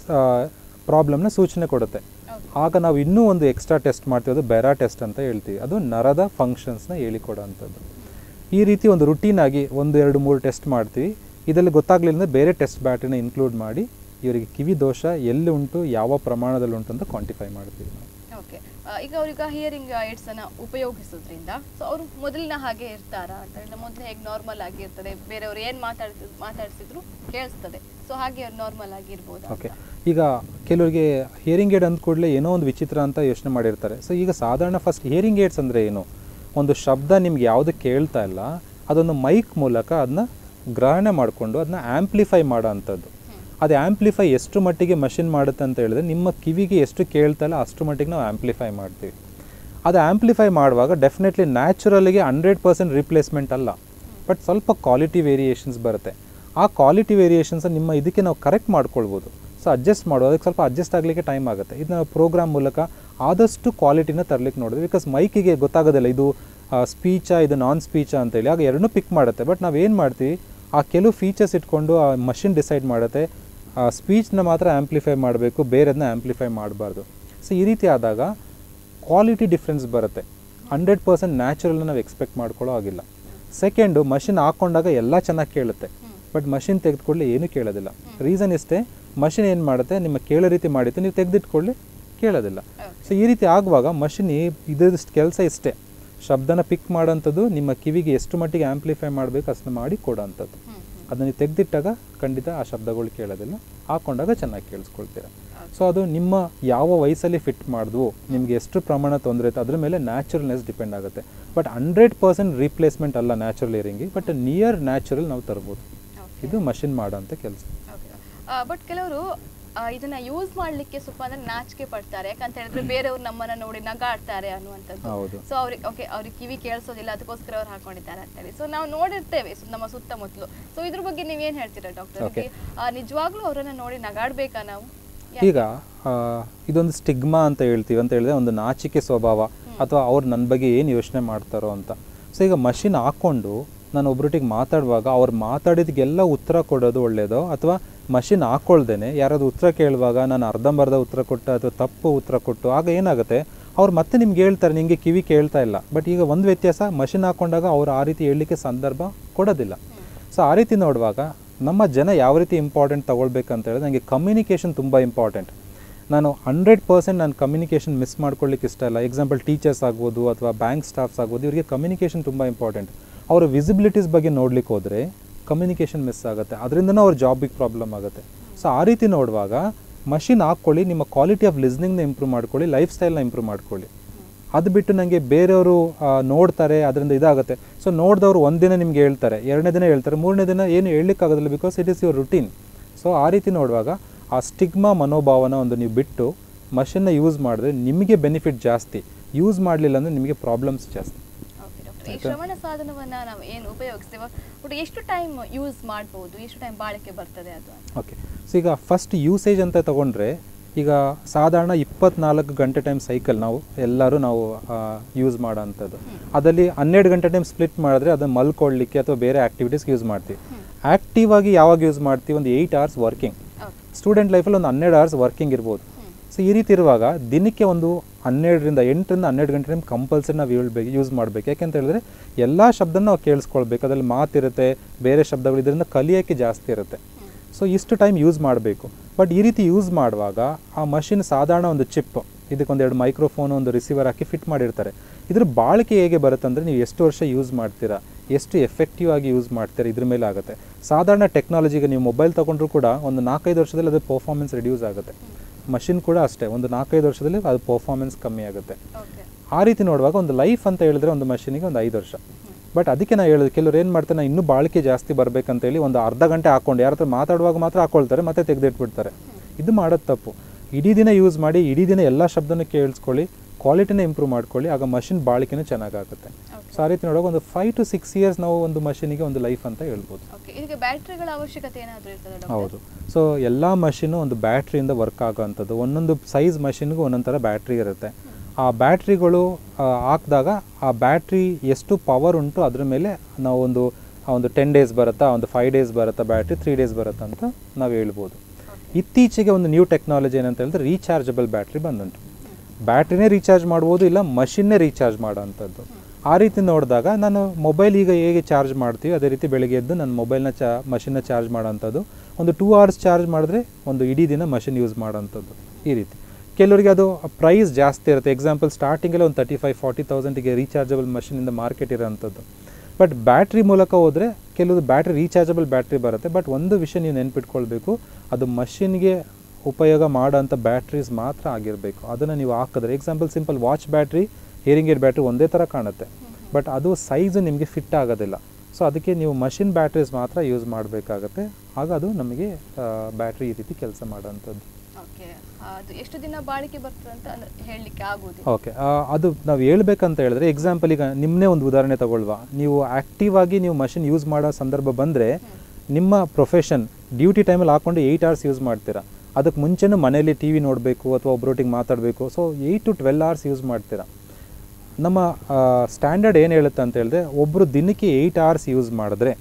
ಪ್ರಾಬ್ಲಮ್ನ ಸೂಚನೆ ಕೊಡುತ್ತೆ ಆಗ ನಾವು ಇನ್ನೂ ಒಂದು ಎಕ್ಸ್ಟ್ರಾ ಟೆಸ್ಟ್ ಮಾಡ್ತೀವಿ ಅದು ಬೆರಾ ಟೆಸ್ಟ್ ಅಂತ ಹೇಳ್ತೀವಿ ಅದು ನರದ ಫಂಕ್ಷನ್ಸ್ನ ಹೇಳಿಕೊಡೋವಂಥದ್ದು ಈ ರೀತಿ ಒಂದು ರುಟೀನ್ ಆಗಿ ಒಂದು ಎರಡು ಮೂರು ಟೆಸ್ಟ್ ಮಾಡ್ತೀವಿ ಇದರಲ್ಲಿ ಗೊತ್ತಾಗಲಿಲ್ಲ ಅಂದರೆ ಬೇರೆ ಟೆಸ್ಟ್ ಬ್ಯಾಟ್ರಿನ ಇನ್ಕ್ಲೂಡ್ ಮಾಡಿ ಇವರಿಗೆ ಕಿವಿ ದೋಷ ಎಲ್ಲಿ ಉಂಟು ಯಾವ ಪ್ರಮಾಣದಲ್ಲಿ ಉಂಟು ಅಂತ ಕ್ವಾಂಟಿಫೈ ಮಾಡ್ತೀವಿ ನಾವು ಓಕೆ ಈಗ ಅವ್ರಿಗೆ ಹಿಯರಿಂಗ್ ಏಡ್ಸ್ ಅನ್ನ ಉಪಯೋಗಿಸೋದ್ರಿಂದ ಸೊ ಅವರು ಮೊದಲಿನ ಹಾಗೆ ಇರ್ತಾರಾ ಅಂತ ಹೇಳಿದ್ರೆ ಮೊದಲು ಹೇಗೆ ನಾರ್ಮಲ್ ಆಗಿ ಇರ್ತದೆ ಬೇರೆಯವರು ಏನ್ ಮಾತಾಡ್ತಿದ್ರು ಮಾತಾಡ್ಸಿದ್ರು ಕೇಳಿಸ್ತದೆ ಸೊ ಹಾಗೆ ಅವ್ರು ನಾರ್ಮಲ್ ಆಗಿ ಇರ್ಬೋದು ಓಕೆ ಈಗ ಕೆಲವರಿಗೆ ಹಿಯರಿಂಗ್ ಏಡ್ ಅಂದ ಕೂಡಲೇ ಏನೋ ಒಂದು ವಿಚಿತ್ರ ಅಂತ ಯೋಚನೆ ಮಾಡಿರ್ತಾರೆ ಸೊ ಈಗ ಸಾಧಾರಣ ಫಸ್ಟ್ ಹಿಯರಿಂಗ್ ಏಡ್ಸ್ ಅಂದರೆ ಏನು ಒಂದು ಶಬ್ದ ನಿಮ್ಗೆ ಯಾವುದು ಕೇಳ್ತಾ ಇಲ್ಲ ಅದೊಂದು ಮೈಕ್ ಮೂಲಕ ಅದನ್ನ ಗ್ರಹಣೆ ಮಾಡಿಕೊಂಡು ಅದನ್ನ ಆ್ಯಂಪ್ಲಿಫೈ ಮಾಡೋ ಅಂಥದ್ದು ಅದು ಆ್ಯಂಪ್ಲಿಫೈ ಎಷ್ಟು ಮಟ್ಟಿಗೆ ಮಷಿನ್ ಮಾಡುತ್ತೆ ಅಂತ ಹೇಳಿದ್ರೆ ನಿಮ್ಮ ಕಿವಿಗೆ ಎಷ್ಟು ಕೇಳ್ತಾ ಇಲ್ಲ ಅಷ್ಟು ಮಟ್ಟಿಗೆ ನಾವು ಆ್ಯಂಪ್ಲಿಫೈ ಮಾಡ್ತೀವಿ ಅದು ಆ್ಯಂಪ್ಲಿಫೈ ಮಾಡುವಾಗ ಡೆಫಿನೆಟ್ಲಿ ನ್ಯಾಚುರಲಿಗೆ ಹಂಡ್ರೆಡ್ ಪರ್ಸೆಂಟ್ ರಿಪ್ಲೇಸ್ಮೆಂಟ್ ಅಲ್ಲ ಬಟ್ ಸ್ವಲ್ಪ ಕ್ವಾಲಿಟಿ ವೇರಿಯೇಷನ್ಸ್ ಬರುತ್ತೆ ಆ ಕ್ವಾಲಿಟಿ ವೇರಿಯೇಷನ್ಸ್ ನಿಮ್ಮ ಇದಕ್ಕೆ ನಾವು ಕರೆಕ್ಟ್ ಮಾಡ್ಕೊಳ್ಬೋದು ಸೊ ಅಡ್ಜಸ್ಟ್ ಮಾಡೋದು ಅದಕ್ಕೆ ಸ್ವಲ್ಪ ಅಡ್ಜಸ್ಟ್ ಆಗಲಿಕ್ಕೆ ಟೈಮ್ ಆಗುತ್ತೆ ಇದು ನಾವು ಪ್ರೋಗ್ರಾಮ್ ಮೂಲಕ ಆದಷ್ಟು ಕ್ವಾಲಿಟಿನ ತರಲಿಕ್ಕೆ ನೋಡಿದ್ವಿ ಬಿಕಾಸ್ ಮೈಕಿಗೆ ಗೊತ್ತಾಗೋದಿಲ್ಲ ಇದು ಸ್ಪೀಚಾ ಇದು ನಾನ್ ಸ್ಪೀಚಾ ಅಂತೇಳಿ ಆಗ ಎರಡನ್ನೂ ಪಿಕ್ ಮಾಡುತ್ತೆ ಬಟ್ ನಾವೇನು ಮಾಡ್ತೀವಿ ಆ ಕೆಲವು ಫೀಚರ್ಸ್ ಇಟ್ಕೊಂಡು ಆ ಮಷಿನ್ ಡಿಸೈಡ್ ಮಾಡುತ್ತೆ ಆ ಸ್ಪೀಚ್ನ ಮಾತ್ರ ಆ್ಯಂಪ್ಲಿಫೈ ಮಾಡಬೇಕು ಬೇರೆದನ್ನ ಆ್ಯಂಪ್ಲಿಫೈ ಮಾಡಬಾರ್ದು ಸೊ ಈ ರೀತಿ ಆದಾಗ ಕ್ವಾಲಿಟಿ ಡಿಫ್ರೆನ್ಸ್ ಬರುತ್ತೆ ಹಂಡ್ರೆಡ್ ಪರ್ಸೆಂಟ್ ನ್ಯಾಚುರಲ್ನ ನಾವು ಎಕ್ಸ್ಪೆಕ್ಟ್ ಮಾಡ್ಕೊಳ್ಳೋ ಆಗಿಲ್ಲ ಸೆಕೆಂಡು ಮಷಿನ್ ಹಾಕ್ಕೊಂಡಾಗ ಎಲ್ಲ ಚೆನ್ನಾಗಿ ಕೇಳುತ್ತೆ ಬಟ್ ಮಷಿನ್ ತೆಗೆದುಕೊಳ್ಳಿ ಏನೂ ಕೇಳೋದಿಲ್ಲ ರೀಸನ್ ಇಷ್ಟೇ ಮಷಿನ್ ಏನು ಮಾಡುತ್ತೆ ನಿಮ್ಮ ಕೇಳೋ ರೀತಿ ಮಾಡಿತ್ತು ನೀವು ತೆಗೆದಿಟ್ಕೊಳ್ಳಿ ಕೇಳೋದಿಲ್ಲ ಸೊ ಈ ರೀತಿ ಆಗುವಾಗ ಮಷಿನ್ ಇದ್ರದ್ದು ಕೆಲಸ ಇಷ್ಟೇ ಶಬ್ದನ ಪಿಕ್ ಮಾಡೋಂಥದ್ದು ನಿಮ್ಮ ಕಿವಿಗೆ ಎಷ್ಟು ಮಟ್ಟಿಗೆ ಆ್ಯಂಪ್ಲಿಫೈ ಮಾಡಬೇಕು ಅಷ್ಟನ್ನ ಮಾಡಿ ಕೊಡೋಂಥದ್ದು ಅದನ್ನ ನೀವು ತೆಗೆದಿಟ್ಟಾಗ ಖಂಡಿತ ಆ ಶಬ್ದಗಳು ಕೇಳೋದಿಲ್ಲ ಹಾಕೊಂಡಾಗ ಚೆನ್ನಾಗಿ ಕೇಳಿಸ್ಕೊಳ್ತೀರ ಸೊ ಅದು ನಿಮ್ಮ ಯಾವ ವಯಸ್ಸಲ್ಲಿ ಫಿಟ್ ಮಾಡಿದ್ವು ನಿಮಗೆ ಎಷ್ಟು ಪ್ರಮಾಣ ತೊಂದರೆ ಇತ್ತು ಅದ್ರ ಮೇಲೆ ನ್ಯಾಚುರಲ್ನೆಸ್ ಡಿಪೆಂಡ್ ಆಗುತ್ತೆ ಬಟ್ ಹಂಡ್ರೆಡ್ ಪರ್ಸೆಂಟ್ ರೀಪ್ಲೇಸ್ಮೆಂಟ್ ಅಲ್ಲ ನ್ಯಾಚುರಲ್ ಇಯರಿಂಗಿ ಬಟ್ ನಿಯರ್ ನ್ಯಾಚುರಲ್ ನಾವು ತರ್ಬೋದು ಇದು ಮಷಿನ್ ಮಾಡೋಂಥ ಕೆಲಸ ಬಟ್ ಕೆಲವರು ಇದನ್ನ ಯೂಸ್ ಮಾಡ್ಲಿಕ್ಕೆ ಸ್ವಲ್ಪ ಅಂದ್ರೆ ನಾಚಿಕೆ ಪಡ್ತಾರೆ ಯಾಕಂತ ಹೇಳಿದ್ರೆ ಬೇರೆಯವ್ರು ನಮ್ಮನ್ನ ನೋಡಿ ನಗಾಡ್ತಾರೆ ಅನ್ನುವಂಥದ್ದು ಹೌದು ಸೊ ಅವ್ರಿಗೆ ಓಕೆ ಅವ್ರಿಗೆ ಕಿವಿ ಕೇಳಿಸೋದಿಲ್ಲ ಅದಕ್ಕೋಸ್ಕರ ಅವ್ರು ಹಾಕೊಂಡಿದ್ದಾರೆ ಅಂತ ಹೇಳಿ ಸೊ ನಾವು ನೋಡಿರ್ತೇವೆ ಸು- ನಮ್ಮ ಸುತ್ತಮುತ್ತಲು ಸೊ ಇದ್ರ ಬಗ್ಗೆ ನೀವೇನ್ ಹೇಳ್ತೀರಾ ಡಾಕ್ಟರ್ Okay. ನಿಜವಾಗ್ಲೂ ಅವರನ್ನ ನೋಡಿ ನಗಾಡ್ಬೇಕಾ ನಾವು ಈಗ ಆ, ಇದೊಂದು ಸ್ಟಿಗ್ಮಾ ಅಂತ ಹೇಳ್ತೀವಿ ಅಂತ ಹೇಳಿದ್ರೆ ಒಂದು ನಾಚಿಕೆ ಸ್ವಭಾವ ಅಥವಾ ಅವ್ರು ನನ್ನ ಬಗ್ಗೆ ಏನು ಯೋಚನೆ ಮಾಡ್ತಾರೋ ಅಂತ ಸೊ ಈಗ ಮಷಿನ್ ಹಾಕ್ಕೊಂಡು ನಾನು ಒಬ್ರೊಟ್ಟಿಗೆ ಮಾತಾಡುವಾಗ ಅವ್ರು ಮಾತಾಡಿದ್ಗೆಲ್ಲ ಉತ್ತರ ಕೊಡೋದು ಒಳ್ಳೆಯದೋ ಅಥವಾ ಮಷಿನ್ ಹಾಕ್ಕೊಳ್ದೇನೆ ಯಾರಾದ್ರು ಉತ್ತರ ಕೇಳುವಾಗ ನಾನು ಅರ್ಧಂಬರ್ಧ ಉತ್ತರ ಕೊಟ್ಟು ಅಥವಾ ತಪ್ಪು ಉತ್ತರ ಕೊಟ್ಟು ಆಗ ಏನಾಗುತ್ತೆ ಅವ್ರು ಮತ್ತೆ ನಿಮ್ಗೆ ಹೇಳ್ತಾರೆ ನಿಮಗೆ ಕಿವಿ ಕೇಳ್ತಾ ಇಲ್ಲ ಬಟ್ ಈಗ ಒಂದು ವ್ಯತ್ಯಾಸ ಮಷಿನ್ ಹಾಕ್ಕೊಂಡಾಗ ಅವ್ರು ಆ ರೀತಿ ಹೇಳಲಿಕ್ಕೆ ಸಂದರ್ಭ ಕೊಡೋದಿಲ್ಲ ಸೊ ಆ ರೀತಿ ನೋಡುವಾಗ ನಮ್ಮ ಜನ ಯಾವ ರೀತಿ ಇಂಪಾರ್ಟೆಂಟ್ ತೊಗೊಳ್ಬೇಕಂತ ಹೇಳಿದ್ರೆ ನನಗೆ ಕಮ್ಯುನಿಕೇಷನ್ ತುಂಬ ಇಂಪಾರ್ಟೆಂಟ್ ನಾನು ಹಂಡ್ರೆಡ್ ಪರ್ಸೆಂಟ್ ನಾನು ಕಮ್ಯುನಿಕೇಷನ್ ಮಿಸ್ ಮಾಡ್ಕೊಳ್ಳಿಕ್ಕೆ ಇಷ್ಟ ಇಲ್ಲ ಎಕ್ಸಾಂಪಲ್ ಟೀಚರ್ಸ್ ಆಗ್ಬೋದು ಅಥವಾ ಬ್ಯಾಂಕ್ ಸ್ಟಾಫ್ಸ್ ಆಗ್ಬೋದು ಇವರಿಗೆ ಕಮ್ಯುನಿಕೇಷನ್ ತುಂಬ ಇಂಪಾರ್ಟೆಂಟ್ ಅವರ ವಿಸಿಬಿಲಿಟೀಸ್ ಬಗ್ಗೆ ನೋಡ್ಲಿಕ್ಕೆ ಹೋದರೆ ಕಮ್ಯುನಿಕೇಷನ್ ಮಿಸ್ ಆಗುತ್ತೆ ಅದರಿಂದನೂ ಅವ್ರ ಜಾಬಿಗೆ ಪ್ರಾಬ್ಲಮ್ ಆಗುತ್ತೆ ಸೊ ಆ ರೀತಿ ನೋಡುವಾಗ ಮಷಿನ್ ಹಾಕ್ಕೊಳ್ಳಿ ನಿಮ್ಮ ಕ್ವಾಲಿಟಿ ಆಫ್ ಲಿಸ್ನಿಂಗ್ನ ಇಂಪ್ರೂವ್ ಮಾಡ್ಕೊಳ್ಳಿ ಲೈಫ್ ಸ್ಟೈಲ್ನ ಇಂಪ್ರೂವ್ ಮಾಡ್ಕೊಳ್ಳಿ ಅದು ಬಿಟ್ಟು ನನಗೆ ಬೇರೆಯವರು ಆ, ನೋಡ್ತಾರೆ ಅದರಿಂದ ಇದಾಗುತ್ತೆ ಸೊ ನೋಡಿದವರು ಒಂದಿನ ನಿಮ್ಗೆ ಹೇಳ್ತಾರೆ ಎರಡನೇ ದಿನ ಹೇಳ್ತಾರೆ ಮೂರನೇ ದಿನ ಏನು ಹೇಳಲಿಕ್ಕಾಗೋದಿಲ್ಲ because it is your routine so ಆ ರೀತಿ ನೋಡುವಾಗ ಆ ಸ್ಟಿಗ್ಮಾ ಮನೋಭಾವನ ಒಂದು ನೀವು ಬಿಟ್ಟು ಮಷಿನ್ನ ಯೂಸ್ ಮಾಡಿದ್ರೆ ನಿಮಗೆ ಬೆನಿಫಿಟ್ ಜಾಸ್ತಿ ಯೂಸ್ ಮಾಡಲಿಲ್ಲ ಅಂದರೆ ನಿಮಗೆ ಪ್ರಾಬ್ಲಮ್ಸ್ ಜಾಸ್ತಿ ಓಕೆ ಡಾಕ್ಟರ್ ಈ ಶ್ರವಣ ಸಾಧನವನ್ನ ನಾವು ಏನು ಉಪಯೋಗಿಸ್ತೇವೆ ಬಟ್ ಎಷ್ಟು ಟೈಮ್ ಯೂಸ್ ಮಾಡ್ಬೋದು ಎಷ್ಟು ಟೈಮ್ ಬಾಳಿಕೆ ಬರ್ತದೆ ಅದು ಅಂತ ಓಕೆ ಸೊ ಈಗ ಫಸ್ಟ್ ಯೂಸೇಜ್ ಅಂತ ತಗೊಂಡ್ರೆ ಈಗ ಸಾಧಾರಣ ಇಪ್ಪತ್ನಾಲ್ಕು ಗಂಟೆ ಟೈಮ್ ಸೈಕಲ್ ನಾವು ಎಲ್ಲರೂ ನಾವು ಯೂಸ್ ಮಾಡೋ ಅಂಥದ್ದು ಅದರಲ್ಲಿ ಹನ್ನೆರಡು ಗಂಟೆ ಟೈಮ್ ಸ್ಪ್ಲಿಟ್ ಮಾಡಿದ್ರೆ ಅದನ್ನು ಮಲ್ಕೊಳ್ಳಿಕ್ಕೆ ಅಥವಾ ಬೇರೆ ಆ್ಯಕ್ಟಿವಿಟೀಸ್ಗೆ ಯೂಸ್ ಮಾಡ್ತೀವಿ ಆ್ಯಕ್ಟಿವ್ ಆಗಿ ಯಾವಾಗ ಯೂಸ್ ಮಾಡ್ತೀವಿ ಒಂದು eight hours working okay student ಲೈಫಲ್ಲಿ ಒಂದು ಹನ್ನೆರಡು ಅವರ್ಸ್ ವರ್ಕಿಂಗ್ ಇರ್ಬೋದು ಸೊ ಈ ರೀತಿ ಇರುವಾಗ ದಿನಕ್ಕೆ ಒಂದು ಹನ್ನೆರಡರಿಂದ ಎಂಟರಿಂದ ಹನ್ನೆರಡು ಗಂಟೆ ಟೈಮ್ ಕಂಪಲ್ಸರಿ ನಾವು ಹೇಳ್ಬೇಕು ಯೂಸ್ ಮಾಡಬೇಕು ಯಾಕೆಂತ ಹೇಳಿದ್ರೆ ಎಲ್ಲ ಶಬ್ದನ ನಾವು ಕೇಳಿಸ್ಕೊಳ್ಬೇಕು ಅದರಲ್ಲಿ ಮಾತಿರುತ್ತೆ ಬೇರೆ ಶಬ್ದಗಳು ಇದರಿಂದ ಕಲಿಯೋಕ್ಕೆ ಜಾಸ್ತಿ ಇರುತ್ತೆ ಸೊ ಇಷ್ಟು ಟೈಮ್ ಯೂಸ್ ಮಾಡಬೇಕು ಬಟ್ ಈ ರೀತಿ ಯೂಸ್ ಮಾಡುವಾಗ ಆ ಮಷಿನ್ ಸಾಧಾರಣ ಒಂದು ಚಿಪ್ ಇದಕ್ಕೊಂದು ಎರಡು ಮೈಕ್ರೋಫೋನ್ ಒಂದು ರಿಸೀವರ್ ಹಾಕಿ ಫಿಟ್ ಮಾಡಿರ್ತಾರೆ ಇದ್ರ ಬಾಳಿಕೆ ಹೇಗೆ ಬರುತ್ತೆ ಅಂದರೆ ನೀವು ಎಷ್ಟು ವರ್ಷ ಯೂಸ್ ಮಾಡ್ತೀರಾ ಎಷ್ಟು ಎಫೆಕ್ಟಿವ್ ಆಗಿ ಯೂಸ್ ಮಾಡ್ತೀರಾ ಇದ್ರ ಮೇಲೆ ಆಗುತ್ತೆ ಸಾಧಾರಣ ಟೆಕ್ನಾಲಜಿಗೆ ನೀವು ಮೊಬೈಲ್ ತೊಗೊಂಡ್ರು ಕೂಡ ಒಂದು ನಾಲ್ಕೈದು ವರ್ಷದಲ್ಲಿ ಅದು ಪರ್ಫಾರ್ಮೆನ್ಸ್ ರಿಡ್ಯೂಸ್ ಆಗುತ್ತೆ ಮಷಿನ್ ಕೂಡ ಅಷ್ಟೇ ಒಂದು ನಾಲ್ಕೈದು ವರ್ಷದಲ್ಲಿ ಅದು ಪರ್ಫಾರ್ಮೆನ್ಸ್ ಕಮ್ಮಿ ಆಗುತ್ತೆ ಓಕೆ ಆ ರೀತಿ ನೋಡುವಾಗ ಒಂದು ಲೈಫ್ ಅಂತ ಹೇಳಿದ್ರೆ ಒಂದು ಮಷೀನಿಗೆ ಒಂದು ಐದು ವರ್ಷ ಬಟ್ ಅದಕ್ಕೆ ನಾನು ಹೇಳೋದು ಕೆಲವ್ರು ಏನು ಮಾಡ್ತಾರೆ ನಾನು ಇನ್ನೂ ಬಾಳಿಕೆ ಜಾಸ್ತಿ ಬರ್ಬೇಕಂತ ಹೇಳಿ ಒಂದು ಅರ್ಧ ಗಂಟೆ ಹಾಕೊಂಡು ಯಾರ ಹತ್ರ ಮಾತಾಡುವಾಗ ಮಾತ್ರ ಹಾಕೊಳ್ತಾರೆ ಮತ್ತೆ ತೆಗೆದಿಟ್ಬಿಡ್ತಾರೆ ಇದು ಮಾಡೋದು ತಪ್ಪು ಇಡೀ ದಿನ ಯೂಸ್ ಮಾಡಿ ಇಡೀ ದಿನ ಎಲ್ಲ ಶಬ್ದನೂ ಕೇಳಿಸ್ಕೊಳ್ಳಿ ಕ್ವಾಲಿಟಿನ ಇಂಪ್ರೂವ್ ಮಾಡ್ಕೊಳ್ಳಿ ಆಗ ಮಷಿನ್ ಬಾಳಿಕೆನೂ ಚೆನ್ನಾಗಾಗುತ್ತೆ ಸೊ ಆ ರೀತಿ ನೋಡುವಾಗ ಒಂದು ಫೈವ್ ಟು ಸಿಕ್ಸ್ ಇಯರ್ಸ್ ನಾವು ಒಂದು ಮಷೀನಿಗೆ ಒಂದು ಲೈಫ್ ಅಂತ ಹೇಳ್ಬೋದು ಓಕೆ ಇದಕ್ಕೆ ಬ್ಯಾಟ್ರಿಗಳ ಅವಶ್ಯಕತೆ ಏನಾದರೂ ಇರ್ತದೆ ಡಾಕ್ಟರ್ ಹೌದು ಸೊ ಎಲ್ಲ ಮಷೀನು ಒಂದು ಬ್ಯಾಟ್ರಿಯಿಂದ ವರ್ಕ್ ಆಗೋವಂಥದ್ದು ಒಂದೊಂದು ಸೈಜ್ ಮಷಿನ್ಗೂ ಒಂದೊಂದು ಥರ ಬ್ಯಾಟ್ರಿ ಇರುತ್ತೆ ಆ ಬ್ಯಾಟ್ರಿಗಳು ಹಾಕಿದಾಗ ಆ ಬ್ಯಾಟ್ರಿ ಎಷ್ಟು ಪವರ್ ಉಂಟು ಅದ್ರ ಮೇಲೆ ನಾವು ಒಂದು ಆ ಒಂದು ಟೆನ್ ಡೇಸ್ ಬರುತ್ತಾ ಒಂದು ಫೈವ್ ಡೇಸ್ ಬರುತ್ತಾ ಬ್ಯಾಟ್ರಿ ತ್ರೀ ಡೇಸ್ ಬರುತ್ತಾ ಅಂತ ನಾವು ಹೇಳ್ಬೋದು ಇತ್ತೀಚೆಗೆ ಒಂದು ನ್ಯೂ ಟೆಕ್ನಾಲಜಿ ಏನಂತ ಹೇಳಿದ್ರೆ ರೀಚಾರ್ಜಬಲ್ ಬ್ಯಾಟ್ರಿ ಬಂದುಂಟು ಬ್ಯಾಟ್ರಿನೇ ರೀಚಾರ್ಜ್ ಮಾಡ್ಬೋದು ಇಲ್ಲ ಮಷಿನ್ನೇ ರೀಚಾರ್ಜ್ ಮಾಡೋವಂಥದ್ದು ಆ ರೀತಿ ನೋಡಿದಾಗ ನಾನು ಮೊಬೈಲ್ ಈಗ ಹೇಗೆ ಚಾರ್ಜ್ ಮಾಡ್ತೀವಿ ಅದೇ ರೀತಿ ಬೆಳಗ್ಗೆ ಎದ್ದು ನನ್ನ ಮೊಬೈಲ್ನ ಚಾ ಮಷಿನ್ನ ಚಾರ್ಜ್ ಮಾಡೋವಂಥದ್ದು ಒಂದು ಟೂ ಅವರ್ಸ್ ಚಾರ್ಜ್ ಮಾಡಿದ್ರೆ ಒಂದು ಇಡೀ ದಿನ ಮಷಿನ್ ಯೂಸ್ ಮಾಡೋವಂಥದ್ದು ಈ ರೀತಿ ಕೆಲವರಿಗೆ ಅದು ಪ್ರೈಸ್ ಜಾಸ್ತಿ ಇರುತ್ತೆ ಎಕ್ಸಾಂಪಲ್ ಸ್ಟಾರ್ಟಿಂಗಲ್ಲೇ ಒಂದು ತರ್ಟಿ ಫೈವ್ ಫಾರ್ಟಿ ತೌಸಂಡಿಗೆ ರೀಚಾರ್ಜಬಲ್ ಮಷಿನಿಂದ ಮಾರ್ಕೆಟ್ ಇರೋವಂಥದ್ದು ಬಟ್ ಬ್ಯಾಟ್ರಿ ಮೂಲಕ ಹೋದರೆ ಕೆಲವೊಂದು ಬ್ಯಾಟ್ರಿ ರೀಚಾರ್ಜಬಲ್ ಬ್ಯಾಟ್ರಿ ಬರುತ್ತೆ ಬಟ್ ಒಂದು ವಿಷಯ ನೀವು ನೆನ್ಪಿಟ್ಕೊಳ್ಬೇಕು ಅದು ಮಷಿನ್ಗೆ ಉಪಯೋಗ ಮಾಡೋಂಥ ಬ್ಯಾಟ್ರೀಸ್ ಮಾತ್ರ ಆಗಿರಬೇಕು ಅದನ್ನು ನೀವು ಹಾಕಿದ್ರೆ example simple watch battery hearing aid battery ಒಂದೇ ಥರ ಕಾಣುತ್ತೆ ಬಟ್ ಅದು ಸೈಜು ನಿಮಗೆ ಫಿಟ್ ಆಗೋದಿಲ್ಲ ಸೊ ಅದಕ್ಕೆ ನೀವು ಮಷಿನ್ ಬ್ಯಾಟ್ರೀಸ್ ಮಾತ್ರ ಯೂಸ್ ಮಾಡಬೇಕಾಗತ್ತೆ ಆಗ ಅದು ನಮಗೆ ಬ್ಯಾಟ್ರಿ ಈ ರೀತಿ ಕೆಲಸ ಮಾಡೋವಂಥದ್ದು ಓಕೆ ಓಕೆ ಅದು ಎಷ್ಟು ದಿನ ಬಾಳಿಕೆ ಬರ್ತದೆ ಅಂತ ಅಂದ್ರೆ ಹೇಳಲಿಕ್ಕೆ ಆಗುವುದಿಲ್ಲ ಓಕೆ ಅದು ನಾವು ಹೇಳ್ಬೇಕಂತ ಹೇಳಿದ್ರೆ ಎಕ್ಸಾಂಪಲ್ ಈಗ ನಿಮ್ಮನ್ನೇ ಒಂದು ಉದಾಹರಣೆ ತಗೊಳ್ವಾ ನೀವು ಆ್ಯಕ್ಟಿವ್ ಆಗಿ ನೀವು ಮಷಿನ್ ಯೂಸ್ ಮಾಡೋ ಸಂದರ್ಭ ಬಂದರೆ ನಿಮ್ಮ ಪ್ರೊಫೆಷನ್ ಡ್ಯೂಟಿ ಟೈಮಲ್ಲಿ ಹಾಕೊಂಡು ಏಯ್ಟ್ ಅವರ್ಸ್ ಯೂಸ್ ಮಾಡ್ತೀರಾ ಅದಕ್ಕೆ ಮುಂಚೆನೂ ಮನೇಲಿ ಟಿ ವಿ ನೋಡಬೇಕು ಅಥವಾ ಒಬ್ಬರೊಟ್ಟಿಗೆ ಮಾತಾಡಬೇಕು so eight to twelve hours use ಮಾಡ್ತೀರಾ ನಮ್ಮ ಸ್ಟ್ಯಾಂಡರ್ಡ್ ಏನು ಹೇಳುತ್ತೆ ಅಂತ ಹೇಳಿದ್ರೆ ಒಬ್ಬರು ದಿನಕ್ಕೆ ಏಯ್ಟ್ ಅವರ್ಸ್ ಯೂಸ್ ಮಾಡಿದ್ರೆ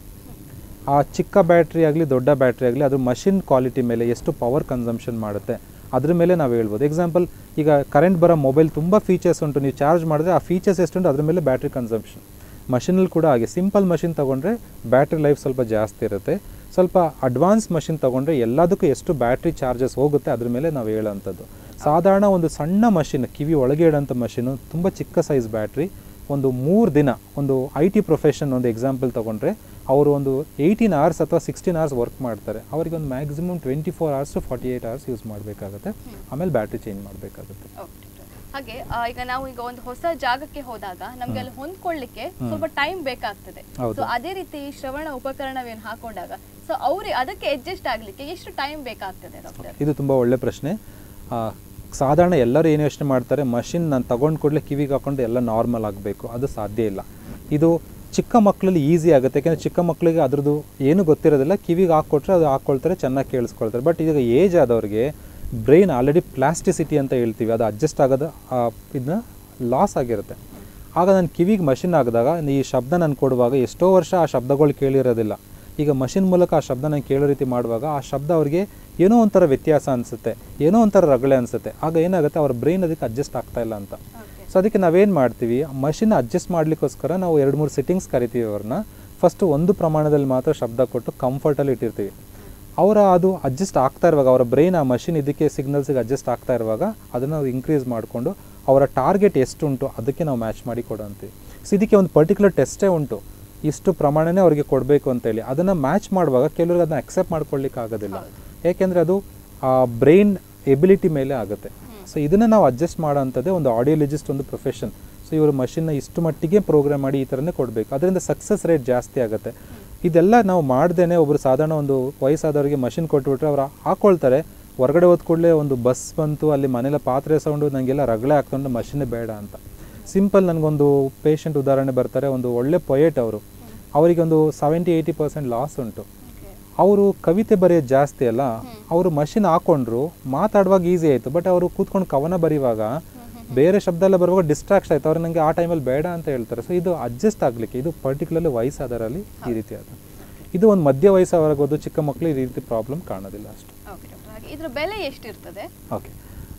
ಆ ಚಿಕ್ಕ ಬ್ಯಾಟ್ರಿ ಆಗಲಿ ದೊಡ್ಡ ಬ್ಯಾಟ್ರಿ ಆಗಲಿ ಅದು ಮಷಿನ್ ಕ್ವಾಲಿಟಿ ಮೇಲೆ ಎಷ್ಟು ಪವರ್ ಕನ್ಸಂಪ್ಷನ್ ಮಾಡುತ್ತೆ ಅದ್ರ ಮೇಲೆ ನಾವು ಹೇಳ್ಬೋದು ಎಕ್ಸಾಂಪಲ್ ಈಗ ಕರೆಂಟ್ ಬರೋ ಮೊಬೈಲ್ ತುಂಬ ಫೀಚರ್ಸ್ ಉಂಟು ನೀವು ಚಾರ್ಜ್ ಮಾಡಿದ್ರೆ ಆ ಫೀಚರ್ಸ್ ಎಷ್ಟುಂಟು ಅದ್ರ ಮೇಲೆ ಬ್ಯಾಟ್ರಿ ಕನ್ಸಂಪ್ಷನ್ ಮಷಿನಲ್ಲಿ ಕೂಡ ಹಾಗೆ ಸಿಂಪಲ್ ಮಷಿನ್ ತೊಗೊಂಡ್ರೆ ಬ್ಯಾಟ್ರಿ ಲೈಫ್ ಸ್ವಲ್ಪ ಜಾಸ್ತಿ ಇರುತ್ತೆ ಸ್ವಲ್ಪ ಅಡ್ವಾನ್ಸ್ ಮಷಿನ್ ತೊಗೊಂಡ್ರೆ ಎಲ್ಲದಕ್ಕೂ ಎಷ್ಟು ಬ್ಯಾಟ್ರಿ ಚಾರ್ಜಸ್ ಹೋಗುತ್ತೆ ಅದ್ರ ಮೇಲೆ ನಾವು ಹೇಳೋವಂಥದ್ದು ಸಾಧಾರಣ ಒಂದು ಸಣ್ಣ ಮಷಿನ್ ಕಿವಿ ಒಳಗೆ ಇಡೋಂಥ ಮಷಿನು ತುಂಬ ಚಿಕ್ಕ ಸೈಜ್ ಬ್ಯಾಟ್ರಿ ಒಂದು ಮೂರು ದಿನ ಒಂದು ಐ ಟಿ ಪ್ರೊಫೆಷನ್ ಒಂದು ಎಕ್ಸಾಂಪಲ್ ತೊಗೊಂಡ್ರೆ ಅವರು ಒಂದು ಏಯ್ಟೀನ್ ಅವರ್ಸ್ ಅಥವಾ ಸಿಕ್ಸ್ಟೀನ್ ಅವರ್ಸ್ ವರ್ಕ್ ಮಾಡ್ತಾರೆ ಅವರಿಗೆ ಒಂದು maximum twenty four hours to forty eight hours use ಮಾಡಬೇಕಾಗುತ್ತೆ ಆಮೇಲೆ ಬ್ಯಾಟ್ರಿ ಚೇಂಜ್ ಮಾಡಬೇಕಾಗುತ್ತೆ Okay. ಹಾಗೆ ಆ, ಈಗ ನಾವು ಈಗ ಒಂದು ಹೊಸ ಜಾಗಕ್ಕೆ ಹೋದಾಗ ನಮ್ಗೆ ಅಲ್ಲಿ ಹೊಂದ್ಕೊಳ್ಳಿಕ್ಕೆ ಸ್ವಲ್ಪ ಟೈಮ್ ಬೇಕಾಗ್ತದೆ ಹೌದು. ಸೊ ಅದೇ ರೀತಿ ಈ ಶ್ರವಣ ಉಪಕರಣವೇನು ಹಾಕೊಂಡಾಗ ಸೊ ಅವ್ರಿಗೆ ಅದಕ್ಕೆ ಅಡ್ಜಸ್ಟ್ ಆಗ್ಲಿಕ್ಕೆ ಎಷ್ಟು ಟೈಮ್ ಬೇಕಾಗ್ತದೆ ಡಾಕ್ಟರ್ ಇದು ತುಂಬ ಒಳ್ಳೆ ಪ್ರಶ್ನೆ ಆ, ಸಾಧಾರಣ ಎಲ್ಲರೂ ಏನು ಯೋಚನೆ ಮಾಡ್ತಾರೆ ಮಷಿನ್ ನಾನು ತಗೊಂಡು ಕೂಡಲೇ ಕಿವಿಗೆ ಹಾಕೊಂಡು ಎಲ್ಲ ನಾರ್ಮಲ್ ಆಗಬೇಕು ಅದು ಸಾಧ್ಯ ಇಲ್ಲ ಇದು ಚಿಕ್ಕ ಮಕ್ಕಳಲ್ಲಿ ಈಸಿ ಆಗುತ್ತೆ ಯಾಕೆಂದರೆ ಚಿಕ್ಕ ಮಕ್ಕಳಿಗೆ ಅದ್ರದ್ದು ಏನು ಗೊತ್ತಿರೋದಿಲ್ಲ ಕಿವಿಗೆ ಹಾಕ್ಕೊಟ್ರೆ ಅದು ಹಾಕ್ಕೊಳ್ತಾರೆ ಚೆನ್ನಾಗಿ ಕೇಳಿಸ್ಕೊಳ್ತಾರೆ ಬಟ್ ಈಗ ಏಜ್ ಆದವ್ರಿಗೆ ಬ್ರೈನ್ ಆಲ್ರೆಡಿ ಪ್ಲಾಸ್ಟಿಸಿಟಿ ಅಂತ ಹೇಳ್ತೀವಿ ಅದು ಅಡ್ಜಸ್ಟ್ ಆಗೋದು ಇದನ್ನ ಲಾಸ್ ಆಗಿರುತ್ತೆ ಆಗ ನಾನು ಕಿವಿಗೆ ಮಷಿನ್ ಹಾಕಿದಾಗ ಈ ಶಬ್ದ ನಾನು ಕೊಡುವಾಗ ಎಷ್ಟೋ ವರ್ಷ ಆ ಶಬ್ದಗಳು ಕೇಳಿರೋದಿಲ್ಲ ಈಗ ಮಷಿನ್ ಮೂಲಕ ಆ ಶಬ್ದ ನಾನು ಕೇಳೋ ರೀತಿ ಮಾಡುವಾಗ ಆ ಶಬ್ದ ಅವ್ರಿಗೆ ಏನೋ ಒಂಥರ ವ್ಯತ್ಯಾಸ ಅನಿಸುತ್ತೆ ಏನೋ ಒಂಥರ ರಗಳೆ ಅನಿಸುತ್ತೆ ಆಗ ಏನಾಗುತ್ತೆ ಅವ್ರ ಬ್ರೈನ್ ಅದಕ್ಕೆ ಅಡ್ಜಸ್ಟ್ ಆಗ್ತಾ ಇಲ್ಲ ಅಂತ ಸೊ ಅದಕ್ಕೆ ನಾವೇನು ಮಾಡ್ತೀವಿ ಮಷಿನ್ ಅಡ್ಜಸ್ಟ್ ಮಾಡಲಿಕ್ಕೋಸ್ಕರ ನಾವು ಎರಡು ಮೂರು ಸೆಟ್ಟಿಂಗ್ಸ್ ಕರಿತೀವಿ ಅವ್ರನ್ನ ಫಸ್ಟು ಒಂದು ಪ್ರಮಾಣದಲ್ಲಿ ಮಾತ್ರ ಶಬ್ದ ಕೊಟ್ಟು ಕಂಫರ್ಟಲ್ಲಿ ಇಟ್ಟಿರ್ತೀವಿ ಅವರ ಅದು ಅಡ್ಜಸ್ಟ್ ಆಗ್ತಾ ಇರುವಾಗ ಅವರ ಬ್ರೈನ್ ಆ ಮಷಿನ್ ಇದಕ್ಕೆ ಸಿಗ್ನಲ್ಸಿಗೆ ಅಡ್ಜಸ್ಟ್ ಆಗ್ತಾ ಇರುವಾಗ ಅದನ್ನು ನಾವು ಇನ್ಕ್ರೀಸ್ ಮಾಡಿಕೊಂಡು ಅವರ ಟಾರ್ಗೆಟ್ ಎಷ್ಟು ಉಂಟು ಅದಕ್ಕೆ ನಾವು ಮ್ಯಾಚ್ ಮಾಡಿ ಕೊಡೋಂತೀವಿ ಸೊ ಇದಕ್ಕೆ ಒಂದು ಪರ್ಟಿಕ್ಯುಲರ್ ಟೆಸ್ಟೇ ಉಂಟು ಇಷ್ಟು ಪ್ರಮಾಣನೇ ಅವರಿಗೆ ಕೊಡಬೇಕು ಅಂತೇಳಿ ಅದನ್ನು ಮ್ಯಾಚ್ ಮಾಡುವಾಗ ಕೆಲವ್ರಿಗೆ ಅದನ್ನ ಅಕ್ಸೆಪ್ಟ್ ಮಾಡ್ಕೊಳ್ಳಿಕ್ಕೆ ಆಗೋದಿಲ್ಲ ಏಕೆಂದರೆ ಅದು ಆ ಬ್ರೈನ್ ಎಬಿಲಿಟಿ ಮೇಲೆ ಆಗುತ್ತೆ ಸೊ ಇದನ್ನು ನಾವು ಅಡ್ಜಸ್ಟ್ ಮಾಡೋಂಥದ್ದೇ ಒಂದು ಆಡಿಯೋಲಜಿಸ್ಟ್ ಒಂದು ಪ್ರೊಫೆಷನ್ ಸೊ ಇವರು ಮಷಿನ್ನ ಇಷ್ಟು ಮಟ್ಟಿಗೆ ಪ್ರೋಗ್ರಾಮ್ ಮಾಡಿ ಈ ಥರನೇ ಕೊಡಬೇಕು ಅದರಿಂದ ಸಕ್ಸಸ್ ರೇಟ್ ಜಾಸ್ತಿ ಆಗುತ್ತೆ ಇದೆಲ್ಲ ನಾವು ಮಾಡ್ದೇನೆ ಒಬ್ಬರು ಸಾಧಾರಣ ಒಂದು ವಯಸ್ಸಾದವರಿಗೆ ಮಷಿನ್ ಕೊಟ್ಬಿಟ್ರೆ ಅವ್ರು ಹಾಕೊಳ್ತಾರೆ ಹೊರಗಡೆ ಹೋದ ಕೂಡಲೇ ಒಂದು ಬಸ್ ಬಂತು ಅಲ್ಲಿ ಮನೇಲಿ ಪಾತ್ರೆ ಸೌಂಡು ನನಗೆಲ್ಲ ರಗಳೆ ಹಾಕ್ಕೊಂಡು ಮಷಿನ್ನೇ ಬೇಡ ಅಂತ ಸಿಂಪಲ್ ನನಗೊಂದು ಪೇಷಂಟ್ ಉದಾಹರಣೆ ಬರ್ತಾರೆ ಒಂದು ಒಳ್ಳೆ ಪೊಯೆಟ್ ಅವರು ಅವರಿಗೆ ಒಂದು ಸೆವೆಂಟಿ ಏಯ್ಟಿ ಪರ್ಸೆಂಟ್ ಲಾಸ್ ಉಂಟು ಅವರು ಕವಿತೆ ಬರೆಯೋದು ಜಾಸ್ತಿ ಅಲ್ಲ ಅವರು ಮಷಿನ್ ಹಾಕೊಂಡ್ರು ಮಾತಾಡುವಾಗ ಈಸಿ ಆಯಿತು ಬಟ್ ಅವರು ಕೂತ್ಕೊಂಡು ಕವನ ಬರೆಯುವಾಗ ಬೇರೆ ಶಬ್ದ ಎಲ್ಲ ಬರುವಾಗ ಡಿಸ್ಟ್ರಾಕ್ಷನ್ ಆಯ್ತು ಅವ್ರು ನನಗೆ ಆ ಟೈಮಲ್ಲಿ ಬೇಡ ಅಂತ ಹೇಳ್ತಾರೆ ಸೊ ಇದು ಅಡ್ಜಸ್ಟ್ ಆಗಲಿಕ್ಕೆ ಇದು ಪರ್ಟಿಕ್ಯುಲರ್ಲಿ ವಯಸ್ಸಾದರಲ್ಲಿ ಈ ರೀತಿ ಆದ ಇದು ಒಂದು ಮಧ್ಯ ವಯಸ್ಸವರೆಗೋದು ಚಿಕ್ಕ ಮಕ್ಕಳು ಈ ರೀತಿ ಪ್ರಾಬ್ಲಮ್ ಕಾಣೋದಿಲ್ಲ ಅಷ್ಟು ಓಕೆ ಡಾಕ್ಟರ್ ಹಾಗೆ ಇದ್ರ ಬೆಲೆ ಎಷ್ಟಿರ್ತದೆ ಓಕೆ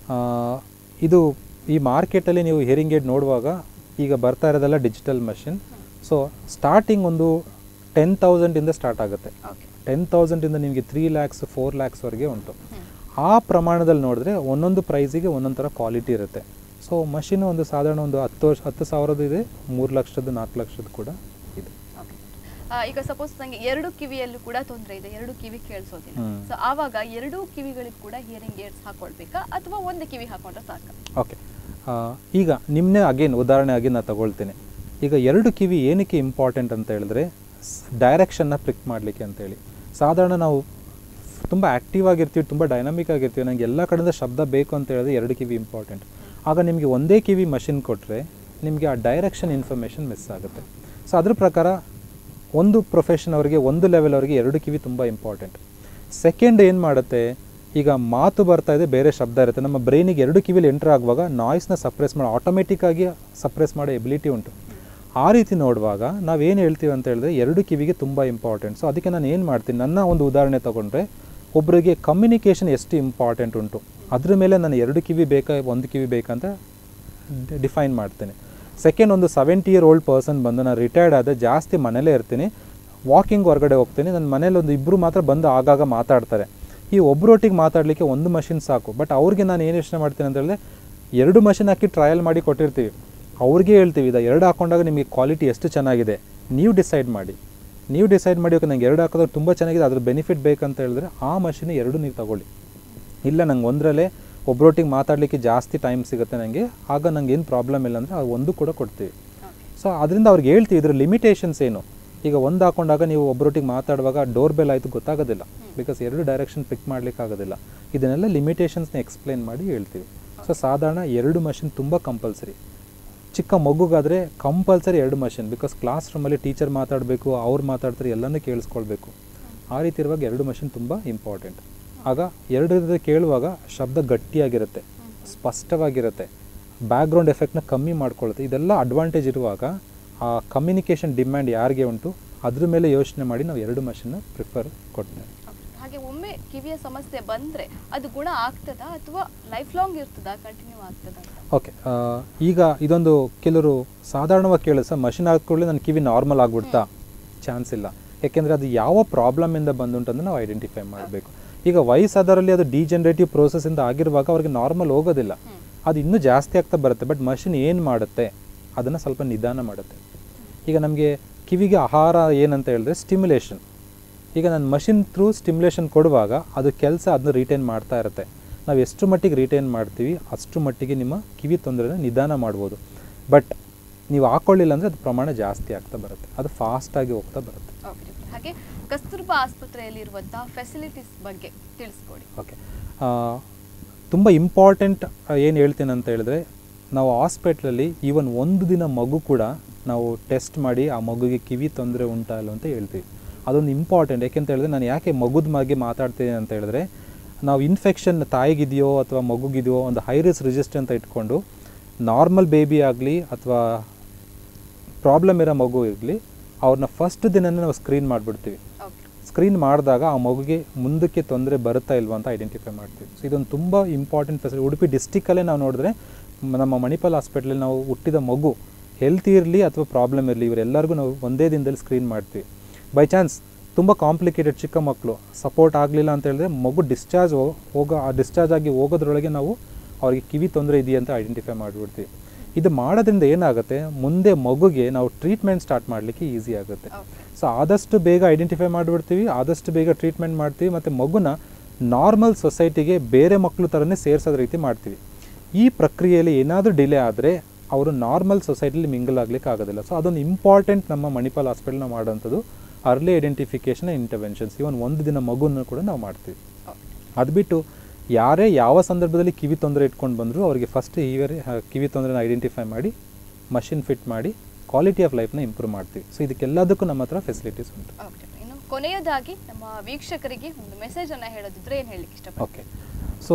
ಇದು ಈ ಮಾರ್ಕೆಟಲ್ಲಿ ನೀವು ಹಿಯರಿಂಗ್ ಏಡ್ ನೋಡುವಾಗ ಈಗ ಬರ್ತಾ ಇರೋದೆಲ್ಲ ಡಿಜಿಟಲ್ ಮಷಿನ್ ಸೊ ಸ್ಟಾರ್ಟಿಂಗ್ ಒಂದು ಟೆನ್ ತೌಸಂಡಿಂದ ಸ್ಟಾರ್ಟ್ ಆಗುತ್ತೆ ಓಕೆ ಟೆನ್ ತೌಸಂಡಿಂದ ನಿಮಗೆ ತ್ರೀ ಲ್ಯಾಕ್ಸ್ ಫೋರ್ ಲ್ಯಾಕ್ಸ್ವರೆಗೆ ಉಂಟು ಆ ಪ್ರಮಾಣದಲ್ಲಿ ನೋಡಿದ್ರೆ ಒಂದೊಂದು ಪ್ರೈಸಿಗೆ ಒಂದೊಂದು ಥರ ಕ್ವಾಲಿಟಿ ಇರುತ್ತೆ ಸೊ ಮಷಿನ್ ಒಂದು ಸಾಧಾರಣ ಒಂದು ಹತ್ತು ವರ್ಷ ಹತ್ತು ಸಾವಿರದ್ದು ಇದೆ ಮೂರು ಲಕ್ಷದ್ದು ನಾಲ್ಕು ಲಕ್ಷದ್ದು ಕೂಡ ಇದೆ ಓಕೆ ಈಗ ಸಪೋಸ್ ನಂಗೆ ಎರಡು ಕಿವಿಯಲ್ಲೂ ಕೂಡ ತೊಂದರೆ ಇದೆ ಎರಡು ಕಿವಿ ಕೇಳಿಸೋದಿಲ್ಲ ಹ್ಮ್. ಸೊ ಆವಾಗ ಎರಡೂ ಕಿವಿಗಳಿಗೆ ಕೂಡ ಹಿಯರಿಂಗ್ ಏಡ್ಸ್ ಹಾಕೊಳ್ಬೇಕಾ ಅಥವಾ ಒಂದು ಕಿವಿ ಹಾಕೊಂಡ್ರೆ ಸಾಕ ಓಕೆ ಈಗ ನಿಮ್ಮನ್ನೇ ಅಗೇನ್ ಉದಾಹರಣೆಯಾಗಿ ನಾನು ತಗೊಳ್ತೀನಿ ಈಗ ಎರಡು ಕಿವಿ ಏನಕ್ಕೆ ಇಂಪಾರ್ಟೆಂಟ್ ಅಂತ ಹೇಳಿದ್ರೆ ಡೈರೆಕ್ಷನ್ನ ಪ್ರಿಕ್ ಮಾಡಲಿಕ್ಕೆ ಅಂತೇಳಿ ಸಾಧಾರಣ ನಾವು ತುಂಬ ಆ್ಯಕ್ಟಿವ್ ಆಗಿರ್ತೀವಿ ತುಂಬ ಡೈನಮಿಕ್ ಆಗಿರ್ತೀವಿ ನನಗೆ ಎಲ್ಲ ಕಡೆಯಿಂದ ಶಬ್ದ ಬೇಕು ಅಂತ ಹೇಳಿದ್ರೆ ಎರಡು ಕಿವಿ ಇಂಪಾರ್ಟೆಂಟ್ ಆಗ ನಿಮಗೆ ಒಂದೇ ಕಿವಿ ಮಷಿನ್ ಕೊಟ್ಟರೆ ನಿಮಗೆ ಆ ಡೈರೆಕ್ಷನ್ ಇನ್ಫಾರ್ಮೇಷನ್ ಮಿಸ್ ಆಗುತ್ತೆ ಸೊ ಅದ್ರ ಪ್ರಕಾರ ಒಂದು ಪ್ರೊಫೆಷನ್ ಅವರಿಗೆ ಒಂದು ಲೆವೆಲ್ ಅವರಿಗೆ ಎರಡು ಕಿವಿ ತುಂಬ ಇಂಪಾರ್ಟೆಂಟ್ ಸೆಕೆಂಡ್ ಏನು ಮಾಡುತ್ತೆ ಈಗ ಮಾತು ಬರ್ತಾ ಇದೆ ಬೇರೆ ಶಬ್ದ ಇರುತ್ತೆ ನಮ್ಮ ಬ್ರೈನಿಗೆ ಎರಡು ಕಿವಿಲಿ ಎಂಟರ್ ಆಗುವಾಗ ನಾಯ್ಸ್ನ ಸಪ್ರೆಸ್ ಮಾಡಿ ಆಟೋಮೆಟಿಕ್ಕಾಗಿ ಸಪ್ರೆಸ್ ಮಾಡೋ ಎಬಿಲಿಟಿ ಉಂಟು ಆ ರೀತಿ ನೋಡುವಾಗ ನಾವೇನು ಹೇಳ್ತೀವಿ ಅಂತ ಹೇಳಿದ್ರೆ ಎರಡು ಕಿವಿಗೆ ತುಂಬ ಇಂಪಾರ್ಟೆಂಟ್ ಸೊ ಅದಕ್ಕೆ ನಾನು ಏನು ಮಾಡ್ತೀನಿ ನನ್ನ ಒಂದು ಉದಾಹರಣೆ ತೊಗೊಂಡ್ರೆ ಒಬ್ಬರಿಗೆ ಕಮ್ಯುನಿಕೇಷನ್ ಎಷ್ಟು ಇಂಪಾರ್ಟೆಂಟ್ ಉಂಟು ಅದ್ರ ಮೇಲೆ ನಾನು ಎರಡು ಕಿವಿ ಬೇಕಾ ಒಂದು ಕಿವಿ ಬೇಕಂತ ಡಿಫೈನ್ ಮಾಡ್ತೇನೆ ಸೆಕೆಂಡ್ ಒಂದು ಸೆವೆಂಟಿ ಇಯರ್ ಓಲ್ಡ್ ಪರ್ಸನ್ ಬಂದು ನಾನು ರಿಟೈರ್ಡ್ ಆದ ಜಾಸ್ತಿ ಮನೇಲೇ ಇರ್ತೀನಿ ವಾಕಿಂಗ್ ಹೊರಗಡೆ ಹೋಗ್ತೀನಿ ನನ್ನ ಮನೇಲಿ ಒಂದು ಇಬ್ಬರು ಮಾತ್ರ ಬಂದು ಆಗಾಗ ಮಾತಾಡ್ತಾರೆ ಈ ಒಬ್ಬರೊಟ್ಟಿಗೆ ಮಾತಾಡಲಿಕ್ಕೆ ಒಂದು ಮಷಿನ್ ಸಾಕು ಬಟ್ ಅವ್ರಿಗೆ ನಾನು ಏನು ಯೋಚನೆ ಮಾಡ್ತೀನಿ ಅಂತ ಹೇಳಿದ್ರೆ ಎರಡು ಮಷಿನ್ ಹಾಕಿ ಟ್ರಯಲ್ ಮಾಡಿ ಕೊಟ್ಟಿರ್ತೀವಿ ಅವ್ರಿಗೆ ಹೇಳ್ತೀವಿ ಇದು ಎರಡು ಹಾಕೊಂಡಾಗ ನಿಮಗೆ ಕ್ವಾಲಿಟಿ ಎಷ್ಟು ಚೆನ್ನಾಗಿದೆ ನೀವು ಡಿಸೈಡ್ ಮಾಡಿ ನೀವು ಡಿಸೈಡ್ ಮಾಡಿ ಓಕೆ ನಂಗೆ ಎರಡು ಹಾಕೋದ್ರೆ ತುಂಬ ಚೆನ್ನಾಗಿದೆ ಅದ್ರ ಬೆನಿಫಿಟ್ ಬೇಕಂತ ಹೇಳಿದ್ರೆ ಆ ಮಷಿನ್ ಎರಡು ನೀವು ತಗೊಳ್ಳಿ ಇಲ್ಲ ನಂಗೆ ಒಂದರಲ್ಲೇ ಒಬ್ಬರೊಟ್ಟಿಗೆ ಮಾತಾಡಲಿಕ್ಕೆ ಜಾಸ್ತಿ ಟೈಮ್ ಸಿಗುತ್ತೆ ನನಗೆ ಆಗ ನಂಗೆ ಏನು ಪ್ರಾಬ್ಲಮ್ ಇಲ್ಲ ಅಂದರೆ ಅದು ಒಂದು ಕೂಡ ಕೊಡ್ತೀವಿ ಸೊ ಅದರಿಂದ ಅವ್ರಿಗೆ ಹೇಳ್ತೀವಿ ಇದ್ರ ಲಿಮಿಟೇಷನ್ಸ್ ಏನು ಈಗ ಒಂದು ಹಾಕೊಂಡಾಗ ನೀವು ಒಬ್ಬರೊಟ್ಟಿಗೆ ಮಾತಾಡುವಾಗ ಡೋರ್ ಬೆಲ್ ಆಯಿತು ಗೊತ್ತಾಗೋದಿಲ್ಲ ಬಿಕಾಸ್ ಎರಡು ಡೈರೆಕ್ಷನ್ ಪಿಕ್ ಮಾಡ್ಲಿಕ್ಕೆ ಆಗೋದಿಲ್ಲ ಇದನ್ನೆಲ್ಲ ಲಿಮಿಟೇಷನ್ಸ್ನ ಎಕ್ಸ್ಪ್ಲೇನ್ ಮಾಡಿ ಹೇಳ್ತೀವಿ ಸೊ ಸಾಧಾರಣ ಎರಡು ಮಷಿನ್ ತುಂಬ ಕಂಪಲ್ಸರಿ ಚಿಕ್ಕ ಮಗುಗಾದರೆ ಕಂಪಲ್ಸರಿ ಎರಡು ಮಷಿನ್ ಬಿಕಾಸ್ ಕ್ಲಾಸ್ ರೂಮಲ್ಲಿ ಟೀಚರ್ ಮಾತಾಡಬೇಕು ಅವ್ರು ಮಾತಾಡ್ತಾರೆ ಎಲ್ಲನೂ ಕೇಳಿಸ್ಕೊಳ್ಬೇಕು ಆ ರೀತಿ ಇರುವಾಗ ಎರಡು ಮಷಿನ್ ತುಂಬ ಇಂಪಾರ್ಟೆಂಟ್ ಆಗ ಎರಡರದ ಕೇಳುವಾಗ ಶಬ್ದ ಗಟ್ಟಿಯಾಗಿರುತ್ತೆ ಸ್ಪಷ್ಟವಾಗಿರುತ್ತೆ ಬ್ಯಾಕ್ಗ್ರೌಂಡ್ ಎಫೆಕ್ಟ್ನ ಕಮ್ಮಿ ಮಾಡ್ಕೊಳ್ಳುತ್ತೆ ಇದೆಲ್ಲ ಅಡ್ವಾಂಟೇಜ್ ಇರುವಾಗ ಆ ಕಮ್ಯುನಿಕೇಷನ್ ಡಿಮ್ಯಾಂಡ್ ಯಾರಿಗೆ ಉಂಟು ಅದ್ರ ಮೇಲೆ ಯೋಚನೆ ಮಾಡಿ ನಾವು ಎರಡು ಮಷಿನ್ನ ಪ್ರಿಫರ್ ಕೊಡ್ತೇವೆ ಹಾಗೆ ಒಮ್ಮೆ ಕಿವಿಯ ಸಮಸ್ಯೆ ಬಂದ್ರೆ ಅದು ಗುಣ ಆಗ್ತದಾ ಅಥವಾ ಲೈಫ್ ಲಾಂಗ್ ಇರ್ತದಾ ಕಂಟಿನ್ಯೂ ಆಗ್ತದಾ ಅಂತ ಓಕೆ ಈಗ ಇದೊಂದು ಕೆಲವರು ಸಾಧಾರಣವಾಗಿ ಕೇಳಿದ್ರೆ ಸರ್ ಮಷಿನ್ ಹಾಕೊಳ್ಳಿ ನನ್ನ ಕಿವಿ ನಾರ್ಮಲ್ ಆಗ್ಬಿಡ್ತಾ ಚಾನ್ಸ್ ಇಲ್ಲ ಯಾಕೆಂದರೆ ಅದು ಯಾವ ಪ್ರಾಬ್ಲಮಿಂದ ಬಂದುಂಟು ಅಂತ ನಾವು ಐಡೆಂಟಿಫೈ ಮಾಡಬೇಕು ಈಗ ವಯಸ್ಸಾದವರಲ್ಲಿ ಅದು ಡಿಜನರೇಟಿವ್ ಪ್ರೋಸೆಸ್ಸಿಂದ ಆಗಿರುವಾಗ ಅವ್ರಿಗೆ ನಾರ್ಮಲ್ ಹೋಗೋದಿಲ್ಲ ಅದು ಇನ್ನೂ ಜಾಸ್ತಿ ಆಗ್ತಾ ಬರುತ್ತೆ ಬಟ್ ಮಷಿನ್ ಏನು ಮಾಡುತ್ತೆ ಅದನ್ನು ಸ್ವಲ್ಪ ನಿಧಾನ ಮಾಡುತ್ತೆ ಈಗ ನಮಗೆ ಕಿವಿಗೆ ಆಹಾರ ಏನಂತ ಹೇಳಿದ್ರೆ ಸ್ಟಿಮ್ಯುಲೇಷನ್ ಈಗ ನಾನು ಮಷಿನ್ ಥ್ರೂ ಸ್ಟಿಮ್ಯುಲೇಷನ್ ಕೊಡುವಾಗ ಅದು ಕೆಲಸ ಅದನ್ನ ರಿಟೈನ್ ಮಾಡ್ತಾ ಇರುತ್ತೆ ನಾವು ಎಷ್ಟು ಮಟ್ಟಿಗೆ ರಿಟೈನ್ ಮಾಡ್ತೀವಿ ಅಷ್ಟು ಮಟ್ಟಿಗೆ ನಿಮ್ಮ ಕಿವಿ ತೊಂದರೆನ ನಿಧಾನ ಮಾಡ್ಬೋದು ಬಟ್ ನೀವು ಹಾಕೊಳ್ಳಿಲ್ಲ ಅಂದರೆ ಅದು ಪ್ರಮಾಣ ಜಾಸ್ತಿ ಆಗ್ತಾ ಬರುತ್ತೆ ಅದು ಫಾಸ್ಟಾಗಿ ಹೋಗ್ತಾ ಬರುತ್ತೆ ಓಕೆ ಡಾಕ್ಟರ್. ಹಾಗೆ ಕಸ್ತೂರ್ಬಾ ಆಸ್ಪತ್ರೆಯಲ್ಲಿ ಇರುವಂತಹ ಫೆಸಿಲಿಟೀಸ್ ಬಗ್ಗೆ ತಿಳಿಸ್ಕೊಡಿ ಓಕೆ ತುಂಬ ಇಂಪಾರ್ಟೆಂಟ್ ಏನು ಹೇಳ್ತೀನಿ ಅಂತ ಹೇಳಿದ್ರೆ ನಾವು ಹಾಸ್ಪಿಟ್ಲಲ್ಲಿ ಈವನ್ ಒಂದು ದಿನ ಮಗು ಕೂಡ ನಾವು ಟೆಸ್ಟ್ ಮಾಡಿ ಆ ಮಗುಗೆ ಕಿವಿ ತೊಂದರೆ ಉಂಟಾ ಇಲ್ಲ ಅಂತ ಹೇಳ್ತೀವಿ ಅದೊಂದು ಇಂಪಾರ್ಟೆಂಟ್ ಯಾಕೆಂತ ಹೇಳಿದ್ರೆ ನಾನು ಯಾಕೆ ಮಗುದ ಬಗ್ಗೆ ಮಾತಾಡ್ತೀನಿ ಅಂತ ಹೇಳಿದ್ರೆ ನಾವು ಇನ್ಫೆಕ್ಷನ್ ತಾಯಿಗಿದೆಯೋ ಅಥವಾ ಮಗುಗಿದೆಯೋ ಒಂದು ಹೈ ರಿಸ್ಕ್ ರಿಜಿಸ್ಟರ್ ಅಂತ ಇಟ್ಕೊಂಡು ನಾರ್ಮಲ್ ಬೇಬಿ ಆಗಲಿ ಅಥವಾ ಪ್ರಾಬ್ಲಮ್ ಇರೋ ಮಗು ಇರಲಿ ಅವ್ರನ್ನ ಫಸ್ಟ್ ದಿನನೇ ನಾವು ಸ್ಕ್ರೀನ್ ಮಾಡಿಬಿಡ್ತೀವಿ ಓಕೆ ಸ್ಕ್ರೀನ್ ಮಾಡಿದಾಗ ಆ ಮಗುಗೆ ಮುಂದಕ್ಕೆ ತೊಂದರೆ ಬರುತ್ತಾ ಇಲ್ವಾ ಅಂತ ಐಡೆಂಟಿಫೈ ಮಾಡ್ತೀವಿ ಸೊ ಇದೊಂದು ತುಂಬ ಇಂಪಾರ್ಟೆಂಟ್ ಫೆಸಿಲಿಟಿ ಉಡುಪಿ ಡಿಸ್ಟಿಕ್ಕಲ್ಲೇ ನಾವು ನೋಡಿದ್ರೆ ಮ- ನಮ್ಮ ಮಣಿಪಾಲ್ ಹಾಸ್ಪಿಟ್ಲಲ್ಲಿ ನಾವು ಹುಟ್ಟಿದ ಮಗು ಹೆಲ್ತಿ ಇರಲಿ ಅಥವಾ ಪ್ರಾಬ್ಲಮ್ ಇರಲಿ ಇವರೆಲ್ಲರಿಗೂ ನಾವು ಒಂದೇ ದಿನದಲ್ಲಿ ಸ್ಕ್ರೀನ್ ಮಾಡ್ತೀವಿ ಬೈ ಚಾನ್ಸ್ ತುಂಬ ಕಾಂಪ್ಲಿಕೇಟೆಡ್ ಚಿಕ್ಕ ಮಕ್ಕಳು ಸಪೋರ್ಟ್ ಆಗಲಿಲ್ಲ ಅಂತ ಹೇಳಿದ್ರೆ ಮಗು ಡಿಸ್ಚಾರ್ಜ್ ಹೋಗೋ ಆ ಡಿಸ್ಚಾರ್ಜ್ ಆಗಿ ಹೋಗೋದ್ರೊಳಗೆ ನಾವು ಅವರಿಗೆ ಕಿವಿ ತೊಂದರೆ ಇದೆಯಾ ಅಂತ ಐಡೆಂಟಿಫೈ ಮಾಡಿಬಿಡ್ತೀವಿ ಇದು ಮಾಡೋದ್ರಿಂದ ಏನಾಗುತ್ತೆ ಮುಂದೆ ಮಗುಗೆ ನಾವು ಟ್ರೀಟ್ಮೆಂಟ್ ಸ್ಟಾರ್ಟ್ ಮಾಡಲಿಕ್ಕೆ ಈಸಿ ಆಗುತ್ತೆ ಓಕೆ ಸೊ ಆದಷ್ಟು ಬೇಗ ಐಡೆಂಟಿಫೈ ಮಾಡಿಬಿಡ್ತೀವಿ ಆದಷ್ಟು ಬೇಗ ಟ್ರೀಟ್ಮೆಂಟ್ ಮಾಡ್ತೀವಿ ಮತ್ತು ಮಗುನ ನಾರ್ಮಲ್ ಸೊಸೈಟಿಗೆ ಬೇರೆ ಮಕ್ಕಳು ಥರನೇ ಸೇರಿಸೋದ ರೀತಿ ಮಾಡ್ತೀವಿ ಈ ಪ್ರಕ್ರಿಯೆಯಲ್ಲಿ ಏನಾದರೂ ಡಿಲೇ ಆದರೆ ಅವರು ನಾರ್ಮಲ್ ಸೊಸೈಟಿಲಿ ಮಿಂಗಲ್ ಆಗ್ಲಿಕ್ಕೆ ಆಗೋದಿಲ್ಲ ಸೊ ಅದೊಂದು ಇಂಪಾರ್ಟೆಂಟ್ ನಮ್ಮ ಮಣಿಪಾಲ್ ಹಾಸ್ಪಿಟಲ್ನ ಮಾಡೋಂಥದ್ದು ಅರ್ಲಿ ಐಡೆಂಟಿಫಿಕೇಷನ್ ಇಂಟರ್ವೆನ್ಷನ್ಸ್ ಇವನ್ ಒಂದು ದಿನ ಮಗುನ ಕೂಡ ನಾವು ಮಾಡ್ತೀವಿ ಅದು ಬಿಟ್ಟು ಯಾರೇ ಯಾವ ಸಂದರ್ಭದಲ್ಲಿ ಕಿವಿ ತೊಂದರೆ ಇಟ್ಕೊಂಡು ಬಂದರೂ ಅವರಿಗೆ ಫಸ್ಟ್ ಇವರೇ ಕಿವಿ ತೊಂದರೆನ ಐಡೆಂಟಿಫೈ ಮಾಡಿ ಮಷಿನ್ ಫಿಟ್ ಮಾಡಿ ಕ್ವಾಲಿಟಿ ಆಫ್ ಲೈಫ್ನ ಇಂಪ್ರೂವ್ ಮಾಡ್ತೀವಿ ಸೊ ಇದಕ್ಕೆಲ್ಲದಕ್ಕೂ ನಮ್ಮ ಹತ್ರ ಫೆಸಿಲಿಟೀಸ್ ಉಂಟು ಓಕೆ ಇನ್ನು ಕೊನೆಯದಾಗಿ ನಮ್ಮ ವೀಕ್ಷಕರಿಗೆ ಒಂದು ಮೆಸೇಜ್ ಅನ್ನ ಹೇಳೋದಿದ್ರೆ ಏನು ಹೇಳಲಿಕ್ಕೆ ಇಷ್ಟಪಡ್ತೀನಿ ಓಕೆ ಸೊ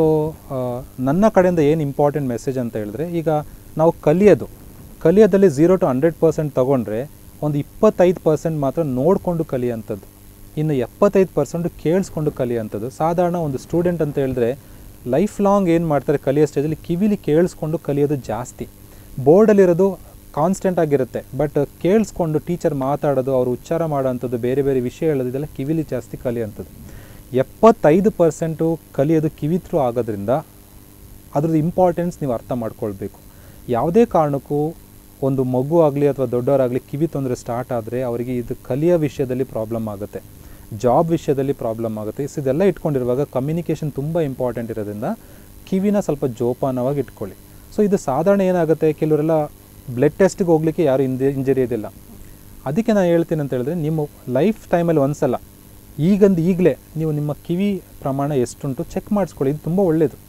ನನ್ನ ಕಡೆಯಿಂದ ಏನು ಇಂಪಾರ್ಟೆಂಟ್ ಮೆಸೇಜ್ ಅಂತ ಹೇಳಿದ್ರೆ ಈಗ ನಾವು ಕಲಿಯೋದು ಕಲಿಯೋದಲ್ಲಿ ಝೀರೋ ಟು ಹಂಡ್ರೆಡ್ ಪರ್ಸೆಂಟ್ ತೊಗೊಂಡ್ರೆ ಒಂದು ಇಪ್ಪತ್ತೈದು ಪರ್ಸೆಂಟ್ ಮಾತ್ರ ನೋಡಿಕೊಂಡು ಕಲಿಯೋಂಥದ್ದು ಇನ್ನು ಎಪ್ಪತ್ತೈದು ಪರ್ಸೆಂಟ್ ಕೇಳಿಸ್ಕೊಂಡು ಕಲಿಯೋಂಥದ್ದು ಸಾಧಾರಣ ಒಂದು ಸ್ಟೂಡೆಂಟ್ ಅಂತ ಹೇಳಿದ್ರೆ ಲೈಫ್ ಲಾಂಗ್ ಏನು ಮಾಡ್ತಾರೆ ಕಲಿಯೋ ಸ್ಟೇಜಲ್ಲಿ ಕಿವಿಲಿ ಕೇಳಿಸ್ಕೊಂಡು ಕಲಿಯೋದು ಜಾಸ್ತಿ ಬೋರ್ಡಲ್ಲಿರೋದು ಕಾನ್ಸ್ಟೆಂಟ್ ಆಗಿರುತ್ತೆ ಬಟ್ ಕೇಳಿಸ್ಕೊಂಡು ಟೀಚರ್ ಮಾತಾಡೋದು ಅವರು ಉಚ್ಚಾರ ಮಾಡೋಂಥದ್ದು ಬೇರೆ ಬೇರೆ ವಿಷಯ ಹೇಳೋದು ಇದೆಲ್ಲ ಕಿವಿಲಿ ಜಾಸ್ತಿ ಕಲಿಯೋಂಥದ್ದು ಎಪ್ಪತ್ತೈದು ಪರ್ಸೆಂಟು ಕಲಿಯೋದು ಕಿವಿ ಥ್ರೂ ಆಗೋದ್ರಿಂದ ಅದ್ರದ್ದು ಇಂಪಾರ್ಟೆನ್ಸ್ ನೀವು ಅರ್ಥ ಮಾಡ್ಕೊಳ್ಬೇಕು ಯಾವುದೇ ಕಾರಣಕ್ಕೂ ಒಂದು ಮಗು ಆಗಲಿ ಅಥವಾ ದೊಡ್ಡವರಾಗಲಿ ಕಿವಿ ತೊಂದರೆ ಸ್ಟಾರ್ಟ್ ಆದರೆ ಅವರಿಗೆ ಇದು ಕಲಿಯೋ ವಿಷಯದಲ್ಲಿ ಪ್ರಾಬ್ಲಮ್ ಆಗುತ್ತೆ ಜಾಬ್ ವಿಷಯದಲ್ಲಿ ಪ್ರಾಬ್ಲಮ್ ಆಗುತ್ತೆ ಸೊ ಇದೆಲ್ಲ ಇಟ್ಕೊಂಡಿರುವಾಗ ಕಮ್ಯುನಿಕೇಷನ್ ತುಂಬ ಇಂಪಾರ್ಟೆಂಟ್ ಇರೋದ್ರಿಂದ ಕಿವಿನ ಸ್ವಲ್ಪ ಜೋಪಾನವಾಗಿ ಇಟ್ಕೊಳ್ಳಿ ಸೊ ಇದು ಸಾಧಾರಣ ಏನಾಗುತ್ತೆ ಕೆಲವರೆಲ್ಲ ಬ್ಲಡ್ ಟೆಸ್ಟ್ಗೆ ಹೋಗ್ಲಿಕ್ಕೆ ಯಾರು ಹಿಂದೆ ಹಿಂಜರಿಯೋದಿಲ್ಲ ಅದಕ್ಕೆ ನಾನು ಹೇಳ್ತೀನಿ ಅಂತ ಹೇಳಿದ್ರೆ ನಿಮ್ಮ ಲೈಫ್ ಟೈಮಲ್ಲಿ ಒಂದ್ಸಲ ಈಗಂದು ಈಗಲೇ ನೀವು ನಿಮ್ಮ ಕಿವಿ ಪ್ರಮಾಣ ಎಷ್ಟುಂಟು ಚೆಕ್ ಮಾಡಿಸ್ಕೊಳ್ಳಿ ಇದು ತುಂಬ ಒಳ್ಳೆಯದು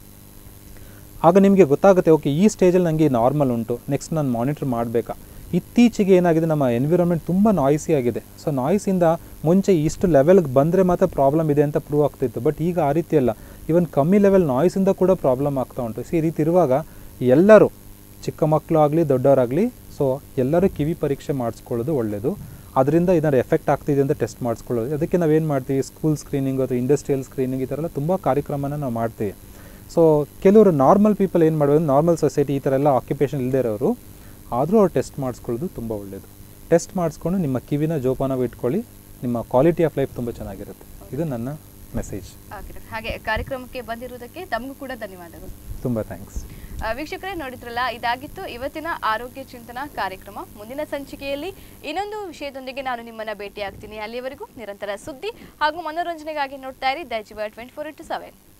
ಆಗ ನಿಮಗೆ ಗೊತ್ತಾಗುತ್ತೆ ಓಕೆ ಈ ಸ್ಟೇಜಲ್ಲಿ ನನಗೆ ನಾರ್ಮಲ್ ಉಂಟು ನೆಕ್ಸ್ಟ್ ನಾನು ಮಾನಿಟರ್ ಮಾಡಬೇಕಾ ಇತ್ತೀಚೆಗೆ ಏನಾಗಿದೆ ನಮ್ಮ ಎನ್ವಿರಾನ್ಮೆಂಟ್ ತುಂಬ ನಾಯ್ಸಿ ಆಗಿದೆ ಸೊ ನಾಯ್ಸಿಂದ ಮುಂಚೆ ಇಷ್ಟು ಲೆವೆಲ್ಗೆ ಬಂದರೆ ಮಾತ್ರ ಪ್ರಾಬ್ಲಮ್ ಇದೆ ಅಂತ ಪ್ರೂವ್ ಆಗ್ತಿತ್ತು ಬಟ್ ಈಗ ಆ ರೀತಿ ಅಲ್ಲ ಇವನ್ ಕಮ್ಮಿ ಲೆವೆಲ್ ನಾಯ್ಸಿಂದ ಕೂಡ ಪ್ರಾಬ್ಲಮ್ ಆಗ್ತಾ ಉಂಟು ಸೊ ಈ ರೀತಿ ಇರುವಾಗ ಎಲ್ಲರೂ ಚಿಕ್ಕ ಮಕ್ಕಳು ಆಗಲಿ ದೊಡ್ಡವರಾಗಲಿ ಸೊ ಎಲ್ಲರೂ ಕಿವಿ ಪರೀಕ್ಷೆ ಮಾಡಿಸ್ಕೊಳ್ಳೋದು ಒಳ್ಳೆಯದು ಅದರಿಂದ ಇದರ ಎಫೆಕ್ಟ್ ಆಗ್ತಿದೆ ಅಂತ ಟೆಸ್ಟ್ ಮಾಡಿಸ್ಕೊಳ್ಳೋದು ಅದಕ್ಕೆ ನಾವೇನು ಮಾಡ್ತೀವಿ ಸ್ಕೂಲ್ ಸ್ಕ್ರೀನಿಂಗ್ ಅಥವಾ ಇಂಡಸ್ಟ್ರಿಯಲ್ ಸ್ಕ್ರೀನಿಂಗ್ ಈ ಥರ ಎಲ್ಲ ತುಂಬ ಕಾರ್ಯಕ್ರಮನ ನಾವು ಮಾಡ್ತೀವಿ ಸೊ ಕೆಲವರು ನಾರ್ಮಲ್ ಪೀಪಲ್ ಏನು ಮಾಡಬೇಕು ನಾರ್ಮಲ್ ಸೊಸೈಟಿ ಈ ಥರ ಎಲ್ಲ ಆಕ್ಯುಪೇಷನ್ ಇಲ್ಲದೇ ಇರೋರು ಆದರೂ ಅವ್ರು ಟೆಸ್ಟ್ ಮಾಡಿಸ್ಕೊಳ್ಳೋದು ತುಂಬ ಒಳ್ಳೆಯದು ಟೆಸ್ಟ್ ಮಾಡಿಸ್ಕೊಂಡು ನಿಮ್ಮ ಕಿವಿನ ಜೋಪಾನವಾಗಿ ಇಟ್ಕೊಳ್ಳಿ ನಿಮ್ಮ ಕ್ವಾಲಿಟಿ ಆಫ್ ಲೈಫ್ ತುಂಬ ಚೆನ್ನಾಗಿರುತ್ತೆ ಇದು ನನ್ನ ಮೆಸೇಜ್ ಓಕೆ ಡಾಕ್ಟರ್. ಹಾಗೆ ಕಾರ್ಯಕ್ರಮಕ್ಕೆ ಬಂದಿರುವುದಕ್ಕೆ ತಮಗೂ ಕೂಡ ಧನ್ಯವಾದಗಳು ತುಂಬ ಥ್ಯಾಂಕ್ಸ್ ಆ, ವೀಕ್ಷಕರೇ ನೋಡಿದ್ರಲ್ಲ ಇದಾಗಿತ್ತು ಇವತ್ತಿನ ಆರೋಗ್ಯ ಚಿಂತನಾ ಕಾರ್ಯಕ್ರಮ ಮುಂದಿನ ಸಂಚಿಕೆಯಲ್ಲಿ ಇನ್ನೊಂದು ವಿಷಯದೊಂದಿಗೆ ನಾನು ನಿಮ್ಮನ್ನ ಭೇಟಿ ಆಗ್ತೀನಿ ಅಲ್ಲಿವರೆಗೂ ನಿರಂತರ ಸುದ್ದಿ ಹಾಗೂ ಮನೋರಂಜನೆಗಾಗಿ ನೋಡ್ತಾ ಇರಿ ದೈಜಿವ ಟ್ವೆಂಟಿ ಫೋರ್ ಇಂಟು ಸೆವೆನ್